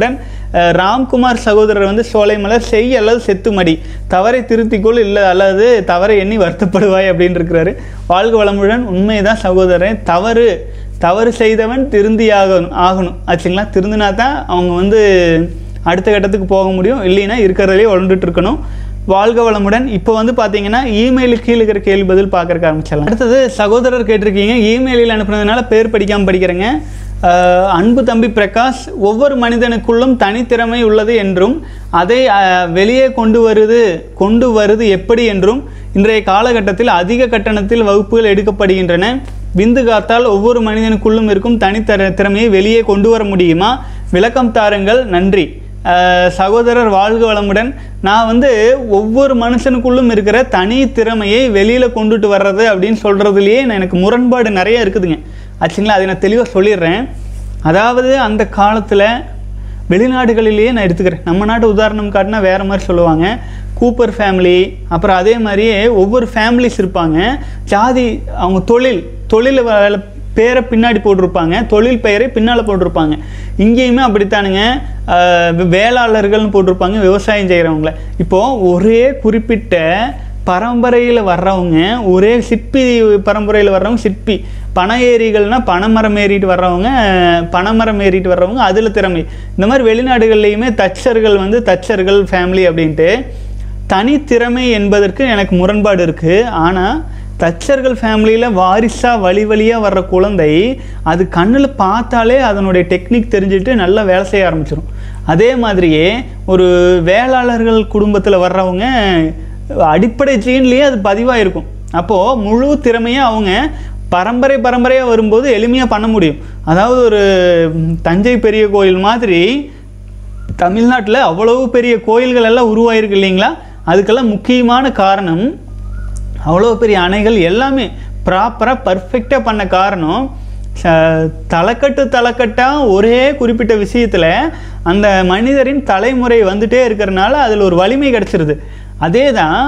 அஹ், ராம்குமார் சகோதரர் வந்து சோலைமலர் செய் அல்லது செத்துமடி தவறை திருத்திக்கொள் இல்லை அல்லது தவறை எண்ணி வருத்தப்படுவாய் அப்படின்னு இருக்கிறாரு வாழ்க வளமுடன் உண்மைதான் சகோதரன் தவறு தவறு செய்தவன் திருந்தி ஆகணும் ஆகணும் ஆச்சுங்களா திருந்தினா தான் அவங்க வந்து அடுத்த கட்டத்துக்கு போக முடியும் இல்லைன்னா இருக்கிறதுலே உழண்டுட்டு இருக்கணும் வாழ்க வளமுடன் இப்போ வந்து பார்த்தீங்கன்னா இமெயிலுக்கு கீழே இருக்கிற கேள்வி பதில் பார்க்கறக்கு ஆரம்பிச்சிடலாம் அடுத்தது சகோதரர் கேட்டிருக்கீங்க இமெயிலில் அனுப்புனதுனால பேர் படிக்காமல் படிக்கிறேங்க அஹ், அன்பு தம்பி பிரகாஷ் ஒவ்வொரு மனிதனுக்குள்ளும் தனித்திறமை உள்ளது என்றும் அதை அஹ், வெளியே கொண்டு வருது கொண்டு வருது எப்படி என்றும் இன்றைய காலகட்டத்தில் அதிக கட்டணத்தில் வகுப்புகள் எடுக்கப்படுகின்றன விந்து காத்தால் ஒவ்வொரு மனிதனுக்குள்ளும் இருக்கும் தனித்தர திறமையை வெளியே கொண்டு வர முடியுமா விளக்கம் தாருங்கள் நன்றி அஹ் சகோதரர் வாழ்க வளமுடன் நான் வந்து ஒவ்வொரு மனுஷனுக்குள்ளும் இருக்கிற தனி திறமையை வெளியில் கொண்டுட்டு வர்றது அப்படின்னு சொல்கிறதுலையே எனக்கு முரண்பாடு நிறைய இருக்குதுங்க ஆச்சுங்களா அதை நான் தெளிவாக சொல்லிடுறேன் அதாவது அந்த காலத்தில் வெளிநாடுகளிலேயே நான் எடுத்துக்கிறேன் நம்ம நாட்டு உதாரணம் காட்டினா வேறு மாதிரி சொல்லுவாங்க கூப்பர் ஃபேமிலி அப்புறம் அதே மாதிரியே ஒவ்வொரு ஃபேமிலிஸ் இருப்பாங்க ஜாதி அவங்க தொழில் தொழில் வேலை பேரை பின்னாடி போட்டிருப்பாங்க தொழில் பெயரை பின்னால் போட்டிருப்பாங்க இங்கேயுமே அப்படித்தானுங்க ஆஹ் வே- வேளாளர்கள்னு போட்டிருப்பாங்க விவசாயம் செய்கிறவங்கள இப்போது ஒரே குறிப்பிட்ட பரம்பரையில் வர்றவங்க ஒரே சிற்பி பரம்பரையில் வர்றவங்க சிற்பி பனை ஏரிகள்னா பனைமரம் ஏறிட்டு வர்றவங்க பனைமரம் ஏறிட்டு வர்றவங்க அதில் திறமை இந்த மாதிரி வெளிநாடுகள்லையுமே தச்சர்கள் வந்து தச்சர்கள் ஃபேமிலி அப்படின்ட்டு தனித்திறமை என்பதற்கு எனக்கு முரண்பாடு இருக்குது ஆனால் தச்சர்கள் ஃபேமிலியில் வாரிசாக வழி வழியாக வர்ற குழந்தை அது கண்ணில் பார்த்தாலே அதனுடைய டெக்னிக் தெரிஞ்சுட்டு நல்லா வேலை செய்ய ஆரம்பிச்சிடும் அதே மாதிரியே ஒரு வேளாளர்கள் குடும்பத்தில் வர்றவங்க அடிப்படை ஜீன்லேயே அது பதிவாக இருக்கும் அப்போது முழு திறமையை அவங்க பரம்பரை பரம்பரையாக வரும்போது எளிமையாக பண்ண முடியும் அதாவது ஒரு ம், தஞ்சை பெரிய கோயில் மாதிரி தமிழ்நாட்டில் அவ்வளவு பெரிய கோயில்கள் எல்லாம் உருவாயிருக்கு இல்லைங்களா அதுக்கெல்லாம் முக்கியமான காரணம் அவ்வளோ பெரிய அணைகள் எல்லாமே ப்ராப்பராக பர்ஃபெக்டாக பண்ண காரணம் ச- தலைக்கட்டு தலைக்கட்டாக ஒரே குறிப்பிட்ட விஷயத்தில் அந்த மனிதரின் தலைமுறை வந்துட்டே இருக்கிறனால அதில் ஒரு வலிமை கிடச்சிருது அதே தான்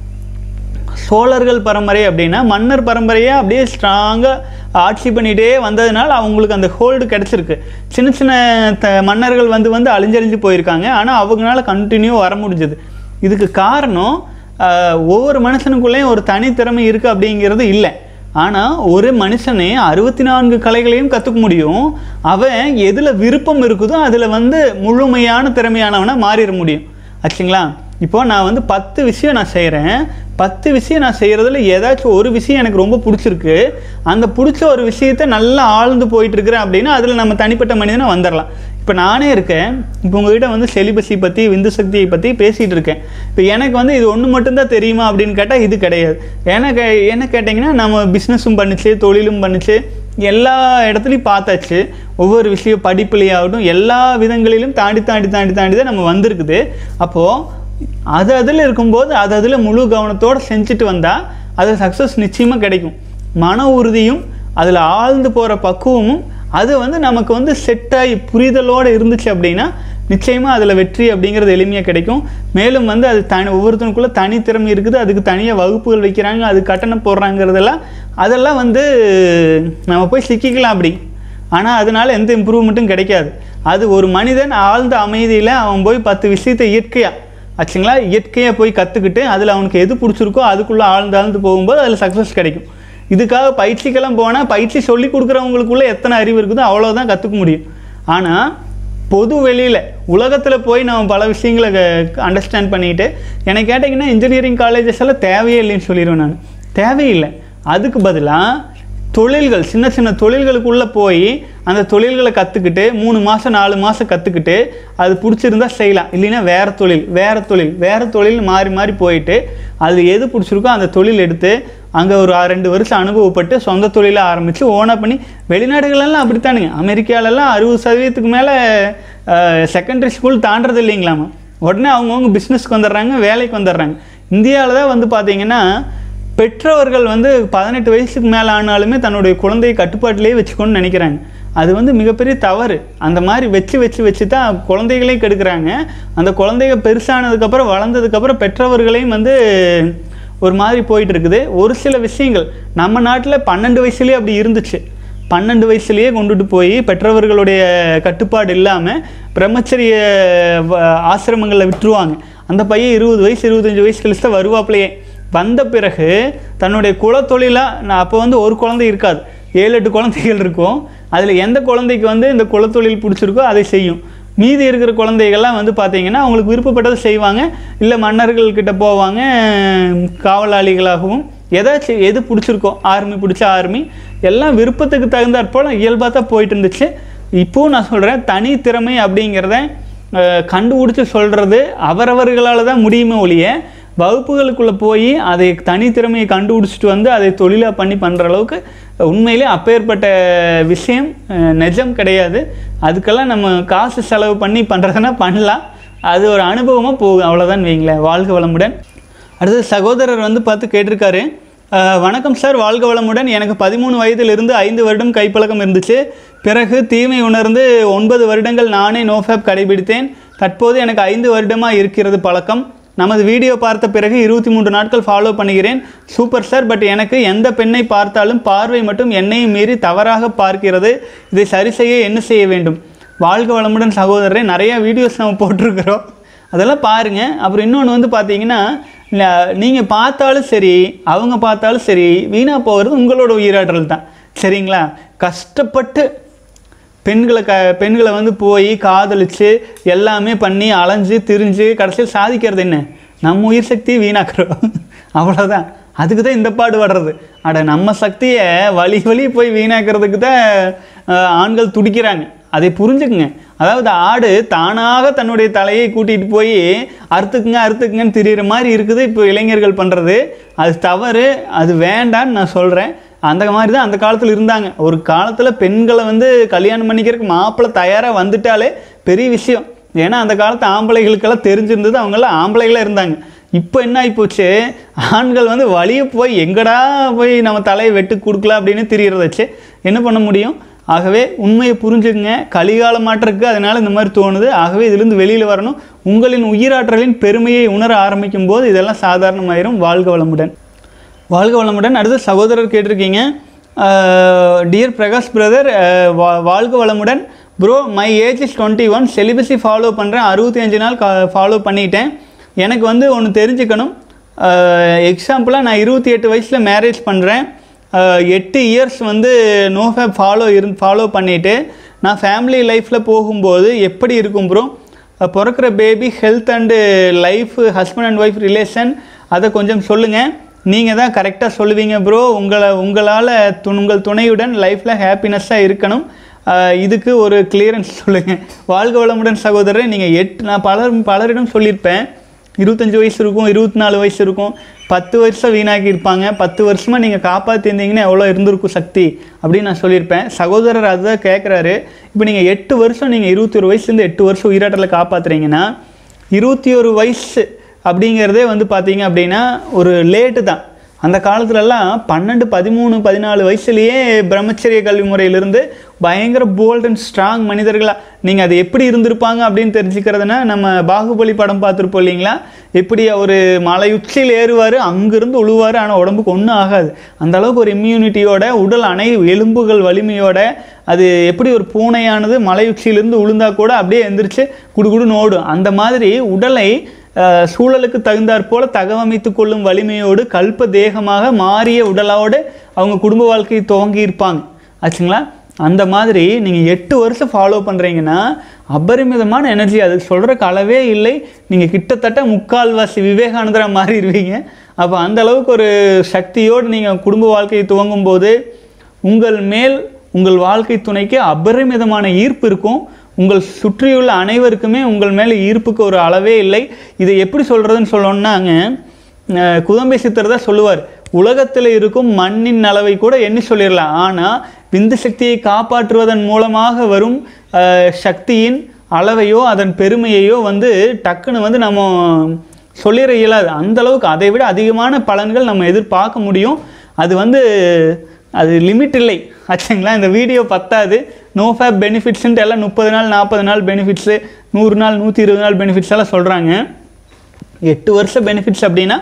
சோழர்கள் பரம்பரை அப்படின்னா மன்னர் பரம்பரையாக அப்படியே ஸ்ட்ராங்காக ஆட்சி பண்ணிகிட்டே வந்ததுனால அவங்களுக்கு அந்த ஹோல்டு கிடச்சிருக்கு சின்ன சின்ன த மன்னர்கள் வந்து வந்து அழிஞ்சழிஞ்சு போயிருக்காங்க ஆனால் அவங்களால கண்டினியூ வர முடிஞ்சது இதுக்கு காரணம் ஆஹ், ஒவ்வொரு மனுஷனுக்குள்ளேயும் ஒரு தனித்திறமை இருக்குது அப்படிங்கிறது இல்லை ஆனால் ஒரு மனுஷனே அறுபத்தி நான்கு கலைகளையும் கற்றுக்க முடியும் அவன் எதில் விருப்பம் இருக்குதோ அதில் வந்து முழுமையான திறமையானவனாக மாறிட முடியும் ஆச்சுங்களா இப்போ நான் வந்து பத்து விஷயம் நான் செய்கிறேன் பத்து விஷயம் நான் செய்கிறதுல ஏதாச்சும் ஒரு விஷயம் எனக்கு ரொம்ப பிடிச்சிருக்கு அந்த பிடிச்ச ஒரு விஷயத்த நல்லா ஆழ்ந்து போயிட்டு இருக்கிறேன் அப்படின்னா அதில் நம்ம தனிப்பட்ட மனிதனை வந்துடலாம் இப்போ நானே இருக்கேன் இப்போ உங்ககிட்ட வந்து செலிபஸி பற்றி விந்து சக்தியை பற்றி பேசிகிட்டு இருக்கேன் இப்போ எனக்கு வந்து இது ஒன்று மட்டும்தான் தெரியுமா அப்படின்னு கேட்டால் இது கிடையாது எனக்கு என்ன கேட்டிங்கன்னா நம்ம பிஸ்னஸும் பண்ணுச்சு தொழிலும் பண்ணுச்சு எல்லா இடத்துலையும் பார்த்தாச்சு ஒவ்வொரு விஷயம் படிப்புலையாகட்டும் எல்லா விதங்களிலும் தாண்டி தாண்டி தாண்டி தாண்டி தான் நம்ம வந்திருக்குது அப்போது அது அதில் இருக்கும்போது அது அதில் முழு கவனத்தோடு செஞ்சுட்டு வந்தால் அது சக்ஸஸ் நிச்சயமாக கிடைக்கும் மன உறுதியும் அதில் ஆழ்ந்து போகிற பக்குவமும் அது வந்து நமக்கு வந்து செட் ஆகி புரிதலோடு இருந்துச்சு அப்படின்னா நிச்சயமாக அதில் வெற்றி அப்படிங்கிறது எளிமையாக கிடைக்கும் மேலும் வந்து அது தனி ஒவ்வொருத்தனுக்குள்ளே தனித்திறமை இருக்குது அதுக்கு தனியாக வகுப்புகள் வைக்கிறாங்க அது கட்டணம் போடுறாங்கிறதெல்லாம் அதெல்லாம் வந்து நம்ம போய் சிக்கிக்கலாம் அப்படி ஆனால் அதனால எந்த இம்ப்ரூவ்மெண்ட்டும் கிடைக்காது அது ஒரு மனிதன் ஆழ்ந்த அமைதியில் அவன் போய் பத்து விஷயத்தை இயற்கையாக ஆச்சுங்களா இயற்கையாக போய் கற்றுக்கிட்டு அதில் அவனுக்கு எது பிடிச்சிருக்கோ அதுக்குள்ளே ஆழ்ந்து ஆழ்ந்து போகும்போது அதில் சக்ஸஸ் கிடைக்கும் இதுக்காக பயிற்சிக்கெல்லாம் போனால் பயிற்சி சொல்லி கொடுக்குறவங்களுக்குள்ள எத்தனை அறிவு இருக்குதோ அவ்வளோதான் கற்றுக்க முடியும் ஆனால் பொது வெளியில் உலகத்தில் போய் நம்ம பல விஷயங்களை அண்டர்ஸ்டாண்ட் பண்ணிட்டு எனக்கு கேட்டிங்கன்னா இன்ஜினியரிங் காலேஜஸ் எல்லாம் தேவையே இல்லைன்னு சொல்லிடுவேன் நான் தேவையில்லை அதுக்கு பதிலாக தொழில்கள் சின்ன சின்ன தொழில்களுக்குள்ளே போய் அந்த தொழில்களை கற்றுக்கிட்டு மூணு மாதம் நாலு மாதம் கற்றுக்கிட்டு அது பிடிச்சிருந்தா செய்யலாம் இல்லைன்னா வேறு தொழில் வேறு தொழில் வேறு தொழில் மாறி மாறி போயிட்டு அது எது பிடிச்சிருக்கோ அந்த தொழில் எடுத்து அங்கே ஒரு ஆ- ரெண்டு வருஷம் அனுபவப்பட்டு சொந்த தொழிலை ஆரம்பித்து ஓனாக பண்ணி வெளிநாடுகளெல்லாம் அப்படித்தானுங்க அமெரிக்காலெல்லாம் அறுபது சதவீதத்துக்கு மேலே செகண்டரி ஸ்கூல் தாண்டறது இல்லைங்களாமா உடனே அவங்கவுங்க பிஸ்னஸ்க்கு வந்துடுறாங்க வேலைக்கு வந்துடுறாங்க இந்தியாவில் தான் வந்து பார்த்தீங்கன்னா பெற்றவர்கள் வந்து பதினெட்டு வயசுக்கு மேலே ஆனாலுமே தன்னுடைய குழந்தையை கட்டுப்பாட்டிலேயே வச்சுக்கணும்னு நினைக்கிறாங்க அது வந்து மிகப்பெரிய தவறு அந்த மாதிரி வச்சு வச்சு வச்சு தான் குழந்தைகளே கெடுக்குறாங்க அந்த குழந்தைங்க பெருசானதுக்கப்புறம் வளர்ந்ததுக்கப்புறம் பெற்றவர்களையும் வந்து ஒரு மாதிரி போயிட்டு இருக்குது ஒரு சில விஷயங்கள் நம்ம நாட்டில் பன்னெண்டு வயசுலேயே அப்படி இருந்துச்சு பன்னெண்டு வயசுலேயே கொண்டுட்டு போய் பெற்றவர்களுடைய கட்டுப்பாடு இல்லாமல் பிரம்மச்சரிய வ- ஆசிரமங்களில் விட்டுருவாங்க அந்த பையன் இருபது வயசு இருபத்தஞ்சி வயசு கழிச்சு தான் வருவாப்புலையே வந்த பிறகு தன்னுடைய குலத்தொழிலாக நான் அப்போ வந்து ஒரு குழந்தை இருக்காது ஏழு எட்டு குழந்தைகள் இருக்கும் அதில் எந்த குழந்தைக்கு வந்து இந்த குலத்தொழில் பிடிச்சிருக்கோ அதை செய்யும் மீதி இருக்கிற குழந்தைகள்லாம் வந்து பார்த்தீங்கன்னா அவங்களுக்கு விருப்பப்பட்டதை செய்வாங்க இல்லை மன்னர்கள்கிட்ட போவாங்க காவலாளிகளாகவும் எதாச்சும் எது பிடிச்சிருக்கோ ஆர்மி பிடிச்ச ஆர்மி எல்லாம் விருப்பத்துக்கு தகுந்தாற்போல் இயல்பாக தான் போயிட்டு இருந்துச்சு இப்போவும் நான் சொல்கிறேன் தனி திறமை அப்படிங்கிறத அஹ், கண்டுபிடிச்சு சொல்கிறது அவரவர்களால் தான் முடியுமே ஒழிய வகுப்புகளுக்குள்ளே போய் அதை தனித்திறமையை கண்டுபிடிச்சிட்டு வந்து அதை தொழிலாக பண்ணி பண்ணுற அளவுக்கு உண்மையிலே அப்பேற்பட்ட விஷயம் அஹ், நிஜம் கிடையாது அதுக்கெல்லாம் நம்ம காசு செலவு பண்ணி பண்ணுறதுனா பண்ணலாம் அது ஒரு அனுபவமாக போகும் அவ்வளோதான் வைங்களேன் வாழ்க வளமுடன் அடுத்தது சகோதரர் வந்து பார்த்து கேட்டிருக்காரு அஹ், வணக்கம் சார் வாழ்க வளமுடன் எனக்கு பதிமூணு வயதிலிருந்து ஐந்து வருடம் கைப்பழக்கம் இருந்துச்சு பிறகு தீமை உணர்ந்து ஒன்பது வருடங்கள் நானே நோஃபேப் கடைபிடித்தேன் தற்போது எனக்கு ஐந்து வருடமாக இருக்கிறது பழக்கம் நமது வீடியோ பார்த்த பிறகு இருபத்தி மூன்று நாட்கள் ஃபாலோ பண்ணுகிறேன் சூப்பர் சார் பட் எனக்கு எந்த பெண்ணை பார்த்தாலும் பார்வை மட்டும் என்னையும் மீறி தவறாக பார்க்கிறது இதை சரி செய்ய என்ன செய்ய வேண்டும் வாழ்க வளமுடன் சகோதரரே நிறைய வீடியோஸ் நம்ம போட்டிருக்கிறோம் அதெல்லாம் பாருங்கள் அப்புறம் இன்னொன்று வந்து பார்த்தீங்கன்னா நீங்கள் பார்த்தாலும் சரி அவங்க பார்த்தாலும் சரி வீணாக போகிறது உங்களோட உயிராற்றல் தான் சரிங்களா கஷ்டப்பட்டு பெண்களை க பெண்களை வந்து போய் காதலிச்சு எல்லாமே பண்ணி அலைஞ்சு திரிஞ்சு கடைசியில் சாதிக்கிறது என்ன நம்ம உயிர் சக்தியை வீணாக்குறோம் அவ்வளோதான் அதுக்கு தான் இந்த பாடு வர்றது அட நம்ம சக்தியை வழி வழி போய் வீணாக்கிறதுக்கு தான் அஹ், ஆண்கள் துடிக்கிறாங்க அதை புரிஞ்சுக்குங்க அதாவது ஆடு தானாக தன்னுடைய தலையை கூட்டிகிட்டு போய் அறுத்துக்குங்க அறுத்துக்குங்கன்னு திரியிற மாதிரி இருக்குது இப்போ இளைஞர்கள் பண்ணுறது அது தவறு அது வேண்டான்னு நான் சொல்கிறேன் அந்த மாதிரி தான் அந்த காலத்தில் இருந்தாங்க ஒரு காலத்தில் பெண்களை வந்து கல்யாணம் பண்ணிக்கிறதுக்கு மாப்பிள்ளை தயாராக வந்துட்டாலே பெரிய விஷயம் ஏன்னா அந்த காலத்து ஆம்பளைகளுக்கெல்லாம் தெரிஞ்சிருந்தது அவங்கெல்லாம் ஆம்பளைகளாக இருந்தாங்க இப்போ என்ன ஆகிப்போச்சு ஆண்கள் வந்து வழியே போய் எங்கடா போய் நம்ம தலையை வெட்டு கொடுக்கலாம் அப்படின்னு தெரியறத வச்சு என்ன பண்ண முடியும் ஆகவே உண்மையை புரிஞ்சுக்குங்க கலிகால மாற்றத்துக்கு அதனால் இந்த மாதிரி தோணுது ஆகவே இதிலிருந்து வெளியில் வரணும் உங்களின் உயிராற்றலின் பெருமையை உணர ஆரம்பிக்கும் போது இதெல்லாம் சாதாரணமாயிரும் வாழ்க வளமுடன் வாழ்க வளமுடன் அடுத்து சகோதரர் கேட்டிருக்கீங்க டியர் பிரகாஷ் பிரதர் வாழ்க வளமுடன் bro my age is twenty one celibacy follow பண்ணுறேன் அறுபத்தி அஞ்சு நாள் ஃபாலோ பண்ணிட்டேன் எனக்கு வந்து ஒன்று தெரிஞ்சுக்கணும் எக்ஸாம்பிளாக நான் இருபத்தி எட்டு வயசில் மேரேஜ் பண்ணுறேன் எட்டு இயர்ஸ் வந்து நோஃபேப் ஃபாலோ இரு ஃபாலோ பண்ணிவிட்டு நான் ஃபேமிலி லைஃப்பில் போகும்போது எப்படி இருக்கும் ப்ரோ பிறக்கிற baby health and life husband and wife relation அதை கொஞ்சம் சொல்லுங்கள் நீங்கள் தான் கரெக்டாக சொல்லுவீங்க ப்ரோ உங்களை உங்களால் து உங்கள் துணையுடன் லைஃப்பில் ஹாப்பினஸ்ஸாக இருக்கணும் அஹ் இதுக்கு ஒரு கிளியரன்ஸ் சொல்லுங்கள் வாழ்க வளமுடன் சகோதரர் நீங்கள் எட்டு நான் பலர் பலரிடம் சொல்லியிருப்பேன் இருபத்தஞ்சி வயசு இருக்கும் இருபத்தி நாலு வயசு இருக்கும் பத்து வருஷம் வீணாக்கி இருப்பாங்க பத்து வருஷமாக நீங்கள் காப்பாற்றிருந்தீங்கன்னா எவ்வளோ இருந்திருக்கும் சக்தி அப்படின்னு நான் சொல்லியிருப்பேன் சகோதரர் அதுதான் கேட்குறாரு இப்போ நீங்கள் எட்டு வருஷம் நீங்கள் இருபத்தி ஒரு வயசுலேருந்து எட்டு வருஷம் உயிராட்டலை காப்பாற்றுறீங்கன்னா இருபத்தி ஒரு வயசு அப்படிங்கிறதே வந்து பார்த்தீங்க அப்படின்னா ஒரு லேட்டு தான் அந்த காலத்துலலாம் பன்னெண்டு பதிமூணு பதினாலு வயசுலேயே பிரம்மச்சரிய கல்வி முறையிலிருந்து பயங்கர போல்ட் அண்ட் ஸ்ட்ராங் மனிதர்களாக நீங்கள் அது எப்படி இருந்திருப்பாங்க அப்படின்னு தெரிஞ்சுக்கிறதுனா நம்ம பாகுபலி படம் பார்த்துருப்போம் இல்லைங்களா எப்படி ஒரு மலை உச்சியில் ஏறுவார் அங்கிருந்து உழுவார் ஆனால் உடம்புக்கு ஒன்றும் ஆகாது அந்த அளவுக்கு ஒரு இம்யூனிட்டியோட உடல் அணை எலும்புகள் வலிமையோட அது எப்படி ஒரு பூனையானது மலை உச்சியிலிருந்து உளுந்தா கூட அப்படியே எந்திரிச்சு குடுகுடுன்னு ஓடும் அந்த மாதிரி உடலை அஹ், சூழலுக்கு தகுந்தாற் போல தகவமைத்து கொள்ளும் வலிமையோடு கல்ப தேகமாக மாறிய உடலோடு அவங்க குடும்ப வாழ்க்கை துவங்கி இருப்பாங்க ஆச்சுங்களா அந்த மாதிரி நீங்கள் எட்டு வருஷம் ஃபாலோ பண்ணுறீங்கன்னா அபரிமிதமான எனர்ஜி அதுக்கு சொல்கிறக்கு அளவே இல்லை நீங்கள் கிட்டத்தட்ட முக்கால்வாசி விவேகானந்தரா மாறிடுவீங்க அப்போ அந்த அளவுக்கு ஒரு சக்தியோடு நீங்கள் குடும்ப வாழ்க்கையை துவங்கும் போது உங்கள் மேல் உங்கள் வாழ்க்கை துணைக்கு அபரிமிதமான ஈர்ப்பு இருக்கும் உங்கள் சுற்றியுள்ள அனைவருக்குமே உங்கள் மேலே ஈர்ப்புக்கு ஒரு அளவே இல்லை இதை எப்படி சொல்கிறதுன்னு சொல்லணுன்னாங்க அஹ், குதம்பை சித்தர் தான் சொல்லுவார் உலகத்தில் இருக்கும் மண்ணின் அளவை கூட எண்ணி சொல்லிடலாம் ஆனால் விந்து சக்தியை காப்பாற்றுவதன் மூலமாக வரும் அஹ், சக்தியின் அளவையோ அதன் பெருமையையோ வந்து டக்குன்னு வந்து நம்ம சொல்லிட இயலாது அந்த அளவுக்கு அதை விட அதிகமான பலன்கள் நம்ம எதிர்பார்க்க முடியும் அது வந்து அது லிமிட் இல்லை ஆச்சுங்களா இந்த வீடியோ பத்தாது நோ ஃபேப் பெனிஃபிட்ஸ்ன்ட்டு எல்லாம் முப்பது நாள் நாற்பது நாள் பெனிஃபிட்ஸு நூறு நாள் நூற்றி இருபது நாள் பெனிஃபிட்ஸ் எல்லாம் சொல்கிறாங்க எட்டு வருஷம் பெனிஃபிட்ஸ் அப்படின்னா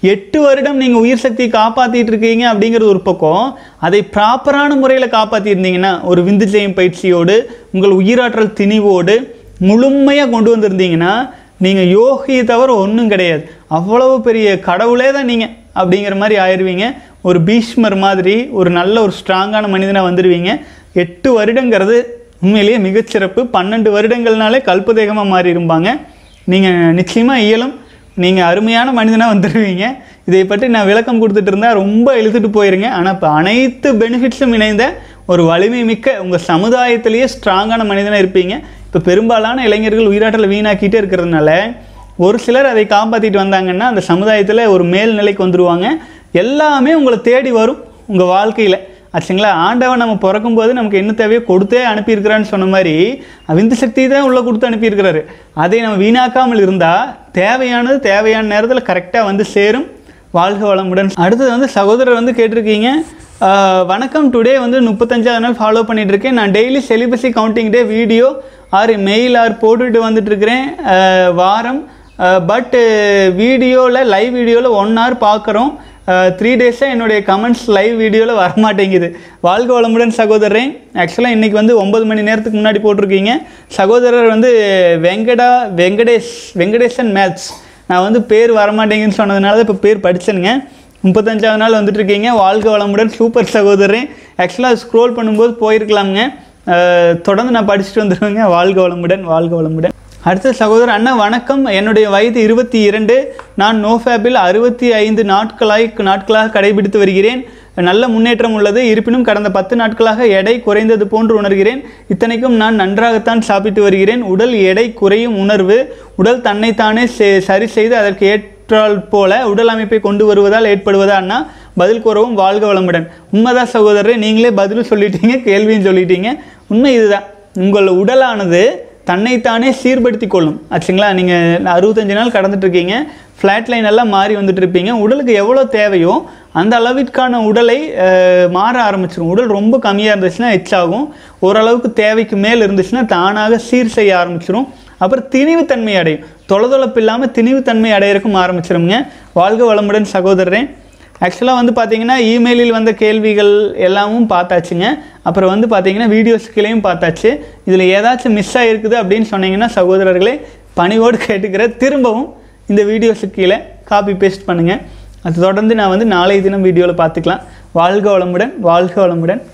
எட்டு வருடம் நீங்கள் உயிர் சக்தியை காப்பாற்றிட்டு இருக்கீங்க அப்படிங்கிறது ஒரு பக்கம் அதை ப்ராப்பரான முறையில் காப்பாற்றிருந்தீங்கன்னா ஒரு விந்து ஜெயம் பயிற்சியோடு உங்கள் உயிராற்றல் திணிவோடு முழுமையாக கொண்டு வந்திருந்தீங்கன்னா நீங்கள் யோகியை தவிர ஒன்றும் கிடையாது அவ்வளவு பெரிய கடவுளே தான் நீங்கள் அப்படிங்கிற மாதிரி ஆயிடுவீங்க ஒரு பீஷ்மர் மாதிரி ஒரு நல்ல ஒரு ஸ்ட்ராங்கான மனிதனாக வந்துடுவீங்க எட்டு வருடங்கிறது உண்மையிலேயே மிகச்சிறப்பு பன்னெண்டு வருடங்கள்னாலே கல்பதேகமாக மாறி இருப்பாங்க நீங்கள் நிச்சயமாக இயலும் நீங்கள் அருமையான மனிதனாக வந்துடுவீங்க இதை பற்றி நான் விளக்கம் கொடுத்துட்டு இருந்தால் ரொம்ப இழுத்துட்டு போயிருங்க ஆனால் இப்போ அனைத்து பெனிஃபிட்ஸும் இணைந்த ஒரு வலிமை மிக்க உங்கள் சமுதாயத்திலேயே ஸ்ட்ராங்கான மனிதனாக இருப்பீங்க இப்போ பெரும்பாலான இளைஞர்கள் உயிராற்றலை வீணாக்கிட்டே இருக்கிறதுனால ஒரு சிலர் அதை காப்பாற்றிட்டு வந்தாங்கன்னா அந்த சமுதாயத்தில் ஒரு மேல் நிலைக்கு வந்துடுவாங்க எல்லாமே உங்களை தேடி வரும் உங்கள் வாழ்க்கையில் ஆச்சுங்களா ஆண்டவன் நம்ம பிறக்கும்போது நமக்கு என்ன தேவையோ கொடுத்தே அனுப்பியிருக்கிறான்னு சொன்ன மாதிரி விந்து சக்தி தான் உள்ளே கொடுத்து அனுப்பியிருக்கிறாரு அதை நம்ம வீணாக்காமல் இருந்தால் தேவையானது தேவையான நேரத்தில் கரெக்டாக வந்து சேரும் வாழ்க வளமுடன் அடுத்தது வந்து சகோதரர் வந்து கேட்டிருக்கீங்க ஆஹ், வணக்கம் டுடே வந்து முப்பத்தஞ்சாவது நாள் ஃபாலோ பண்ணிட்டு இருக்கேன் நான் daily celibacy counting day video or mail or போட்டுட்டு வந்துட்டு இருக்கிறேன் ஆஹ், வாரம் பட் வீடியோவில் லைவ் வீடியோவில் ஒன் ஹவர் பார்க்குறோம் த்ரீ டேஸாக என்னுடைய கமெண்ட்ஸ் லைவ் வீடியோவில் வரமாட்டேங்குது வாழ்க வளமுடன் சகோதரன் ஆக்சுவலாக இன்றைக்கி வந்து ஒன்பது மணி நேரத்துக்கு முன்னாடி போட்டிருக்கீங்க சகோதரர் வந்து வெங்கடா வெங்கடேஷ் வெங்கடேசன் மேத்ஸ் நான் வந்து பேர் வரமாட்டேங்குன்னு சொன்னதுனால தான் இப்போ பேர் படிச்சேனுங்க முப்பத்தஞ்சாவது நாள் வந்துட்டு இருக்கீங்க வாழ்க வளமுடன் சூப்பர் சகோதரன் ஆக்சுவலாக ஸ்க்ரோல் பண்ணும்போது போயிருக்கலாமுங்க அஹ், தொடர்ந்து நான் படிச்சுட்டு வந்துடுவேங்க வாழ்க வளமுடன் வாழ்க வளமுடன் அடுத்த சகோதரர் அண்ணா வணக்கம் என்னுடைய வயது இருபத்தி இரண்டு நான் நோஃபேப்பில் அறுபத்தி ஐந்து நாட்களாய் நாட்களாக கடைபிடித்து வருகிறேன் நல்ல முன்னேற்றம் உள்ளது இருப்பினும் கடந்த பத்து நாட்களாக எடை குறைந்தது போன்று உணர்கிறேன் இத்தனைக்கும் நான் நன்றாகத்தான் சாப்பிட்டு வருகிறேன் உடல் எடை குறையும் உணர்வு உடல் தன்னைத்தானே செ- சரி செய்து அதற்கு ஏற்றால் போல உடல் அமைப்பை கொண்டு வருவதால் ஏற்படுவதா அண்ணா பதில் கூறவும் வாழ்க வளமுடன் உண்மைதான் சகோதரரே நீங்களே பதிலும் சொல்லிட்டீங்க கேள்வியும் சொல்லிட்டீங்க உண்மை இதுதான் உங்கள் உடலானது தன்னைத்தானே சீர்படுத்தி கொள்ளும் ஆச்சுங்களா நீங்கள் அறுபத்தஞ்சு நாள் கடந்துட்டு இருக்கீங்க ஃப்ளாட் லைன் எல்லாம் மாறி வந்துட்டு இருப்பீங்க உடலுக்கு எவ்வளோ தேவையோ அந்த அளவிற்கான உடலை அஹ், மாற ஆரம்பிச்சிடும் உடல் ரொம்ப கம்மியாக இருந்துச்சுன்னா எச்சாகும் ஓரளவுக்கு தேவைக்கு மேல் இருந்துச்சுன்னா தானாக சீர் செய்ய ஆரம்பிச்சிடும் அப்புறம் திணிவுத்தன்மை அடையும் தொலைதொலப்பு இல்லாமல் திணிவுத்தன்மை அடையறக்கும் ஆரம்பிச்சிருங்க வாழ்க வளமுடன் சகோதரரே ஆக்சுவலாக வந்து பார்த்தீங்கன்னா இமெயிலில் வந்த கேள்விகள் எல்லாமும் பார்த்தாச்சுங்க அப்புறம் வந்து பார்த்தீங்கன்னா வீடியோஸ்களையும் பார்த்தாச்சு இதில் ஏதாச்சும் மிஸ் ஆகிருக்குது அப்படின்னு சொன்னீங்கன்னா சகோதரர்களே பணிவோடு கேட்டுக்கிற திரும்பவும் இந்த வீடியோஸுக்கு கீழே காப்பி பேஸ்ட் பண்ணுங்கள் அது தொடர்ந்து நான் வந்து நாளைய தினம் வீடியோவில் பார்த்துக்கலாம் வாழ்க வளமுடன் வாழ்க வளமுடன்